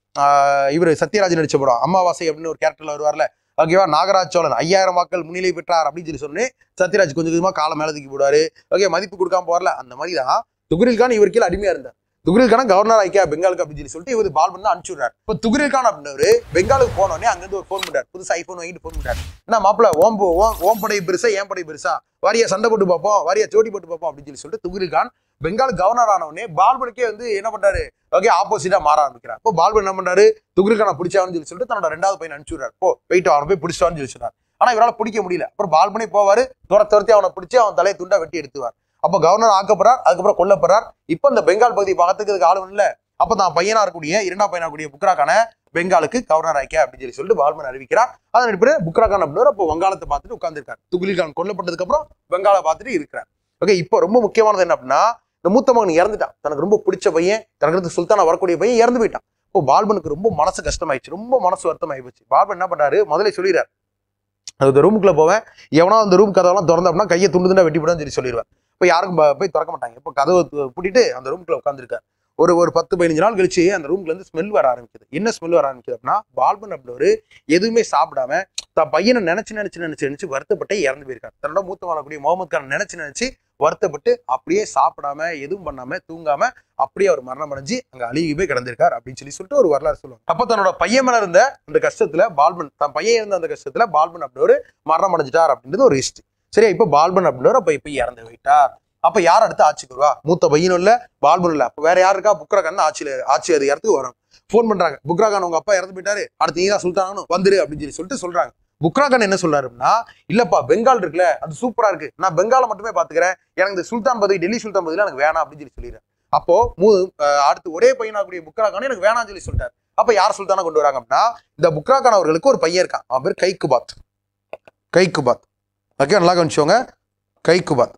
இவர் சத்யராஜ் நடிச்ச படம் அமாவாசை அப்படின்னு ஒரு கேரக்டர்ல வருவார்ல ஓகேவா நாகராஜ் சோழன் ஐயாயிரம் மக்கள் முன்னிலை பெற்றார் அப்படின்னு சொல்லி சொன்னேன் சத்யராஜ் கொஞ்சம் கொஞ்சமா காலம் மேல தூக்கி போடுவாரு ஓகே மதிப்பு கொடுக்காம போறல அந்த மாதிரி தான் துகுரில் கான் இவர் கீழே அடிமையா இருந்தார் துகுரில் கான கவர்னர் ஆயிக்கா பெங்காலுக்கு அப்படின்னு சொல்லி சொல்லிட்டு இவர் பால் பண்ணி அனுப்பிச்சு விடுறாரு இப்போ துகுரில் கான் அப்படின்னவர் பெங்காலுக்கு போனோடனே அங்கிருந்து ஒரு ஃபோன் பண்றாரு புதுசு ஐபோன் வாங்கிட்டு ஃபோன் பண்றாரு என்ன மாப்பிள்ள ஓம் போ- ஓம் ஓம் படை பெருசா ஏன் படை பெருசா வாரியா சண்டை போட்டு பார்ப்போம் வாரியா ஜோடி போட்டு பார்ப்போம் அப்படின்னு சொல்லி சொல்லிட்டு துகுரில் கான் பெங்கால் கவர்னர் ஆனவனே பால்பனுக்கே வந்து என்ன பண்றாரு ஓகே ஆப்போசிட்டா மாற ஆரம்பிக்கிறார் இப்போ பால்பன் என்ன பண்றாரு துகுரில் பிடிச்சான்னு சொல்லி சொல்லிட்டு தன்னோட ரெண்டாவது பையன் அனுப்பிச்சு விடுறாரு போ போயிட்டு அவனை போய் பிடிச்சான்னு சொல்லி சொன்னார் ஆனா இவரால் பிடிக்க முடியல அப்புறம் பால்பனே போவாரு துர துரத்தி அவனை பிடிச்சி அவன் தலையை துண்டா வெட்டி எடுத்துவார் அப்போ கவர்னர் ஆக்கப்படுறார் அதுக்கப்புறம் கொல்லப்படுறார் இப்போ இந்த பெங்கால் பகுதி பார்த்துக்கிறதுக்கு ஆளும் இல்ல அப்போ தான் பையனா இருக்கக்கூடிய இரண்டாம் பையனா இருக்கக்கூடிய புக்ராக்கான பெங்காலுக்கு கவர்னர் ஆயிக்க அப்படின்னு சொல்லி சொல்லிட்டு பால்மன் அறிவிக்கிறார் அதன் அடிப்படையில் புக்ராகான் அப்படின்ற அப்போ வங்காளத்தை பார்த்துட்டு உட்கார்ந்திருக்கார் துகுலில் கான் கொல்லப்பட்டதுக்கு அப்புறம் பெங்காலை பார்த்துட்டு இருக்கிறார் ஓகே இப்போ ரொம்ப முக்கியமானது என்ன அப்படின்னா இந்த மூத்த மகன் இறந்துட்டான் தனக்கு ரொம்ப பிடிச்ச பையன் தனக்கு அடுத்து சுல்தானா வரக்கூடிய பையன் இறந்து போயிட்டான் இப்போ பால்பனுக்கு ரொம்ப மனசு கஷ்டமாயிடுச்சு ரொம்ப மனசு வருத்தம் ஆயிடுச்சு பால்பன் என்ன பண்றாரு முதல்ல சொல்லிடுறாரு அந்த ரூமுக்குள்ள போவேன் எவனோ அந்த ரூம் கதவெல்லாம் திறந்த அப்படின்னா கையை துண்டு துண்டா வெட்டி விடான்னு சொல்லி சொல்லிடுவேன் இப்போ யாருக்கும் ப- போய் திறக்க மாட்டாங்க இப்போ கதவை து- பூட்டிட்டு அந்த ரூமுக்குள்ள உட்காந்துருக்காரு ஒரு ஒரு பத்து பதினஞ்சு நாள் கழிச்சு அந்த ரூம்ல இருந்து ஸ்மெல் வர ஆரம்பிக்குது என்ன ஸ்மெல் வர ஆரம்பிக்குது அப்படின்னா பால்பன் அப்படின்றவர் எதுவுமே சாப்பிடாம தன் பையனை நினைச்சு நினைச்சு நினைச்சு நினைச்சு வருத்தப்பட்டே இறந்து போயிருக்காரு தன்னோட மூத்த வரக்கூடிய முகமது கான் நினைச்சு நினைச்சு வருத்தப்பட்டு அப்படியே சாப்பிடாம எதுவும் பண்ணாம தூங்காம அப்படியே அவர் மரணம் அடைஞ்சு அங்க அழுகி போய் கிடந்திருக்கார் அப்படின்னு சொல்லி சொல்லிட்டு ஒரு வரலாறு சொல்லுவாங்க அப்ப தன்னோட பையன் மேல இருந்த அந்த கஷ்டத்துல பால்பன் தன் பையன் இருந்த அந்த கஷ்டத்துல பால்பன் அப்படின்றவர் மரணம் அடைஞ்சிட்டார் அப்படின்றது ஒரு ஹிஸ்டரி சரியா இப்ப பால்பன் அப்படின்றவர் அப்ப இப்ப இறந்து போயிட்டார் அப்ப யார் அடுத்து ஆட்சிக்கு வருவா மூத்த பையனும் இல்ல பால்பன் இல்ல அப்ப வேற யார் இருக்கா புக்ரகான் ஆட்சியில ஆட்சி அதிகாரத்துக்கு வரும் ஃபோன் பண்றாங்க புக்ராகான் உங்க அப்பா இறந்து போயிட்டாரு அடுத்து நீ தான் சுல்தானும் வந்துரு அப்படின்னு சொல்லி சொல்லிட்டு சொல்றாங்க புக்ராகான் என்ன சொல்றாரு அப்படின்னா இல்லப்பா பெங்கால் இருக்குல்ல அது சூப்பரா இருக்கு நான் பெங்காலை மட்டுமே பாத்துக்கிறேன் எனக்கு இந்த சுல்தான் பதவி டெல்லி சுல்தான் பதவி எனக்கு வேணாம் அப்படின்னு சொல்லி சொல்லிடுறேன் அப்போ மூ அஹ் அடுத்து ஒரே பையனா கூடிய புக்ராகான் எனக்கு வேணாம்னு சொல்லி சொல்லிட்டாரு அப்ப யார் சுல்தானா கொண்டு வராங்க அப்படின்னா இந்த புக்ராகான் அவர்களுக்கு ஒரு பையன் இருக்கான் அவன் பேர் கைக்குபாத் கைக்குபாத் ஓகே நல்லா கவனிச்சோங்க கைக்குபாத்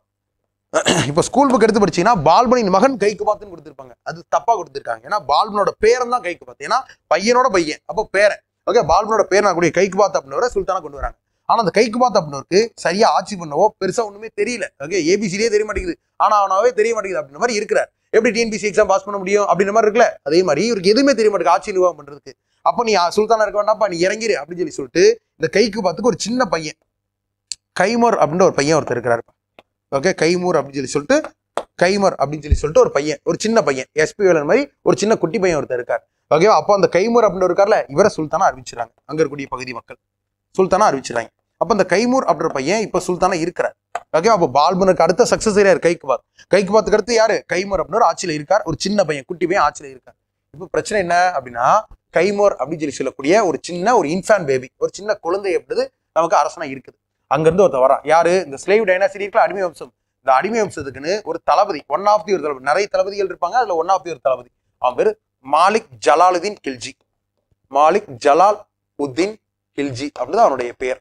இப்போ ஸ்கூல் புக் எடுத்து படிச்சீங்கன்னா பால்பனின் மகன் கைக்குபாத்துன்னு கொடுத்துருப்பாங்க அது தப்பா கொடுத்துருக்காங்க ஏன்னா பால்பனோட பேரன் தான் கைக்குபாத் ஏன்னா பையனோட பையன் அப்போ பேரன் ஓகே பால்பனோட பேர் நான் கூடிய கைக்குபாத் அப்படின்னவரை சுல்தானா கொண்டு வராங்க ஆனா அந்த கைக்குபாத் அப்படின்னவருக்கு சரியா ஆட்சி பண்ணவோ பெருசா ஒண்ணுமே தெரியல ஓகே ஏபிசிடியே தெரிய மாட்டேங்குது ஆனா அவனாவே தெரிய மாட்டேங்குது அப்படின்ற மாதிரி இருக்கிறார் எப்படி டிஎன்பிசி எக்ஸாம் பாஸ் பண்ண முடியும் அப்படின்ற மாதிரி இருக்குல்ல அதே மாதிரி இவருக்கு எதுவுமே தெரிய மாட்டேங்குது ஆட்சி நிர்வாகம் பண்றதுக்கு அப்ப நீ அஹ், சுல்தானா இருக்க வேண்டாம்ப்பா நீ இறங்கிரு அப்படின்னு சொல்லி சொல்லிட்டு இந்த கைக்கு பார்த்துக்கு ஒரு சின்ன பையன் கைமர் அப்படின்ற ஒரு பையன் ஒருத்தர் இருக்கிறாரு ஓகே கைமூர் அப்படின்னு சொல்லி சொல்லிட்டு கைமர் அப்படின்னு சொல்லி சொல்லிட்டு ஒரு பையன் ஒரு சின்ன பையன் எஸ்பி வேலன் மாதிரி ஒரு சின்ன குட்டி பையன் ஒருத்தர் இருக்கார் ஓகேவா அப்போ அந்த கைமூர் அப்படின்னு இருக்கார்ல இவரை சுல்தானா அறிவிச்சிடறாங்க அங்க இருக்கக்கூடிய பகுதி மக்கள் சுல்தானா அறிவிச்சிடறாங்க அப்போ அந்த கைமூர் அப்படின்ற பையன் இப்போ சுல்தானா இருக்கிறார் ஓகே அப்போ பால்பனுக்கு அடுத்த சக்சஸ் யார் கைக்கு பாத் கைக்கு பாத்துக்கு அடுத்து யாரு கைமூர் அப்படின்னு ஒரு ஆட்சியில இருக்கார் ஒரு சின்ன பையன் குட்டி பையன் ஆட்சியில இருக்கார் இப்போ பிரச்சனை என்ன அப்படின்னா கைமோர் அப்படின்னு சொல்லி சொல்லக்கூடிய ஒரு சின்ன ஒரு இன்ஃபேன் பேபி ஒரு சின்ன குழந்தை அப்படின்றது நமக்கு அரசனா இருக்குது அங்கிருந்து ஒருத்தர் வரான் யாரு இந்த ஸ்லேவ் டைனாசிட்டி இருக்கல அடிமை வம்சம் இந்த அடிமை வம்சத்துக்குன்னு ஒரு தளபதி ஒன் ஆஃப் தி ஒரு தளபதி நிறைய தளபதிகள் இருப்பாங்க அதுல ஒன் ஆஃப் தி ஒரு தளபதி அவன் பேரு மாலிக் ஜலாலுதீன் கில்ஜி மாலிக் ஜலால் உத்தீன் கில்ஜி அப்படிதான் அவனுடைய பெயர்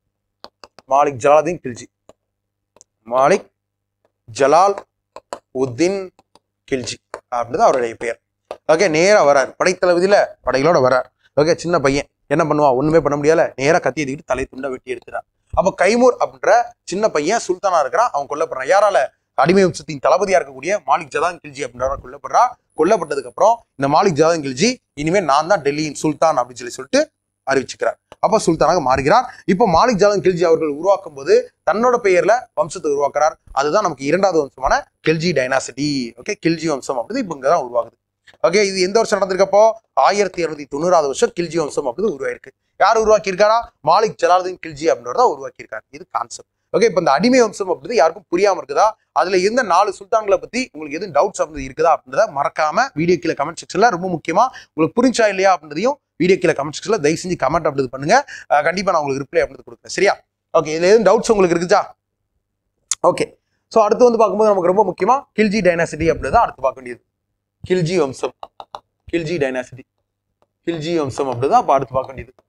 மாலிக் ஜலாலுதீன் கில்ஜி மாலிக் ஜலால் உத்தீன் கில்ஜி அப்படிதான் அவருடைய பெயர் ஓகே நேரா வரார் படைத்தளபதியில படைகளோட வரார் ஓகே சின்ன பையன் என்ன பண்ணுவான் ஒண்ணுமே பண்ண முடியல நேரா கத்தி எடுத்துக்கிட்டு தலை துண்டை வெட்டி எடுத்துறான் அப்ப கைமூர் அப்படின்ற சின்ன பையன் சுல்தானா இருக்கிறான் அவன் கொல்லப்படுறான் யாரால அடிமை வம்சத்தின் தளபதியா இருக்கக்கூடிய மாலிக் ஜதான் கில்ஜி அப்படின்றவர் கொல்லப்படுறா கொல்லப்பட்டதுக்கு அப்புறம் இந்த மாலிக் ஜதான் கில்ஜி இனிமேல் நான் தான் டெல்லியின் சுல்தான் அப்படின்னு சொல்லி சொல்லிட்டு அறிவிச்சுக்கிறார் அப்ப சுல்தானாக மாறுகிறார் இப்போ மாலிக் ஜாதன் கில்ஜி அவர்கள் உருவாக்கும் போது தன்னோட பெயர்ல வம்சத்தை உருவாக்குறார் அதுதான் நமக்கு இரண்டாவது வம்சமான கில்ஜி டைனாசிட்டி ஓகே கில்ஜி வம்சம் அப்படிது இப்போ இங்கதான் உருவாகுது ஓகே இது எந்த வருஷம் நடந்திருக்கப்போ ஆயிரத்தி இருநூத்தி தொண்ணூறாவது வருஷம் கில்ஜி வம்சம் அப்படின்னு உருவாயிருக்கு யார் உருவாக்கியிருக்காரா மாலிக் ஜலாலுதீன் கில்ஜி அப்படின்றத உருவாக்கியிருக்காரு இது கான்செப்ட் ஓகே இப்போ இந்த அடிமை வம்சம் அப்படிது யாருக்கும் புரியாம இருக்குதா அதுல இருந்த நாலு சுல்தான்களை பத்தி உங்களுக்கு எதுவும் டவுட்ஸ் அப்படி இருக்குதா அப்படின்றத மறக்காம வீடியோ கீழே கமெண்ட் செக்ஷன்ல ரொம்ப முக்கியமா உங்களுக்கு புரிஞ்சா இல்லையா அப்படின்றதையும் வீடியோ கீழே கமெண்ட் செக்ஷன்ல தயவு செஞ்சு கமெண்ட் அப்படி பண்ணுங்க அஹ் கண்டிப்பா நான் உங்களுக்கு ரிப்ளை அப்படி கொடுக்குறேன் சரியா ஓகே இதுல எதுவும் டவுட்ஸ் உங்களுக்கு இருக்குதா ஓகே ஸோ அடுத்து வந்து பார்க்கும்போது நமக்கு ரொம்ப முக்கியமா கில்ஜி டைனாசிட்டி அப்படிதான் அடுத்து பார்க்க வேண்டியது கில்ஜி வம்சம் கில்ஜி டைனாசிட்டி கில்ஜி வம்சம் அப்படிதான் இப்போ அடுத்து பார்க்க வேண்டியது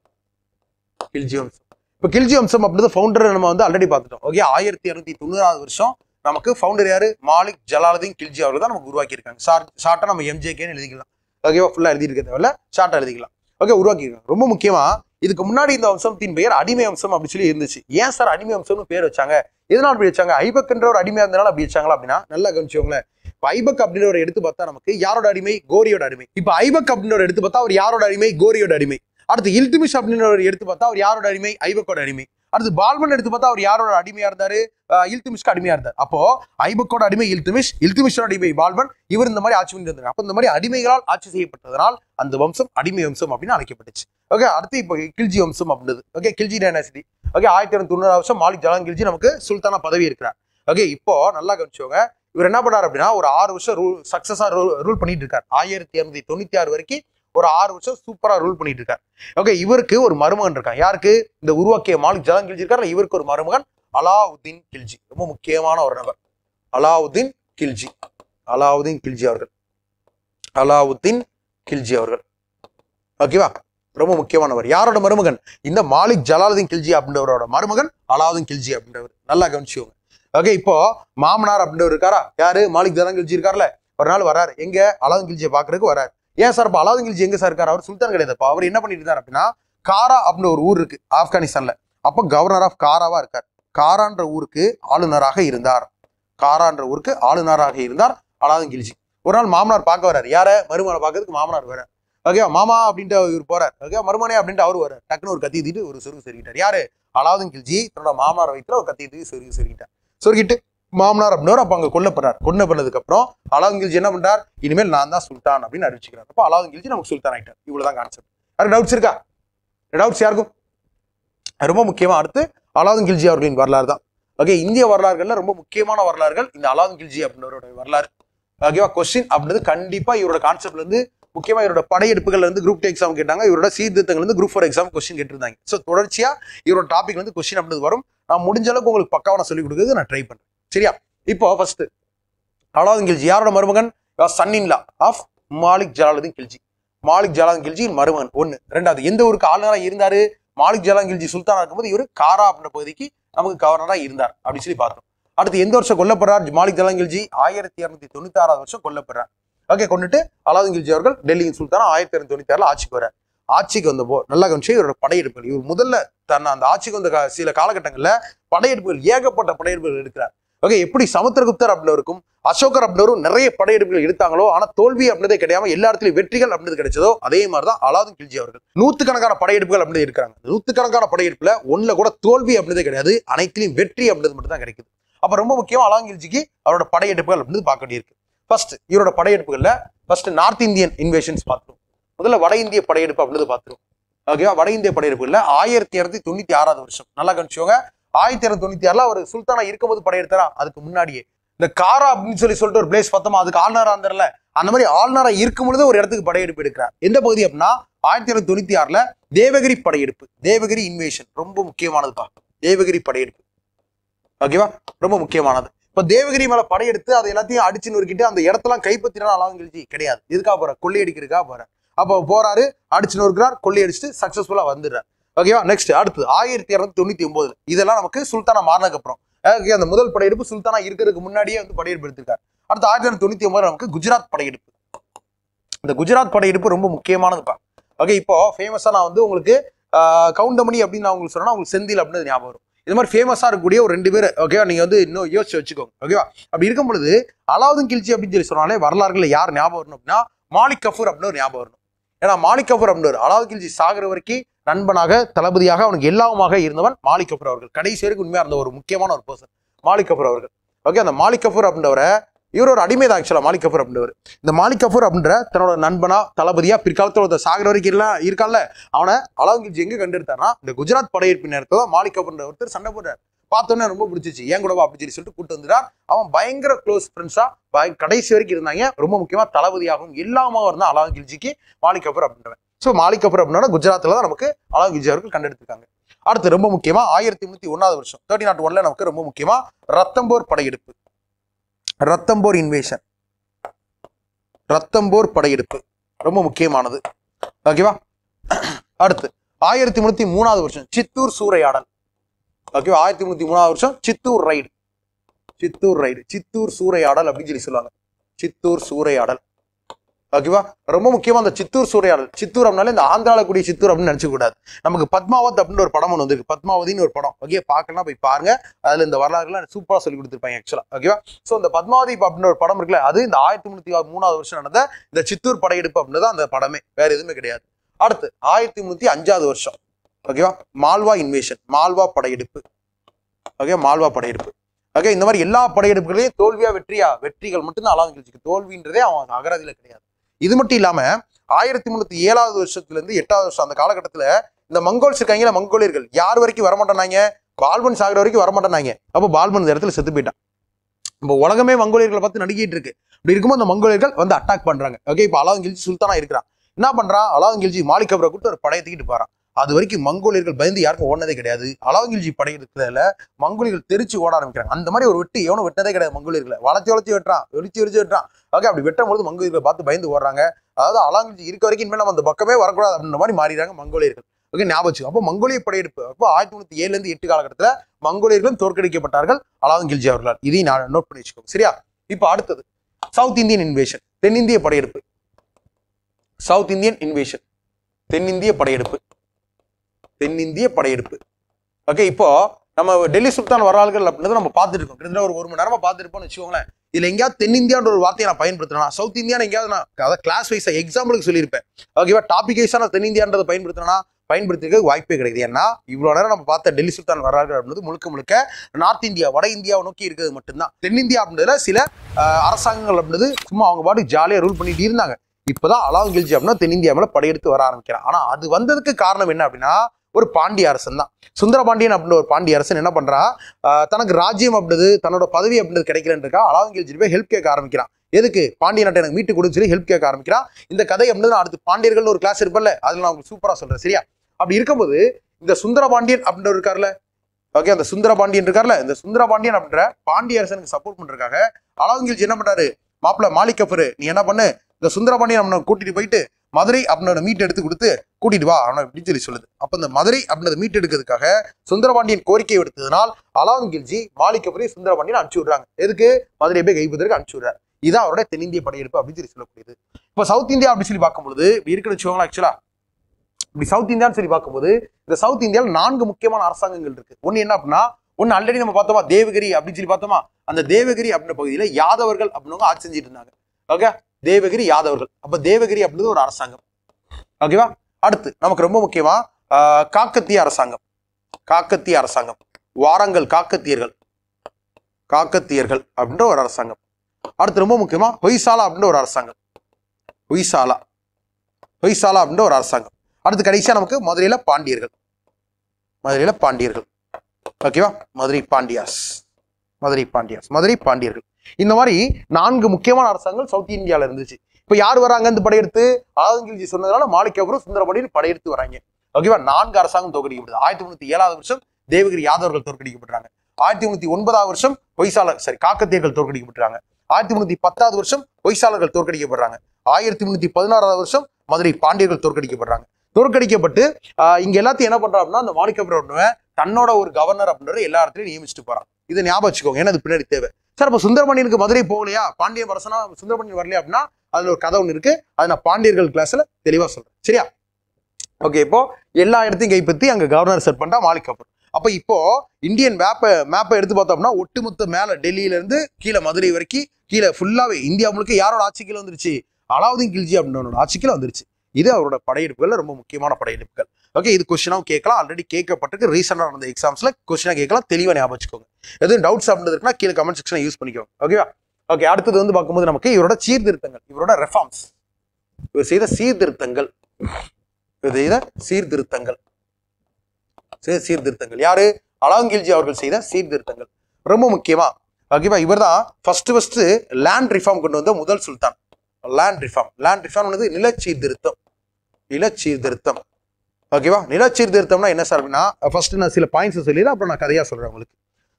கில்ஜி வம்சம் இப்போ கில்ஜி வம்சம் அப்படிதான் ஃபவுண்டர் நம்ம வந்து ஆல்ரெடி பார்த்துட்டோம் ஓகே ஆயிரத்தி இரநூத்தி தொண்ணூறாவது வருஷம் நமக்கு ஃபவுண்டர் யாரு மாலிக் ஜலாலுதீன் கில்ஜி அவர்கள் தான் நமக்கு உருவாக்கியிருக்காங்க ஷார்ட் ஷார்ட்டா நம்ம எம்ஜேகேன்னு எழுதிக்கலாம் ஓகேவா ஃபுல்லா எழுதியிருக்க தேவையில்ல ஷார்ட்டா எழுதிக்கலாம் ஓகே உருவாக்கியிருக்காங்க ரொம்ப முக்கியமா இதுக்கு முன்னாடி இந்த வம்சத்தின் பெயர் அடிமை வம்சம் அப்படி சொல்லி இருந்துச்சு ஏன் சார் அடிமை வம்சம்னு பேர் வச்சாங்க எதனால அப்படி வச்சாங்க ஐபக்ன்ற ஒரு அடிமையா இருந்தனால அப்படி வச்சாங்களா அப்படின்னா நல்லா கவனிச்சுக்கோங்களேன் இப்போ ஐபக் அப்படின்னு ஒரு எடுத்து பார்த்தா நமக்கு யாரோட அடிமை கோரியோட அடிமை இப்போ ஐபக் அப்படின்னு ஒரு எடுத்து பார்த்தா அவர் யாரோட அடிமை கோரியோட அடிமை அடுத்து இல்துமிஷ் அப்படின்னு ஒரு எடுத்து பார்த்தா அவர் யாரோட அடிமை ஐபக்கோட அடிமை அடுத்து பால்மன் எடுத்து பார்த்தா அவர் யாரோட அடிமையா இருந்தாரு அஹ் இல்துமிஷ்க்கு அடிமையா இருந்தார் அப்போ ஐபக்கோட அடிமை இல்துமிஷ் இல்துமிஷோட அடிமை பால்மன் இவர் இந்த மாதிரி ஆட்சி பண்ணிட்டு இருந்தாங்க அப்போ இந்த மாதிரி அடிமைகளால் ஆட்சி செய்யப்பட்டதனால் அந்த வம்சம் அடிமை வம்சம் அப்படின்னு அழைக்கப்பட்டுச்சு ஓகே அடுத்து இப்போ கில்ஜி வம்சம் அப்படின்றது ஓகே கில்ஜி டைனாசிட்டி ஓகே ஆயிரத்தி இரநூத்தி தொண்ணூறு வருஷம் மாலிக் ஜலான் கில்ஜி நமக்கு சுல்தானா பதவி இருக்கிறார் ஓகே இப்போ நல்லா கவனிச்சோங்க இவர் என்ன பண்ணார் அப்படின்னா ஒரு ஆறு வருஷம் ரூல் சக்சஸா ரூல் பண்ணிட்டு இருக்கார் ஆயிரத்தி இரநூத்தி தொண்ணூத்தி ஆறு வரைக்கும் ஒரு ஆறு வருஷம் சூப்பரா ரூல் பண்ணிட்டு இருக்கார் ஓகே இவருக்கு ஒரு மருமகன் இருக்கான் யாருக்கு இந்த உருவாக்கிய மாலிக் ஜலான் கில்ஜி இருக்கார்ல இவருக்கு ஒரு மருமகன் அலாவுதீன் கில்ஜி ரொம்ப முக்கியமான ஒரு நபர் அலாவுதீன் கில்ஜி அலாவுதீன் கில்ஜி அவர்கள் அலாவுதீன் கில்ஜி அவர்கள் ஓகேவா ரொம்ப முக்கியமானவர் யாரோட மருமகன் இந்த மாலிக் ஜலாலுதீன் கில்ஜி அப்படின்றவரோட மருமகன் அலாவுதீன் கில்ஜி அப்படின்றவர் நல்லா கவனிச்சுக்கோங்க ஓகே இப்போ மாமனார் அப்படின்றவர் இருக்காரா யாரு மாலிக் ஜலான் கில்ஜி இருக்கார்ல ஒரு நாள் வராரு எங்க அலாவுதீன் கில்ஜியை பாக்குறதுக்கு வராரு ஏன் சார் இப்போ அலாவுதீன் கில்ஜி எங்க சார் இருக்காரு அவர் சுல்தான் கிடையாதுப்பா அவர் என்ன பண்ணிட்டு இருந்தார் அப்படின்னா காரா அப்படின்னு ஒரு ஊர் இருக்கு ஆப்கானிஸ்தான்ல அப்போ கவர்னர் ஆஃப் காராவா இருக்கார் காரான்ற ஊருக்கு ஆளுநராக இருந்தார் காரான்ற ஊருக்கு ஆளுநராக இருந்தார் அலாவுதீன் கில்ஜி ஒரு நாள் மாமனார் பார்க்க வராரு யார மருமகனை பார்க்கறதுக்கு மாமனார் வரார் ஓகே மாமா அப்படின்ட்டு இவர் போறார் ஓகே மருமனே அப்படின்ட்டு அவர் வரார் டக்குன்னு ஒரு கத்தி தீட்டு ஒரு சொருகு சொருகிட்டார் யாரு அலாவுதீன் கில்ஜி தன்னோட மாமனார் வயிற்றுல ஒரு கத்தி தூக்கி சொருகி சொருகிட்டார் சொருகிட்டு மாமனார் அப்படின்னவர் அப்ப அங்க கொல்லப்படுறார் கொல்ல பண்ணதுக்கு அப்புறம் அலாவுதீன் கில்ஜி என்ன பண்றார் இனிமேல் நான் தான் சுல்தான் அப்படின்னு அறிவிச்சுக்கிறார் அப்போ அலாவுதீன் கில்ஜி நமக்கு சுல்தான் ஆயிட்டார் இவ்வளவுதான் கான்செப்ட் யாருக்கு டவுட்ஸ் இருக்கா டவுட்ஸ் யாருக்கும் ரொம்ப முக்கியமா அடுத்து அலாவுதீன் கில்ஜி அவர்களின் வரலாறு தான் ஓகே இந்திய வரலாறுகள்ல ரொம்ப முக்கியமான வரலாறுகள் இந்த அலாவுதீன் கில்ஜி அப்படின்றவரோட வரலாறு ஓகேவா கொஸ்டின் அப்படின்றது கண்டிப்பா இவரோட கான்செப்ட்ல இருந்து முக்கியமா இவரோட படையெடுப்புகள்ல இருந்து குரூப் டூ எக்ஸாம் கேட்டாங்க இவரோட சீர்திருத்தங்கள் இருந்து குரூப் ஃபோர் எக்ஸாம் கொஸ்டின் கேட்டிருந்தாங்க ஸோ தொடர்ச்சியா இவரோட டாபிக் வந்து கொஸ்டின் அப்படின்றது வரும் நான் முடிஞ்ச அளவுக்கு உங்களுக்கு பக்காவா நான் சொல்லிக் கொடுக்குறது நான் ட்ரை பண்றேன் சரியா இப்போ ஃபர்ஸ்ட் அலாவுதீன் கில்ஜி யாரோட மருமகன் son in law of Malik Jalaluddin Khilji Malik Jalaluddin கில்ஜியின் மருமகன் ஒன்னு ரெண்டாவது எந்த ஊருக்கு ஆளுநரா இருந்தாரு மாலிக் ஜலான் கில்ஜி சுல்தானா இருக்கும்போது இவர் காரா அப்படின்ற பகுதிக்கு நமக்கு கவர்னரா இருந்தார் அப்படின்னு சொல்லி பார்த்தோம் அடுத்து எந்த வருஷம் கொல்லப்படுறார் மாலிக் ஜலான் கில்ஜி ஆயிரத்தி இரநூத்தி தொண்ணூத்தி ஆறாவது வருஷம் கொல்லப்படுறார் ஓகே கொண்டுட்டு அலாவுதீன் கில்ஜி அவர்கள் டெல்லியின் சுல்தானா ஆயிரத்தி இரநூத்தி தொண்ணூத்தி ஆறுல ஆட்சிக்கு வரார் ஆட்சிக்கு வந்தப்போ நல்லா கவனிச்சு இவரோட படையெடுப்புகள் இவர் முதல்ல தன்னை அந்த ஆட்சிக்கு வந்த கா- சில காலகட்டங்கள்ல படையெடுப்புகள் ஏகப்பட்ட படையெடுப்புகள் எடுக்கிறார் ஓகே எப்படி சமுத்திரகுப்தர் அப்படின்றவருக்கும் அசோகர் அப்படின்றவரும் நிறைய படையெடுப்புகள் எடுத்தாங்களோ ஆனா தோல்வி அப்படின்றதே கிடையாம எல்லா இடத்துலயும் வெற்றிகள் அப்படின்றது கிடைச்சதோ அதே மாதிரி தான் அலாவுதீன் கில்ஜி அவர்கள் நூத்துக்கணக்கான படையெடுப்புகள் அப்படின்றது இருக்காங்க நூத்துக்கணக்கான படையெடுப்புல ஒண்ணுல கூட தோல்வி அப்படின்றதே கிடையாது அனைத்திலையும் வெற்றி அப்படின்றது மட்டும் தான் கிடைக்குது அப்ப ரொம்ப முக்கியம் அலாவுதீன் கில்ஜிக்கு அவரோட படையெடுப்புகள் அப்படின்றது பார்க்க வேண்டியிருக்கு ஃபர்ஸ்ட் இவரோட படையெடுப்புகள்ல ஃபர்ஸ்ட் நார்த் இந்தியன் இன்வேஷன்ஸ் பார்த்தோம் முதல்ல வட இந்திய படையெடுப்பு அப்படின்றது பார்த்துரும் ஓகேவா வட இந்திய படையெடுப்புல ஆயிரத்தி இரநூத்தி தொண்ணூத்தி ஆறாவது வருஷம் நல்லா கணிச்சுக்கோங்க ஆயிரத்தி இரநூத்தி தொண்ணூத்தி ஆறுல அவர் சுல்தானா இருக்கும்போது படையெடுத்தாரா அதுக்கு முன்னாடியே இந்த காரா அப்படின்னு சொல்லி சொல்லிட்டு ஒரு பிளேஸ் பார்த்தோமா அதுக்கு ஆளுநரா இருந்தார்ல அந்த மாதிரி ஆளுநரா இருக்கும் பொழுது ஒரு இடத்துக்கு படையெடுப்பு எடுக்கிறார் எந்த பகுதி அப்படின்னா ஆயிரத்தி இரநூத்தி தொண்ணூத்தி ஆறுல தேவகிரி படையெடுப்பு தேவகிரி இன்வேஷன் ரொம்ப முக்கியமானதுப்பா தேவகிரி படையெடுப்பு ஓகேவா ரொம்ப முக்கியமானது இப்ப தேவகிரி மேல படையெடுத்து அதை எல்லாத்தையும் அடிச்சு நொறுக்கிட்டு அந்த இடத்தெல்லாம் கைப்பற்றினா அலாங்கல்ஜி கிடையாது இதுக்காக போற கொள்ளையடிக்கிறதுக்காக போற அப்போ போறாரு அடிச்சு நொறுக்கிறார் கொள்ளையடிச்சுட்டு சக்சஸ்ஃபுல்லா வந்துடுறார் ஓகேவா நெக்ஸ்ட் அடுத்து ஆயிரத்தி இரநூத்தி தொண்ணூத்தி ஒன்பதுல இதெல்லாம் நமக்கு சுல்தானா மாறினதுக்கு அப்புறம் ஓகே அந்த முதல் படையெடுப்பு சுல்தானா இருக்கிறதுக்கு முன்னாடியே வந்து படையெடுப்பு எடுத்திருக்காரு அடுத்து ஆயிரத்தி இரநூத்தி தொண்ணூத்தி ஒன்பதுல நமக்கு குஜராத் படையெடுப்பு இந்த குஜராத் படையெடுப்பு ரொம்ப முக்கியமானதுப்பா ஓகே இப்போ ஃபேமஸா நான் வந்து உங்களுக்கு ஆஹ், கவுண்டமணி அப்படின்னு நான் உங்களுக்கு சொன்னா உங்களுக்கு செந்தில் அப்படின்னு ஞாபகம் வரும் இது மாதிரி ஃபேமஸா இருக்கக்கூடிய ஒரு ரெண்டு பேர் ஓகேவா நீங்க வந்து இன்னும் யோசிச்சு வச்சுக்கோங்க ஓகேவா அப்படி இருக்கும் பொழுது அலாவுதீன் கில்ஜி அப்படின்னு சொல்லி சொன்னாலே வரலாறுல யார் ஞாபகம் வரணும் அப்படின்னா மாலிக் கஃபூர் அப்படின்னு ஒரு ஞாபகம் வரணும் ஏன்னா மாலிக் கஃபூர் அப்படின்னு ஒரு அலாவுதீன் கில்ஜி சாகிற வரைக்கும் நண்பனாக தளபதியாக அவனுக்கு எல்லாமுமாக இருந்தவன் மாலிக் கஃபூர் அவர்கள் கடைசி வரைக்கும் உண்மையா இருந்த ஒரு முக்கியமான ஒரு பர்சன் மாலிக் கஃபூர் அவர்கள் ஓகே அந்த மாலிக் கஃபூர் அப்படின்றவரை இவர் ஒரு அடிமை தான் ஆக்சுவலா மாலிக் கஃபூர் அப்படின்றவர் இந்த மாலிக் கஃபூர் அப்படின்ற தன்னோட நண்பனா தளபதியா பிற்காலத்தில் ஒருத்தர் சாகிற வரைக்கும் எல்லாம் இருக்கான்ல அவனை அலாவுதீன் எங்க கண்டெடுத்தார்னா இந்த குஜராத் படையெடுப்பு நேரத்தில் தான் மாலிக் கஃபூர்ன்ற ஒருத்தர் சண்டை போடுறார் பார்த்தோன்னே ரொம்ப பிடிச்சிச்சு ஏன் கூட வா அப்படின்னு சொல்லி சொல்லிட்டு கூட்டு வந்துட்டார் அவன் பயங்கர க்ளோஸ் ஃப்ரெண்ட்ஸா கடைசி வரைக்கும் இருந்தாங்க ரொம்ப முக்கியமா தளபதியாகவும் எல்லாமா இருந்தா அலாவுதீன் கில்ஜிக்கு மாலிக் கஃபூர் அப்படின்றவன் ஸோ மாலிக் கஃபூர் அப்படின்னா குஜராத்தில் தான் நமக்கு அலாவுதீன் கில்ஜி அவர்கள் கண்டெடுத்திருக்காங்க அடுத்து ரொம்ப முக்கியமா ஆயிரத்தி முன்னூத்தி ஒன்னாவது வருஷம் தேர்ட்டி நாட் ஒன்ல நமக்கு ரொம்ப முக்கியமா ரத்தம்போர் படையெடுப்பு ரத்தம்போர் இன்வேஷன் ரத்தம்போர் படையெடுப்பு ரொம்ப முக்கியமானது ஓகேவா அடுத்து ஆயிரத்தி முன்னூத்தி மூணாவது வருஷம் சித்தூர் சூறையாடல் ஓகேவா ஆயிரத்தி முன்னூத்தி மூணாவது வருஷம் சித்தூர் ரைடு சித்தூர் ரைடு சித்தூர் சூறையாடல் அப்படின்னு சொல்லி சொல்லுவாங்க சித்தூர் சூறையாடல் ஓகேவா ரொம்ப முக்கியமா அந்த சித்தூர் சூறையாடல் சித்தூர் அப்படின்னாலே இந்த ஆந்திரால கூடிய சித்தூர் அப்படின்னு நினைச்ச கூடாது நமக்கு பத்மாவத் அப்படின்னு ஒரு படம் ஒன்று வந்திருக்கு பத்மாவதின்னு ஒரு படம் ஓகே பார்க்கலாம் போய் பாருங்க அதுல இந்த வரலாறுலாம் சூப்பரா சொல்லி கொடுத்துருப்பாங்க ஆக்சுவலா ஓகேவா ஸோ இந்த பத்மாவதி அப்படின்னு ஒரு படம் இருக்குல்ல அது இந்த ஆயிரத்தி முன்னூத்தி மூணாவது வருஷம் நடந்த இந்த சித்தூர் படையெடுப்பு அப்படின்றது அந்த படமே வேற எதுவுமே கிடையாது அடுத்து ஆயிரத்தி முன்னூத்தி அஞ்சாவது வருஷம் ஓகேவா மால்வா இன்வேஷன் மால்வா படையெடுப்பு ஓகே மால்வா படையெடுப்பு ஓகே இந்த மாதிரி எல்லா படையெடுப்புகளையும் தோல்வியா வெற்றியா வெற்றிகள் மட்டும்தான் அலாவுதீன் கில்ஜிக்கு தோல்வின்றதே அவன் அகராதியில கிடையாது இது மட்டும் இல்லாம ஆயிரத்தி முன்னூத்தி ஏழாவது வருஷத்துல இருந்து எட்டாவது வருஷம் அந்த காலகட்டத்துல இந்த மங்கோல்ஸ் இருக்காங்கல்ல மங்கோலியர்கள் யார் வரைக்கும் வரமாட்டானாங்க பால்பன் சாகிற வரைக்கும் வரமாட்டானாங்க அப்போ பால்பன் இந்த இடத்துல செத்து போயிட்டான் இப்போ உலகமே மங்கோலியர்களை பார்த்து நடுக்கிட்டு இருக்கு அப்படி இருக்கும்போது அந்த மங்கோலியர்கள் வந்து அட்டாக் பண்றாங்க ஓகே இப்போ அலாவுதீன் கில்ஜி சுல்தானா இருக்கிறான் என்ன பண்றான் அலாவுதீன் கில்ஜி மாலிக் கபரை கூட்டு ஒரு படையை தூக்கிட்டு போறான் அது வரைக்கும் மங்கோலியர்கள் பயந்து யாருக்கும் ஓடினதே கிடையாது அலாவுதீன் கில்ஜி படை இருக்கிறதுல மங்கோலியர்கள் தெரிச்சு ஓட ஆரம்பிக்கிறாங்க அந்த மாதிரி ஒரு வெட்டு எவனும் வெட்டதே கிடையாது மங்கோலியர்களை வளர்ச்சி வளர்ச்சி வெட்டுறான் ஒளிச்சு ஒளிச்சு வெட்டுறான் ஓகே அப்படி வெட்டும் பொழுது மங்கோலியர்களை பார்த்து பயந்து ஓடுறாங்க அதாவது அலாங்கில்ஜி இருக்க வரைக்கும் இனிமேல் நம்ம அந்த பக்கமே வரக்கூடாது அப்படின்ற மாதிரி மாறிடுறாங்க மங்கோலியர்கள் ஓகே ஞாபகம் வச்சுக்கோ. அப்போ மங்கோலிய படையெடுப்பு அப்போ ஆயிரத்தி தொண்ணூத்தி ஏழுல இருந்து எட்டு காலகட்டத்தில் மங்கோலியர்களும் தோற்கடிக்கப்பட்டார்கள் அலாவுதீன் கில்ஜி அவர்களால் இதையும் நான் நோட் பண்ணி வச்சுக்கோங்க சரியா இப்போ அடுத்தது சவுத் இந்தியன் இன்வேஷன் தென்னிந்திய படையெடுப்பு சவுத் இந்தியன் இன்வேஷன் தென்னிந்திய படையெடுப்பு தென்னிந்திய படையெடுப்பு ஓகே இப்போ நம்ம டெல்லி சுல்தான் வரலாறுகள் அப்படின்றத நம்ம பார்த்துட்டு இருக்கோம் கிட்டத்தட்ட ஒரு ஒரு மணி நேரமா பார்த்துருப்போம்னு வச்சுக்கோங்களேன் இதுல எங்கேயாவது தென்னிந்தியான்ற ஒரு வார்த்தையை நான் பயன்படுத்தினா சவுத் இந்தியான்னு எங்கேயாவது நான் அதாவது கிளாஸ் வைஸா எக்ஸாம்பிளுக்கு சொல்லியிருப்பேன் ஓகேவா டாபிக் வைஸா நான் தென்னிந்தியான்றதை பயன்படுத்தினா பயன்படுத்திக்க வாய்ப்பே கிடையாது ஏன்னா இவ்வளவு நேரம் நம்ம பார்த்த டெல்லி சுல்தான் வரலாறு அப்படின்றது முழுக்க முழுக்க நார்த் இந்தியா வட இந்தியாவை நோக்கி இருக்கிறது மட்டும்தான் தென்னிந்தியா அப்படின்றதுல சில ஆஹ், அரசாங்கங்கள் அப்படின்றது சும்மா அவங்க பாட்டுக்கு ஜாலியா ரூல் பண்ணிட்டு இருந்தாங்க இப்பதான் அலாவுதீன் கில்ஜி அப்படின்னா தென்னிந்தியா மேல படையெடுத்து வர ஆரம்பிக்கிறான் ஆனா அது வந்ததுக்கு காரணம் என்ன அப்படின்னா ஒரு பாண்டிய அரசன் தான் சுந்தரபாண்டியன் அப்படின்ற ஒரு பாண்டிய அரசன் என்ன பண்றான் ஆஹ் தனக்கு ராஜ்யம் அப்படின்றது தன்னோட பதவி அப்படின்றது கிடைக்கலன்றக்கா அலாவுதீன் கில்ஜி போய் ஹெல்ப் கேட்க ஆரம்பிக்கிறான் எதுக்கு பாண்டிய நாட்டை எனக்கு மீட்டு கொடுன்னு சொல்லி ஹெல்ப் கேட்க ஆரம்பிக்கிறான் இந்த கதை அப்படின்றது நான் அடுத்து பாண்டியர்கள்னு ஒரு கிளாஸ் இருப்பல்ல அதுல நான் உங்களுக்கு சூப்பரா சொல்றேன் சரியா அப்படி இருக்கும்போது இந்த சுந்தரபாண்டியன் அப்படின்ற இருக்கார்ல ஓகே அந்த சுந்தரபாண்டியன் இருக்கார்ல இந்த சுந்தரபாண்டியன் அப்படின்ற பாண்டிய அரசனுக்கு சப்போர்ட் பண்றதுக்காக அலாவுதீன் கில்ஜி என்ன பண்றாரு மாப்பிள்ள மாலிக் கஃபர் நீ என்ன பண்ணு இந்த சுந்தரபாண்டியன் அவனை கூட்டிட்டு போயிட்டு மதுரை அப்படின்னோட மீட் எடுத்து கொடுத்து கூட்டிட்டு வா அவனை அப்படின்னு சொல்லி சொல்லுது அப்ப இந்த மதுரை அப்படின்றத மீட் எடுக்கிறதுக்காக சுந்தரபாண்டியன் கோரிக்கை விடுத்ததுனால் அலாவுதீன் கில்ஜி மாலிக் கஃபரை சுந்தரபாண்டியன் அனுப்பிச்சு விடுறாங்க எதுக்கு மதுரை போய் கைப்பதற்கு அனுப்பிச்சு விடுறாரு இதான் அவரோட தென்னிந்திய படையெடுப்பு அப்படின்னு சொல்லி சொல்லக்கூடியது இப்போ சவுத் இந்தியா அப்படின்னு சொல்லி பார்க்கும்போது இப்படி இருக்குன்னு வச்சுக்கோங்களேன் ஆக்சுவலா இப்படி சவுத் இந்தியான்னு சொல்லி பார்க்கும்போது இந்த சவுத் இந்தியாவில் நான்கு முக்கியமான அரசாங்கங்கள் இருக்கு ஒன்று என்ன அப்படின்னா ஒன்னு ஆல்ரெடி நம்ம பார்த்தோமா தேவகிரி அப்படின்னு சொல்லி பார்த்தோமா அந்த தேவகிரி அப்படின்ற பகுதியில யாதவர்கள் அப்படின்னவங்க ஆட்சி செஞ்சுட்டு இருந்தாங்க ஓகே தேவகிரி யாதவர்கள் அப்ப தேவகிரி அப்படின்றது ஒரு அரசாங்கம் ஓகேவா அடுத்து நமக்கு ரொம்ப முக்கியமா ஆஹ், காக்கத்திய அரசாங்கம் காக்கத்திய அரசாங்கம் வாரங்கள் காக்கத்தியர்கள் காக்கத்தியர்கள் அப்படின்ற ஒரு அரசாங்கம் அடுத்து ரொம்ப முக்கியமா ஹொய்சாலா அப்படின்ற ஒரு அரசாங்கம் ஹொய்சாலா ஹொய்சாலா அப்படின்ற ஒரு அரசாங்கம் அடுத்து கடைசியா நமக்கு மதுரையில பாண்டியர்கள் மதுரையில பாண்டியர்கள் ஓகேவா மதுரை பாண்டியாஸ் மதுரை பாண்டியாஸ் மதுரை பாண்டியர்கள் இந்த மாதிரி நான்கு முக்கியமான அரசாங்கங்கள் சவுத் இந்தியால இருந்துச்சு இப்போ யார் வராங்க இந்த படையெடுத்து ஆதங்கில்ஜி சொன்னதுனால மாணிக்கபுரம் சுந்தரபாண்டியன் படையெடுத்து வராங்க ஓகேவா நான்கு அரசாங்கம் தோற்கடிக்கப்படுது ஆயிரத்தி முன்னூத்தி ஏழாவது வருஷம் தேவகிரி யாதவர்கள் தோற்கடிக்கப்படுறாங்க ஆயிரத்தி முன்னூத்தி ஒன்பதாவது வருஷம் ஹொய்சாலர் சரி காக்கத்தியர்கள் தோற்கடிக்கப்படுறாங்க ஆயிரத்தி முன்னூத்தி பத்தாவது வருஷம் ஹொய்சாலர்கள் தோற்கடிக்கப்படுறாங்க ஆயிரத்தி முன்னூத்தி பதினாறாவது வருஷம் மதுரை பாண்டியர்கள் தோற்கடிக்கப்படுறாங்க தோற்கடிக்கப்பட்டு ஆஹ், இங்க எல்லாத்தையும் என்ன பண்றா அப்படின்னா அந்த மாணிக்கபுரம் தன்னோட ஒரு கவர்னர் அப்படின்ற எல்லா இடத்துலயும் நியமிச்சுட்டு போறான் இதை ஞாபகம் வச்சுக்கோங்க ஏன்னா அது பின்னாடி தேவை சார் அப்ப சுந்தரமணியனுக்கு மதுரை போகலையா பாண்டியன் அரசனா சுந்தரமணியன் வரலையா அப்படின்னா அதுல ஒரு கதை ஒன்று இருக்கு அதை நான் பாண்டியர்கள் கிளாஸ்ல தெளிவா சொல்றேன் சரியா ஓகே இப்போ எல்லா இடத்தையும் கைப்பற்றி அங்க கவர்னர் செட் பண்ணா மாலிக் கபூர் அப்ப இப்போ இந்தியன் மேப்பை மேப்பை எடுத்து பார்த்தோம்னா ஒட்டுமொத்த மேல டெல்லியில இருந்து கீழே மதுரை வரைக்கும் கீழே ஃபுல்லாவே இந்தியா முழுக்க யாரோட ஆட்சி கீழே வந்துருச்சு அலாவுதீன் கில்ஜி அப்படின்றவனோட ஆட்சி கீழே வந்துருச்சு இது அவரோட படையெடுப்புகள்ல ரொம்ப முக்கியமான படையெடுப்புகள் ஓகே இது கொஸ்டினாவும் கேட்கலாம் ஆல்ரெடி கேட்கப்பட்டிருக்கு ரீசெண்டாக நடந்த எக்ஸாம்ஸ்ல கொஸ்டினா கேட்கலாம் தெளிவாக ஞாபகம் வச்சுக்கோங்க எதுவும் டவுட்ஸ் அப்படின்றது இருக்குன்னா கீழே கமெண்ட் செக்ஷனை யூஸ் பண்ணிக்கோங்க ஓகேவா ஓகே அடுத்தது வந்து பார்க்கும்போது நமக்கு இவரோட சீர்திருத்தங்கள் இவரோட ரெஃபார்ம்ஸ் இவர் செய்த சீர்திருத்தங்கள் இவர் செய்த சீர்திருத்தங்கள் செய்த சீர்திருத்தங்கள் யாரு அலாங்கில்ஜி அவர்கள் செய்த சீர்திருத்தங்கள் ரொம்ப முக்கியமா ஓகேவா இவர் தான் ஃபர்ஸ்ட் ஃபர்ஸ்ட் லேண்ட் ரிஃபார்ம் கொண்டு வந்த முதல் சுல்தான் லேண்ட் ரிஃபார்ம் லேண்ட் ரிஃபார்ம் வந்து நிலச்சீர்திருத்தம் நிலச்சீர்திருத்தம் ஓகேவா நிலச்சீர்திருத்தம்னா என்ன சார் அப்படின்னா ஃபர்ஸ்ட் நான் சில பாயிண்ட்ஸ் சொல்லிடுறேன் அப்புறம் நான் கதையா சொல்றேன் உங்களுக்கு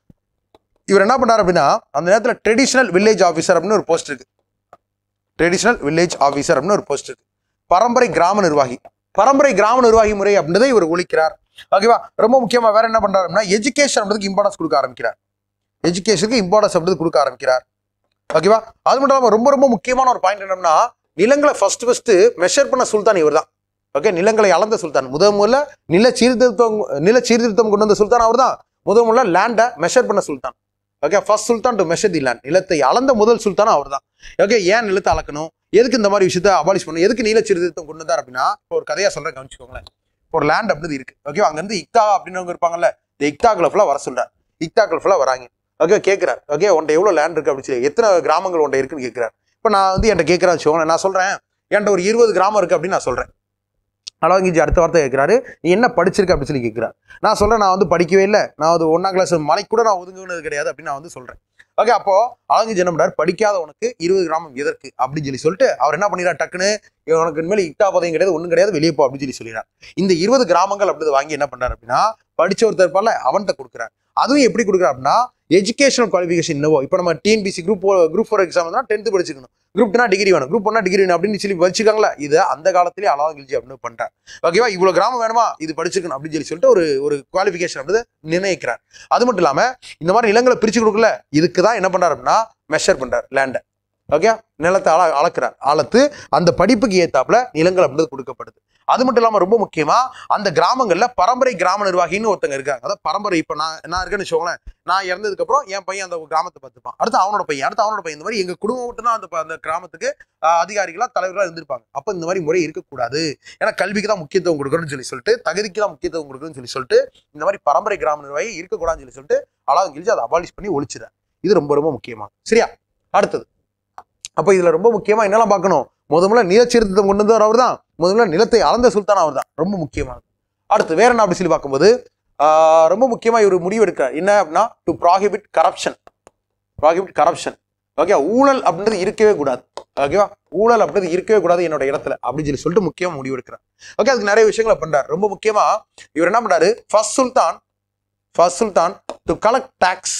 இவர் என்ன பண்ணார் அப்படின்னா அந்த நேரத்தில் ட்ரெடிஷனல் வில்லேஜ் ஆஃபீஸர் அப்படின்னு ஒரு போஸ்ட் இருக்கு ட்ரெடிஷனல் வில்லேஜ் ஆஃபீஸர் அப்படின்னு ஒரு போஸ்ட் இருக்கு பரம்பரை கிராம நிர்வாகி பரம்பரை கிராம நிர்வாகி முறை அப்படின்றதை இவர் ஒழிக்கிறார் ஓகேவா ரொம்ப முக்கியமா வேற என்ன பண்றாரு அப்படின்னா எஜுகேஷன் அப்படின்றதுக்கு இம்பார்ட்டன்ஸ் கொடுக்க ஆரம்பிக்கிறார் எஜுகேஷனுக்கு இம்பார்ட்டன்ஸ் அப்படின்றது கொடுக்க ஆரம்பிக்கிறார் ஓகேவா அது மட்டும் இல்லாமல் ரொம்ப ரொம்ப முக்கியமான ஒரு பாயிண்ட் என்னன்னா நிலங்களை ஃபர்ஸ்ட் ஃபர்ஸ்ட் மெஷர் பண்ண சுல்தான் இவர் தான் ஓகே நிலங்களை அளந்த சுல்தான் முதல் முதல்ல நில சீர்திருத்தம் நில சீர்திருத்தம் கொண்டு வந்த சுல்தான் அவர் தான் முதல் முதல்ல லேண்டை மெஷர் பண்ண சுல்தான் okay first sultan to measure the land நிலத்தை அளந்த முதல் சுல்தான் அவர் தான் ஓகே ஏன் நிலத்தை அளக்கணும் எதுக்கு இந்த மாதிரி விஷயத்த அபாலிஷ் பண்ணணும் எதுக்கு நில சீர்திருத்தம் கொண்டு வந்தார் அப்படின்னா இப்போ ஒரு கதையா சொல்றேன் கவனிச்சுக்கோங்களேன் இப்போ ஒரு லேண்ட் அப்படிது இருக்கு ஓகே அங்கிருந்து இக்தா அப்படின்றவங்க இருப்பாங்கல்ல இந்த இக்தாக்களை ஃபுல்லாக வர சொல்றார் இக்தாக்கள் ஃபுல்லாக வராங்க ஓகே கேட்குறாரு ஓகே உன்ட்ட எவ்வளோ லேண்ட் இருக்கு அப்படின்னு சொல்லி எத்தனை கிராமங்கள் உன்ட்ட இருக்குன்னு கேட்குறாரு இப்போ நான் வந்து என்கிட்ட கேட்குறேன் வச்சுக்கோங்களேன் நான் சொல்றேன் என்கிட்ட ஒரு இருபது கிராமம் இருக்கு அப்படின்னு நான் சொல்றேன் அழகிஞ்சி அடுத்த வார்த்தை கேட்குறாரு நீ என்ன படிச்சிருக்க அப்படின்னு சொல்லி கேட்குறாரு நான் சொல்றேன் நான் வந்து படிக்கவே இல்லை நான் வந்து ஒன்னாம் கிளாஸ் மலைக்கு கூட நான் ஒதுங்குனது கிடையாது அப்படின்னு நான் வந்து சொல்றேன் ஓகே அப்போ அழகிஞ்சி என்ன பண்றாரு படிக்காத உனக்கு இருபது கிராமம் எதற்கு அப்படின்னு சொல்லி சொல்லிட்டு அவர் என்ன பண்ணிடுறாரு டக்குன்னு இவன் உனக்கு இனிமேல் இட்டா பதவியும் கிடையாது ஒன்றும் கிடையாது வெளியே போ அப்படின்னு சொல்லி சொல்லிடுறாரு இந்த இருபது கிராமங்கள் அப்படி வாங்கி என்ன பண்றாரு அப்படின்னா படிச்ச ஒருத்தர் இருப்பார்ல அவன்கிட்ட கொடுக்குறாரு அதுவும் எப்படி கொடுக்குறாரு அப்படின்னா எஜுகேஷனல் குவாலிஃபிகேஷன் என்னவோ இப்போ நம்ம TNPSC group group four exam தான் டென்த்து படிச்சுக்கணும் குரூப் டூனா டிகிரி வேணும் குரூப் ஒன்னா டிகிரி வேணும் அப்படின்னு சொல்லி வச்சுக்காங்களா இது அந்த காலத்திலேயே அலாங்கில்ஜி அப்படின்னு பண்றாரு ஓகேவா இவ்வளவு கிராமம் வேணுமா இது படிச்சிருக்கணும் அப்படின்னு சொல்லி சொல்லிட்டு ஒரு ஒரு குவாலிஃபிகேஷன் அப்படி நிர்ணயிக்கிறார் அது மட்டும் இல்லாம இந்த மாதிரி நிலங்களை பிரிச்சு கொடுக்கல இதுக்கு தான் என்ன பண்றாரு அப்படின்னா மெஷர் பண்றாரு லேண்டை ஓகே நிலத்தை அள அளக்கிறார் அளத்து அந்த படிப்புக்கு ஏத்தாப்புல நிலங்கள் அப்படின்றது கொடுக்கப்படுது அது மட்டும் இல்லாம ரொம்ப முக்கியமா அந்த கிராமங்கள்ல பரம்பரை கிராம நிர்வாகின்னு ஒருத்தங்க இருக்காங்க அதாவது பரம்பரை இப்ப நான் நான் இருக்கேன்னு வச்சுக்கோங்களேன் நான் இறந்ததுக்கு அப்புறம் என் பையன் அந்த கிராமத்தை பார்த்துப்பான் அடுத்து அவனோட பையன் அடுத்து அவனோட பையன் இந்த மாதிரி எங்க குடும்பம் மட்டும் தான் அந்த ப- அந்த கிராமத்துக்கு ஆஹ், அதிகாரிகளா தலைவர்களா இருந்திருப்பாங்க அப்ப இந்த மாதிரி முறை இருக்கக்கூடாது ஏன்னா கல்விக்கு தான் முக்கியத்துவம் கொடுக்கணும்னு சொல்லி சொல்லிட்டு தகுதிக்கு தான் முக்கியத்துவம் கொடுக்கணும்னு சொல்லி சொல்லிட்டு இந்த மாதிரி பரம்பரை கிராம நிர்வாகி இருக்கக்கூடாதுன்னு சொல்லி சொல்லிட்டு அழகு கிழிச்சு அதை அபாலிஷ் பண்ணி ஒழிச்சிடார் இது ரொம்ப ரொம்ப முக்கியமா சரியா அடுத்தது அப்ப இதுல ரொம்ப முக்கியமா என்னெல்லாம் பார்க்கணும் முத முதல்ல நிலச்சீர்திருத்தம் கொண்டு வந்தவர் அவர் தான் முதல்ல நிலத்தை அளந்த சுல்தான் அவர் தான் ரொம்ப முக்கியமானது அடுத்து வேற என்ன அப்படி சொல்லி பார்க்கும்போது ஆஹ், ரொம்ப முக்கியமா இவர் முடிவு எடுக்கிறார் என்ன அப்படின்னா to prohibit corruption prohibit corruption okay ஊழல் அப்படின்றது இருக்கவே கூடாது ஓகேவா ஊழல் அப்படின்றது இருக்கவே கூடாது என்னோட இடத்துல அப்படின்னு சொல்லி சொல்லிட்டு முக்கியமா முடிவு எடுக்கிறார் ஓகே அதுக்கு நிறைய விஷயங்களை பண்றாரு ரொம்ப முக்கியமா இவர் என்ன பண்றாரு first sultan first sultan to collect tax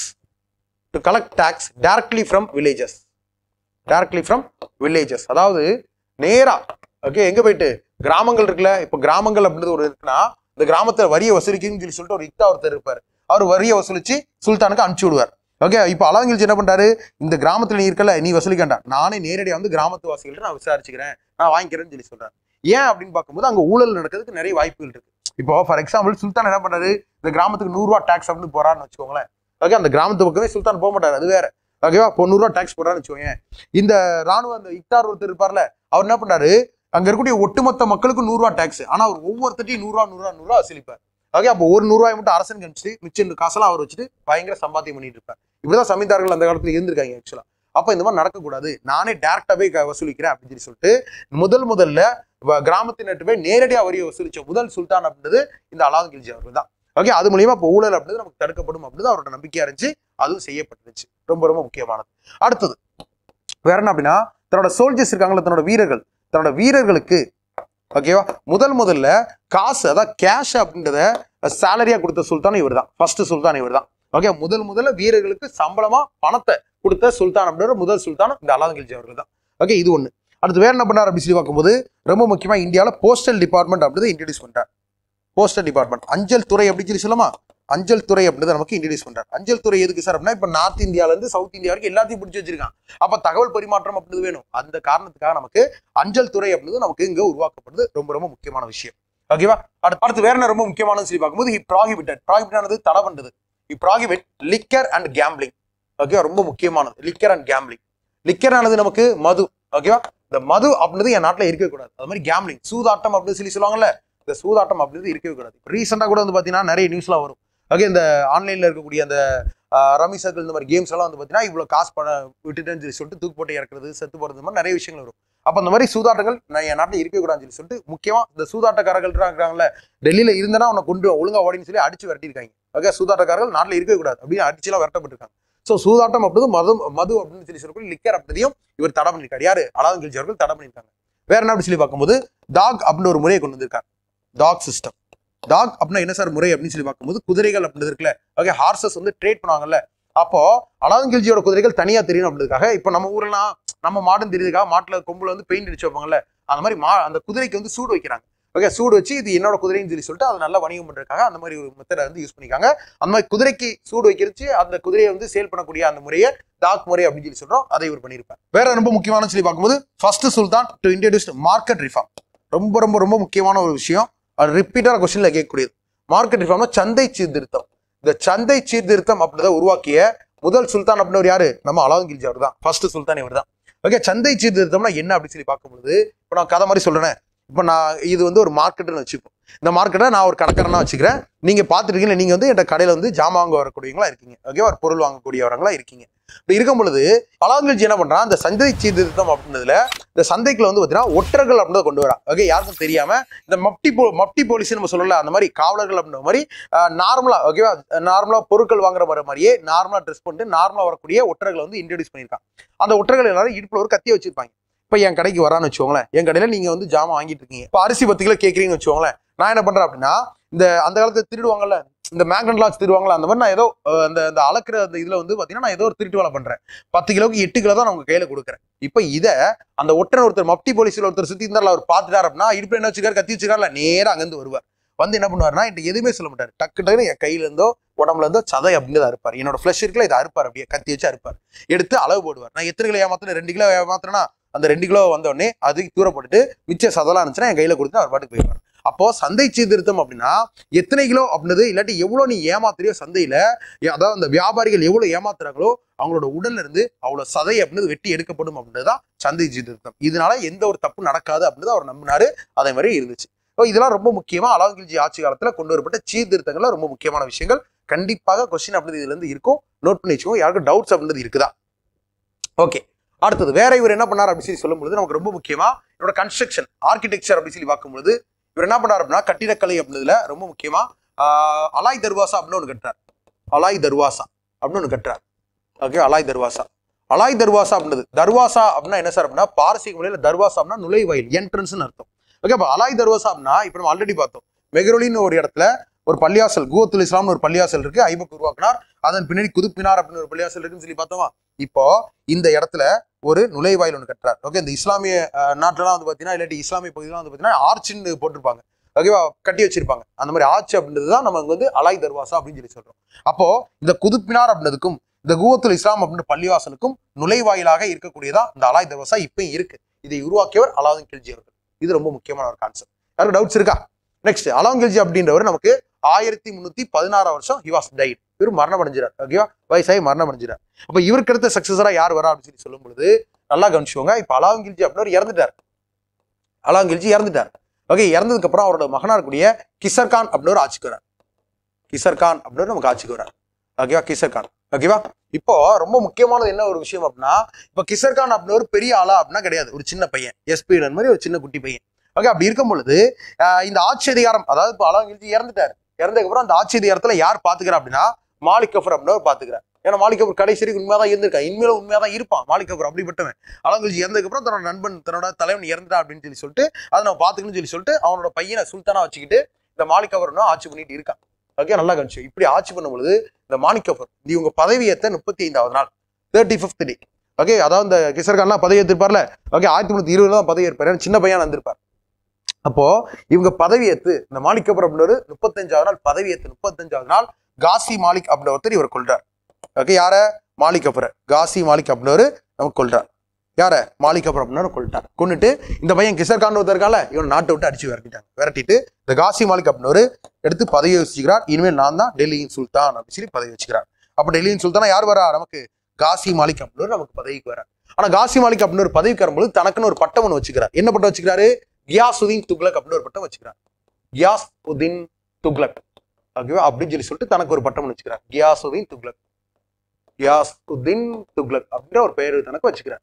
to collect tax directly from villages directly from villages அதாவது நேரா ஓகே எங்க போயிட்டு கிராமங்கள் இருக்குல்ல இப்போ கிராமங்கள் அப்படின்றது ஒரு இருக்குன்னா இந்த கிராமத்துல வரியை வசூலிக்கணும்னு சொல்லி சொல்லிட்டு ஒரு இக்தா ஒருத்தர் இருப்பார் அவர் வரியை வசூலிச்சு சுல்தானுக்கு அனுப்பிச்சு விடுவார் ஓகே இப்போ அலாங்கில்ஜி என்ன பண்றாரு இந்த கிராமத்துல நீ இருக்கல நீ வசூலிக்கண்டா நானே நேரடியாக வந்து கிராமத்து வாசிகள்கிட்ட நான் விசாரிச்சுக்கிறேன் நான் வாங்கிக்கிறேன்னு சொல்லி சொல்றாரு ஏன் அப்படின்னு பார்க்கும்போது அங்க ஊழல் நடக்கிறதுக்கு நிறைய வாய்ப்புகள் இருக்கு இப்போ ஃபார் எக்ஸாம்பிள் சுல்தான் என்ன பண்றாரு இந்த கிராமத்துக்கு நூறுரூவா டேக்ஸ் அப்படின்னு போறாருன்னு வச்சுக்கோங்களேன் ஓகே அந்த கிராமத்து பக்கமே சுல்தான் போக மாட்டார் அது வேற ஓகேவா இப்போ நூறுரூவா டேக்ஸ் போடுறான்னு வச்சுக்கோங்க இந்த ராணுவ அந்த இக்தார் ஒருத்தர் இருப்பார்ல அவர் என்ன பண்ணாரு அங்க இருக்கக்கூடிய ஒட்டுமொத்த மக்களுக்கு நூறுரூவா டேக்ஸ் ஆனா அவர் ஒவ்வொருத்தட்டையும் நூறுரூவா நூறுரூவா நூறுரூவா வசூலிப்பார் ஓகே அப்போ ஒரு நூறுரூவாய் மட்டும் அரசன் கணிச்சிட்டு மிச்சம் இந்த காசெல்லாம் அவர் வச்சுட்டு பயங்கர சம்பாத்தியம் பண்ணிட்டு இருப்பார் இப்படிதான் சமீதார்கள் அந்த காலத்துல இருந்திருக்காங்க ஆக்சுவலா அப்ப இந்த மாதிரி நடக்கக்கூடாது நானே டேரக்டாவே வசூலிக்கிறேன் அப்படின்னு சொல்லி சொல்லிட்டு முதல் முதல்ல வ- கிராமத்தினர்கிட்ட போய் நேரடியா வரியை வசூலிச்ச முதல் சுல்தான் அப்படின்றது இந்த அலாவுதீன் கில்ஜி அவர்கள் தான் ஓகே அது மூலியமா இப்போ ஊழல் அப்படின்றது நமக்கு தடுக்கப்படும் அப்படின்னு அவரோட நம்பிக்கையா இருந்துச்சு அதுவும் செய்யப்பட்டுருச்சு ரொம்ப ரொம்ப முக்கியமானது அடுத்தது வேற என்ன அப்படின்னா தன்னோட சோல்ஜர்ஸ் இருக்காங்கல்ல தன்னோட வீரர்கள் தன்னோட வீரர்களுக்கு ஓகேவா முதல் முதல்ல காசு அதாவது கேஷ் அப்படின்றத சேலரியா கொடுத்த சுல்தான் இவர் தான் ஃபர்ஸ்ட் சுல்தான் இவர் தான் ஓகே முதல் முதல்ல வீரர்களுக்கு சம்பளமா பணத்தை கொடுத்த சுல்தான் அப்படின்ற முதல் சுல்தான் இந்த அலாவுதீன் கில்ஜி அவர்கள் தான் ஓகே இது ஒண்ணு அடுத்து வேற என்ன பண்ணார் அப்படின்னு சொல்லி பார்க்கும்போது ரொம்ப முக்கியமா இந்தியாவில் போஸ்டல் டிபார்ட்மெண்ட் அப்படின்றத இன்ட்ரடியூஸ் பண்றார் போஸ்டல் டிபார்ட்மெண்ட் அஞ்சல் துறை அப்படின்னு சொல்லி சொல்லலாமா அஞ்சல் துறை அப்படின்றத நமக்கு இன்ட்ரடியூஸ் பண்றார் அஞ்சல் துறை எதுக்கு சார் அப்படின்னா இப்ப நார்த் இந்தியால இருந்து சவுத் இந்தியா வரைக்கும் எல்லாத்தையும் பிடிச்சி வச்சிருக்கான் அப்ப தகவல் பரிமாற்றம் அப்படின்றது வேணும் அந்த காரணத்துக்காக நமக்கு அஞ்சல் துறை அப்படின்றது நமக்கு இங்க உருவாக்கப்படுது ரொம்ப ரொம்ப முக்கியமான விஷயம் ஓகேவா அடுத்து அடுத்து வேற என்ன ரொம்ப முக்கியமானது சொல்லி பார்க்கும்போது ப்ராகிபிட்டட் ப்ராகிபிட்டானது தடை பண்றது ப்ராகிபிட் லிக்கர் அண்ட் கேம்பிளிங் ஓகேவா ரொம்ப முக்கியமானது லிக்கர் அண்ட் கேம்பிளிங் லிக்கர் ஆனது நமக்கு மது ஓகேவா இந்த மது அப்படின்றது என் நாட்டில் இருக்கவே கூடாது அது மாதிரி கேம்பிளிங் சூதாட்டம் அப்படின்னு சொல்லி சொல்லுவாங்கல்ல இந்த சூதாட்டம் அப்படின்றது இருக்கவே கூடாது ரீசெண்டாக கூட வந்து பார்த்தீங்கன்னா நிறைய நியூஸ்லாம் வரும் ஓகே இந்த ஆன்லைனில் இருக்கக்கூடிய அந்த ஆஹ், ரம்மி சர்க்கிள் இந்த மாதிரி கேம்ஸ் எல்லாம் வந்து பார்த்தீங்கன்னா இவ்வளோ காசு பண விட்டுட்டேன்னு சொல்லி சொல்லிட்டு தூக்கு போட்டு இறக்குறது செத்து போகிறது இந்த மாதிரி நிறைய விஷயங்கள் வரும் அப்போ அந்த மாதிரி சூதாட்டங்கள் நான் என் நாட்டில் இருக்கவே கூடாதுன்னு சொல்லி சொல்லிட்டு முக்கியமாக இந்த சூதாட்டக்காரர்கள் இருக்காங்கல்ல டெல்லியில் இருந்தனா அவனை கொண்டு வா, ஒழுங்கா ஓடின்னு சொல்லி அடிச்சு விரட்டியிருக்காங்க ஓகே சூதாட்டக்காரர்கள் நாட்டில் இருக்கவே கூடாது அப்படின்னு அடிச்சுலாம் விரட்டப்பட்டிருக்காங்க ஸோ சூதாட்டம் அப்படிது மது மது அப்படின்னு சொல்லி சொல்லக்கூடிய லிக்கர் அப்படிதையும் இவர் தடை பண்ணியிருக்காரு யாரு அலாதன் கில்ஜி அவர்கள் தடை பண்ணியிருக்காங்க வேற என்ன அப்படி சொல்லி பார்க்கும்போது டாக் அப்படின்னு ஒரு முறையை கொண்டு வந்திருக்காங்க டாக் சிஸ்டம் டாக் அப்படின்னா என்ன சார் முறை அப்படின்னு சொல்லி பார்க்கும்போது குதிரைகள் அப்படின்றது இருக்குல்ல ஓகே ஹார்சஸ் வந்து ட்ரேட் பண்ணுவாங்கல்ல அப்போ அலாதன் கில்ஜியோட குதிரைகள் தனியா தெரியும் அப்படின்றதுக்காக இப்போ நம்ம ஊர்லாம் நம்ம மாடுன்னு தெரியுதுக்காக மாட்டுல கொம்புல வந்து பெயிண்ட் அடிச்சு வைப்பாங்கல்ல அந்த மாதிரி மா அந்த குதிரைக்கு வந்து சூடு வைக்கிறாங்க ஓகே சூடு வச்சு இது என்னோட குதிரைன்னு சொல்லி சொல்லிட்டு அதை நல்லா வணிகம் பண்றதுக்காக அந்த மாதிரி ஒரு மெத்தடை வந்து யூஸ் பண்ணிக்காங்க அந்த மாதிரி குதிரைக்கு சூடு வைக்கிறச்சு அந்த குதிரையை வந்து சேல் பண்ணக்கூடிய அந்த முறையை டாக் முறை அப்படின்னு சொல்லி சொல்றோம் அதை இவர் பண்ணியிருப்பார் வேற ரொம்ப முக்கியமான சொல்லி பார்க்கும்போது first sultan to introduce market reform ரொம்ப ரொம்ப ரொம்ப முக்கியமான ஒரு விஷயம் அது ரிப்பீட்டான கொஸ்டின்ல கேட்கக்கூடியது மார்க்கெட் ரிஃபார்ம்னா சந்தை சீர்திருத்தம் இந்த சந்தை சீர்திருத்தம் அப்படின்றத உருவாக்கிய முதல் சுல்தான் அப்படின்றவர் யாரு நம்ம அலாவுதீன் கில்ஜி அவர் தான் ஃபர்ஸ்ட் சுல்தான் இவர் தான் ஓகே சந்தை சீர்திருத்தம்னா என்ன அப்படின்னு சொல்லி பார்க்கும்போது இப்போ நான் கதை மாதிரி சொல்றேன் இப்போ நான் இது வந்து ஒரு மார்க்கெட்டுன்னு வச்சுப்போம் இந்த மார்க்கெட்டை நான் ஒரு கடைக்காரனா வச்சுக்கிறேன் நீங்க பார்த்துருக்கீங்க நீங்க வந்து என் கடையில வந்து ஜாமான் வாங்க வரக்கூடியவங்களா இருக்கீங்க ஓகே ஒரு பொருள் வாங்கக்கூடியவங்களா இருக்கீங்க இப்படி இருக்கும் பொழுது அலாங்கல்ஜி என்ன பண்றான் அந்த சந்தை சீர்திருத்தம் அப்படின்றதுல இந்த சந்தைக்குள்ள வந்து பார்த்தீங்கன்னா ஒற்றர்கள் அப்படின்றத கொண்டு வரா ஓகே யாருக்கும் தெரியாம இந்த மப்டி போ மப்டி போலீஸ் நம்ம சொல்லல அந்த மாதிரி காவலர்கள் அப்படின்ற மாதிரி நார்மலா ஓகேவா நார்மலா பொருட்கள் வாங்குற மாதிரி மாதிரியே நார்மலா ட்ரெஸ் பண்ணிட்டு நார்மலா வரக்கூடிய ஒற்றர்களை வந்து இன்ட்ரடியூஸ் பண்ணியிருக்கான் அந்த ஒற்றர்கள் எல்லாரும் இடுப்புல ஒரு கத்தியை வச்சிருப்பாங்க இப்போ என் கடைக்கு வரான்னு வச்சுக்கோங்களேன் என் கடையில நீங்க வந்து ஜாமான் வாங்கிட்டு இருக்கீங்க இப்போ அரிசி பத்து கிலோ கேட்குறீங்கன்னு வச்சுக்கோங்களேன் நான் என்ன பண்றேன் அப்படின்னா இந்த அந்த காலத்துல திருடுவாங்கல்ல இந்த மேக்னட்லாம் வச்சு திருடுவாங்கல்ல அந்த மாதிரி நான் ஏதோ அஹ், அந்த அந்த அளக்குற அந்த இதுல வந்து பாத்தீங்கன்னா நான் ஏதோ ஒரு திருட்டு வேலை பண்றேன் பத்து கிலோக்கு எட்டு கிலோ தான் நான் உங்க கையில கொடுக்குறேன் இப்போ இதை அந்த ஒற்றன் ஒருத்தர் மப்டி போலீஸ்ல ஒருத்தர் சுத்தி இருந்தாலும் அவர் பார்த்துட்டார் அப்படின்னா இடுப்புல என்ன வச்சுக்காரு கத்தி வச்சுக்காருல நேரா அங்கிருந்து வருவார் வந்து என்ன பண்ணுவாருன்னா என்கிட்ட எதுவுமே சொல்ல மாட்டாரு டக்கு டக்குன்னு என் கையில இருந்தோ உடம்புல இருந்தோ சதை அப்படின்னு அறுப்பார் என்னோட ஃபிளஷ் இருக்குல்ல இதை அறுப்பார் அப்படியே கத்தி வச்சு அறுப்பார் எடுத்து அளவு போடுவார் நான் எத்தனை கிலோ ஏமாத்தினேன் ரெண்டு கிலோ ஏமாத்தினா அந்த ரெண்டு கிலோ வந்த உடனே அதுக்கு தூர போட்டுட்டு மிச்ச சதெல்லாம் இருந்துச்சுன்னா என் கையில கொடுத்து அவர் பாட்டுக்கு போயிடுவார் அப்போ சந்தை சீர்திருத்தம் அப்படின்னா எத்தனை கிலோ அப்படின்றது இல்லாட்டி எவ்வளவு நீ ஏமாத்துறியோ சந்தையில ஏ- அதாவது அந்த வியாபாரிகள் எவ்வளவு ஏமாத்துறாங்களோ அவங்களோட உடல்ல இருந்து அவ்வளவு சதை அப்படின்றது வெட்டி எடுக்கப்படும் அப்படின்றதுதான் சந்தை சீர்திருத்தம் இதனால எந்த ஒரு தப்பு நடக்காது அப்படின்றத அவர் நம்பினாரு அதே மாதிரி இருந்துச்சு இப்போ இதெல்லாம் ரொம்ப முக்கியமா அலாவுகில்ஜி ஆட்சி காலத்துல கொண்டு வரப்பட்ட சீர்திருத்தங்கள்ல ரொம்ப முக்கியமான விஷயங்கள் கண்டிப்பாக கொஸ்டின் அப்படின்றது இதுல இருந்து இருக்கும் நோட் பண்ணி வச்சுக்கோங்க யாருக்கும் டவுட்ஸ் அப்படின்றது இருக்குதா ஓகே அடுத்தது வேற இவர் என்ன பண்ணார் அப்படின்னு சொல்லி சொல்லும்போது நமக்கு ரொம்ப முக்கியமா இவரோட கன்ஸ்ட்ரக்ஷன் ஆர்கிடெக்சர் அப்படின்னு சொல்லி பார்க்கும்போது இவர் என்ன பண்ணார் அப்படின்னா கட்டிடக்கலை அப்படின்றதுல ரொம்ப முக்கியமா ஆஹ், அலாய் தர்வாசா அப்படின்னு ஒன்று கட்டுறார் அலாய் தர்வாசா அப்படின்னு ஒன்று கட்டுறார் ஓகே அலாய் தர்வாசா அலாய் தர்வாசா அப்படின்றது தர்வாசா அப்படின்னா என்ன சார் அப்படின்னா பாரசீக மொழியில தர்வாசா அப்படின்னா நுழைவாயில் என்ட்ரன்ஸ்னு அர்த்தம் ஓகே அப்போ அலாய் தர்வாசா அப்படின்னா இப்போ நம்ம ஆல்ரெடி பார்த்தோம் மெகரோலின்னு ஒரு இடத்துல ஒரு பள்ளியாசல் கூவத்துல் இஸ்லாம்னு ஒரு பள்ளியாசல் இருக்கு ஐபக் உருவாக்கினார் அதன் பின்னாடி குதுப்பினார் அப்படின்னு ஒரு பள்ளியாசல் இருக்குன்னு சொல்லி பார்த்தோமா இப்போ இந்த இடத்துல ஒரு நுழைவாயில் ஒன்று கட்டுறார் ஓகே இந்த இஸ்லாமிய அஹ், நாட்டுலலாம் வந்து பார்த்தீங்கன்னா இல்லாட்டி இஸ்லாமிய பகுதியெல்லாம் வந்து பார்த்தீங்கன்னா ஆர்ச்சின்னு போட்டிருப்பாங்க ஓகேவா கட்டி வச்சிருப்பாங்க அந்த மாதிரி ஆர்ச் அப்படின்றது தான் நம்ம இங்க வந்து அலாய் தர்வாசா அப்படின்னு சொல்லி சொல்றோம் அப்போ இந்த குதுப்பினார் அப்படின்றதுக்கும் இந்த கூவத்துல் இஸ்லாம் அப்படின்ற பள்ளிவாசலுக்கும் நுழைவாயிலாக இருக்கக்கூடியதா இந்த அலாய் தர்வாசா இப்பயும் இருக்கு இதை உருவாக்கியவர் அலாவுதீன் கில்ஜி அவர்கள் இது ரொம்ப முக்கியமான ஒரு கான்செப்ட் யாருக்கு டவுட்ஸ் இருக்கா நெக்ஸ்ட் அலாங்கில்ஜி அப்படின்றவர் நமக்கு ஆயிரத்தி முன்னூத்தி பதினாறாம் வருஷம் ஹி வாஸ் டைட் இவர் மரணம் அடைஞ்சிறார் ஓகேவா வயசாகி மரணம் அடைஞ்சிறார் அப்ப இவருக்கு அடுத்த சக்சஸரா யார் வரா அப்படின்னு சொல்லி சொல்லும் பொழுது நல்லா கவனிச்சுக்கோங்க இப்ப அலாங்கில்ஜி அப்படின்னு இறந்துட்டார் அலாங்கில்ஜி இறந்துட்டார் ஓகே இறந்ததுக்கு அப்புறம் அவரோட மகனா இருக்கக்கூடிய கிசர் கான் அப்படின்னு ஒரு ஆட்சிக்கு வரார் கிசர் கான் அப்படின்னு நமக்கு ஆட்சிக்கு வரார் ஓகேவா கிசர் கான் ஓகேவா இப்போ ரொம்ப முக்கியமானது என்ன ஒரு விஷயம் அப்படின்னா இப்போ கிசர் கான் அப்படின்னு ஒரு பெரிய ஆளா அப்படின்னா கிடையாது ஒரு சின்ன பையன் எஸ்பீடன் மாதிரி ஒரு சின்ன குட்டி பையன் ஓகே அப்படி இருக்கும் பொழுது ஆஹ் இந்த ஆட்சி அதிகாரம் அதாவது இப்போ அலாங்கில்ஜி இறந்துட்டார் இறந்ததுக்கு அப்புறம் அந்த ஆட்சி அதிகாரத்துல யார் பாத்துக்கிறா அப்படின்னா மாலிக் கஃபர் அப்படின்னு ஒரு பாத்துக்கிறார் ஏன்னா மாலிக் கஃபர் கடைசி வரைக்கும் உண்மையா தான் இருந்திருக்கான் இனிமேலும் உண்மையா தான் இருப்பான் மாலிக் கஃபர் அப்படிப்பட்டவன் அலாங்கில்ஜி இறந்ததுக்கு அப்புறம் தன்னோட நண்பன் தன்னோட தலைவன் இறந்துட்டா அப்படின்னு சொல்லி சொல்லிட்டு அதை நம்ம பாத்துக்கணும்னு சொல்லி சொல்லிட்டு அவனோட பையனை சுல்தானா வச்சுக்கிட்டு இந்த மாலிக் கஃபர்னு ஆட்சி பண்ணிட்டு இருக்கான் ஓகே நல்லா கவனிச்சு இப்படி ஆட்சி பண்ணும் பொழுது இந்த மாலிக் கஃபர் இவங்க பதவியேற்ற முப்பத்தி ஐந்தாவது நாள் தேர்ட்டி ஃபிஃப்த் டே ஓகே அதாவது இந்த கிசர்கான்லாம் பதவி ஏற்றிருப்பார்ல ஓகே ஆயிரத்தி முந்நூத்தி இருபதுல தான் பதவி ஏற்பாரு ஏன்னா சின்ன பையன் வந்திருப்பார் அப்போ இவங்க பதவியேத்து இந்த மாலிக் கபர் அப்படின்ற முப்பத்தஞ்சாவது நாள் பதவியேத்து முப்பத்தஞ்சாவது நாள் காசி மாலிக் அப்படின்ற ஒருத்தர் இவர் கொள்றார் ஓகே யார மாலிக் கபரை காசி மாலிக் அப்படின்றவர் நமக்கு கொள்றார் யார மாலிக் கபர் அப்படின்னு கொள்ட்டார் கொண்டுட்டு இந்த பையன் கிசர் கான் ஒருத்தர் இருக்கால இவன் நாட்டை விட்டு அடிச்சு விரட்டிட்டாங்க விரட்டிட்டு இந்த காசி மாலிக் அப்படின்றவர் எடுத்து பதவி வச்சுக்கிறார் இனிமேல் நான் தான் டெல்லியின் சுல்தான் அப்படின்னு சொல்லி பதவி வச்சுக்கிறார் அப்ப டெல்லியின் சுல்தானா யார் வரா நமக்கு காசி மாலிக் அப்படின்னு நமக்கு பதவிக்கு வர ஆனா காசி மாலிக் அப்படின்னு ஒரு பதவிக்கு வரும்போது தனக்குன்னு ஒரு பட்டம் ஒன்று வச்சுக்கிறார் என்ன பட்டம் வச்சுக்கிறாரு கியாசுதீன் துக்ளக் அப்படின்னு ஒரு பட்டம் வச்சுக்கிறார் கியாஸ் உதீன் துக்ளக் ஓகேவா அப்படின்னு சொல்லி சொல்லிட்டு தனக்கு ஒரு பட்டம் ஒண்ணு வச்சுக்கிறார் கியாசுதீன் துக்ளக் கியாஸ் உதீன் துக்ளக் அப்படின்ற ஒரு பெயர் தனக்கு வச்சுக்கிறார்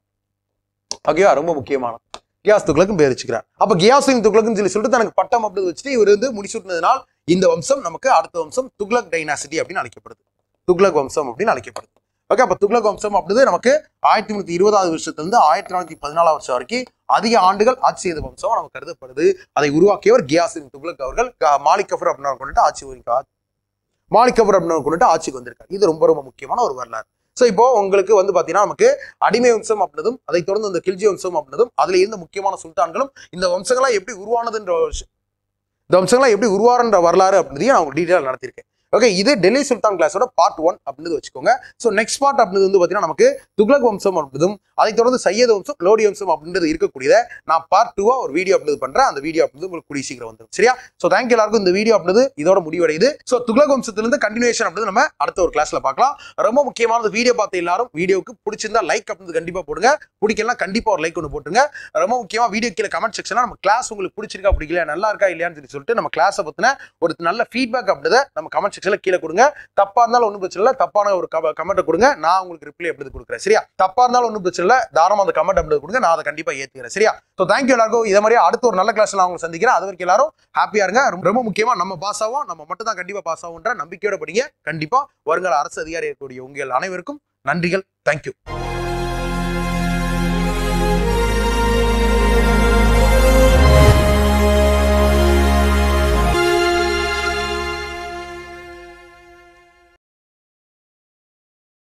ஓகேவா ரொம்ப முக்கியமான கியாஸ் துக்ளக்கும் பேர் வச்சுக்கிறார் அப்ப கியாசுதீன் துக்ளக்னு சொல்லி சொல்லிட்டு தனக்கு பட்டம் அப்படி வச்சுட்டு இவர் வந்து முடிசூட்டினதுனால் இந்த வம்சம் நமக்கு அடுத்த வம்சம் துக்ளக் டைனாசிட்டி அப்படின்னு அழைக்கப்படுது துக்ளக் வம்சம் அப்படின்னு அழைக்கப்படுது ஓகே அப்ப துக்ளக் வம்சம் அப்படிது நமக்கு ஆயிரத்தி முன்னூத்தி இருபதாவது வருஷத்துல இருந்து ஆயிரத்தி தொள்ளாயிரத்தி பதினாலாம் வருஷம் வரைக்கும் அதிக ஆண்டுகள் ஆட்சி செய்த வம்சம் நமக்கு கருதப்படுது அதை உருவாக்கியவர் கியாசின் துக்ளக் அவர்கள் க- மாலிக் கஃபர் அப்படின்னு கொண்டுட்டு ஆட்சி வரைக்கும் மாலிக் கஃபர் அப்படின்னு கொண்டுட்டு ஆட்சிக்கு வந்திருக்காரு இது ரொம்ப ரொம்ப முக்கியமான ஒரு வரலாறு சோ இப்போ உங்களுக்கு வந்து பாத்தீங்கன்னா நமக்கு அடிமை வம்சம் அப்படின்னதும் அதை தொடர்ந்து இந்த கில்ஜி வம்சம் அப்படின்னதும் அதுல இருந்த முக்கியமான சுல்தான்களும் இந்த வம்சங்கள்லாம் எப்படி உருவானதுன்ற ஒரு விஷயம் இந்த வம்சங்கள்லாம் எப்படி உருவாருன்ற வரலாறு அப்படின்றதையும் நான் உங்களுக்கு டீட்டெயில் நடத்திருக்கேன் ஓகே இது டெல்லி சுல்தான் கிளாஸோட பார்ட் ஒன் அப்படின்னு வச்சுக்கோங்க ஸோ நெக்ஸ்ட் பார்ட் அப்படின்றது வந்து பார்த்தீங்கன்னா நமக்கு துக்ளக் வம்சம் அப்படின்றதும் அதை தொடர்ந்து சையத் வம்சம் லோடி வம்சம் அப்படின்றது இருக்கக்கூடியத நான் பார்ட் டூவா ஒரு வீடியோ அப்படின்றது பண்றேன் அந்த வீடியோ அப்படின்றது உங்களுக்கு கூடிய சீக்கிரம் வந்துடும் சரியா ஸோ தேங்க்யூ எல்லாருக்கும் இந்த வீடியோ அப்படின்றது இதோட முடிவடையுது ஸோ துக்ளக் வம்சத்திலிருந்து கண்டினியூஷன் அப்படின்றது நம்ம அடுத்த ஒரு கிளாஸ்ல பார்க்கலாம் ரொம்ப முக்கியமானது வீடியோ பார்த்த எல்லாரும் வீடியோக்கு பிடிச்சிருந்தா லைக் அப்படின்றது கண்டிப்பா போடுங்க பிடிக்கலாம் கண்டிப்பா ஒரு லைக் ஒன்று போட்டுருங்க ரொம்ப முக்கியமா வீடியோ கீழே கமெண்ட் செக்ஷன்ல நம்ம கிளாஸ் உங்களுக்கு பிடிச்சிருக்கா பிடிக்கல நல்லா இருக்கா இல்லையான்னு சொல்லி சொல்லிட்டு நம்ம கிளாஸை பத்தின ஒரு நல்ல ஃபீட்பேக் அப்படின்றத நம்ம கமெண்ட் செக்ஷன்ல கீழே கொடுங்க தப்பா இருந்தாலும் ஒன்றும் பிரச்சனை இல்லை தப்பான ஒரு கமெண்ட் கொடுங்க நான் உங்களுக்கு ரிப்ளை எப்படி கொடுக்குறேன் சரியா தப்பா இருந்தாலும் ஒன்றும் பிரச்சனை இல்லை தாராளமா அந்த கமெண்ட் அப்படி கொடுங்க நான் அதை கண்டிப்பா ஏத்துக்கிறேன் சரியா ஸோ தேங்க்யூ எல்லாருக்கும் இதே மாதிரி அடுத்த ஒரு நல்ல கிளாஸ்ல நான் உங்களை சந்திக்கிறேன் அது வரைக்கும் எல்லாரும் ஹாப்பியா இருங்க ரொம்ப- ரொம்ப முக்கியமா நம்ம பாஸ் ஆகும் நம்ம மட்டும் தான் கண்டிப்பா பாஸ் ஆகுன்ற நம்பிக்கையோட படிங்க கண்டிப்பா வருங்கால அரசு அதிகாரி இருக்கக்கூடிய உங்கள் அனைவருக்கும் நன்றிகள் தேங்க்யூ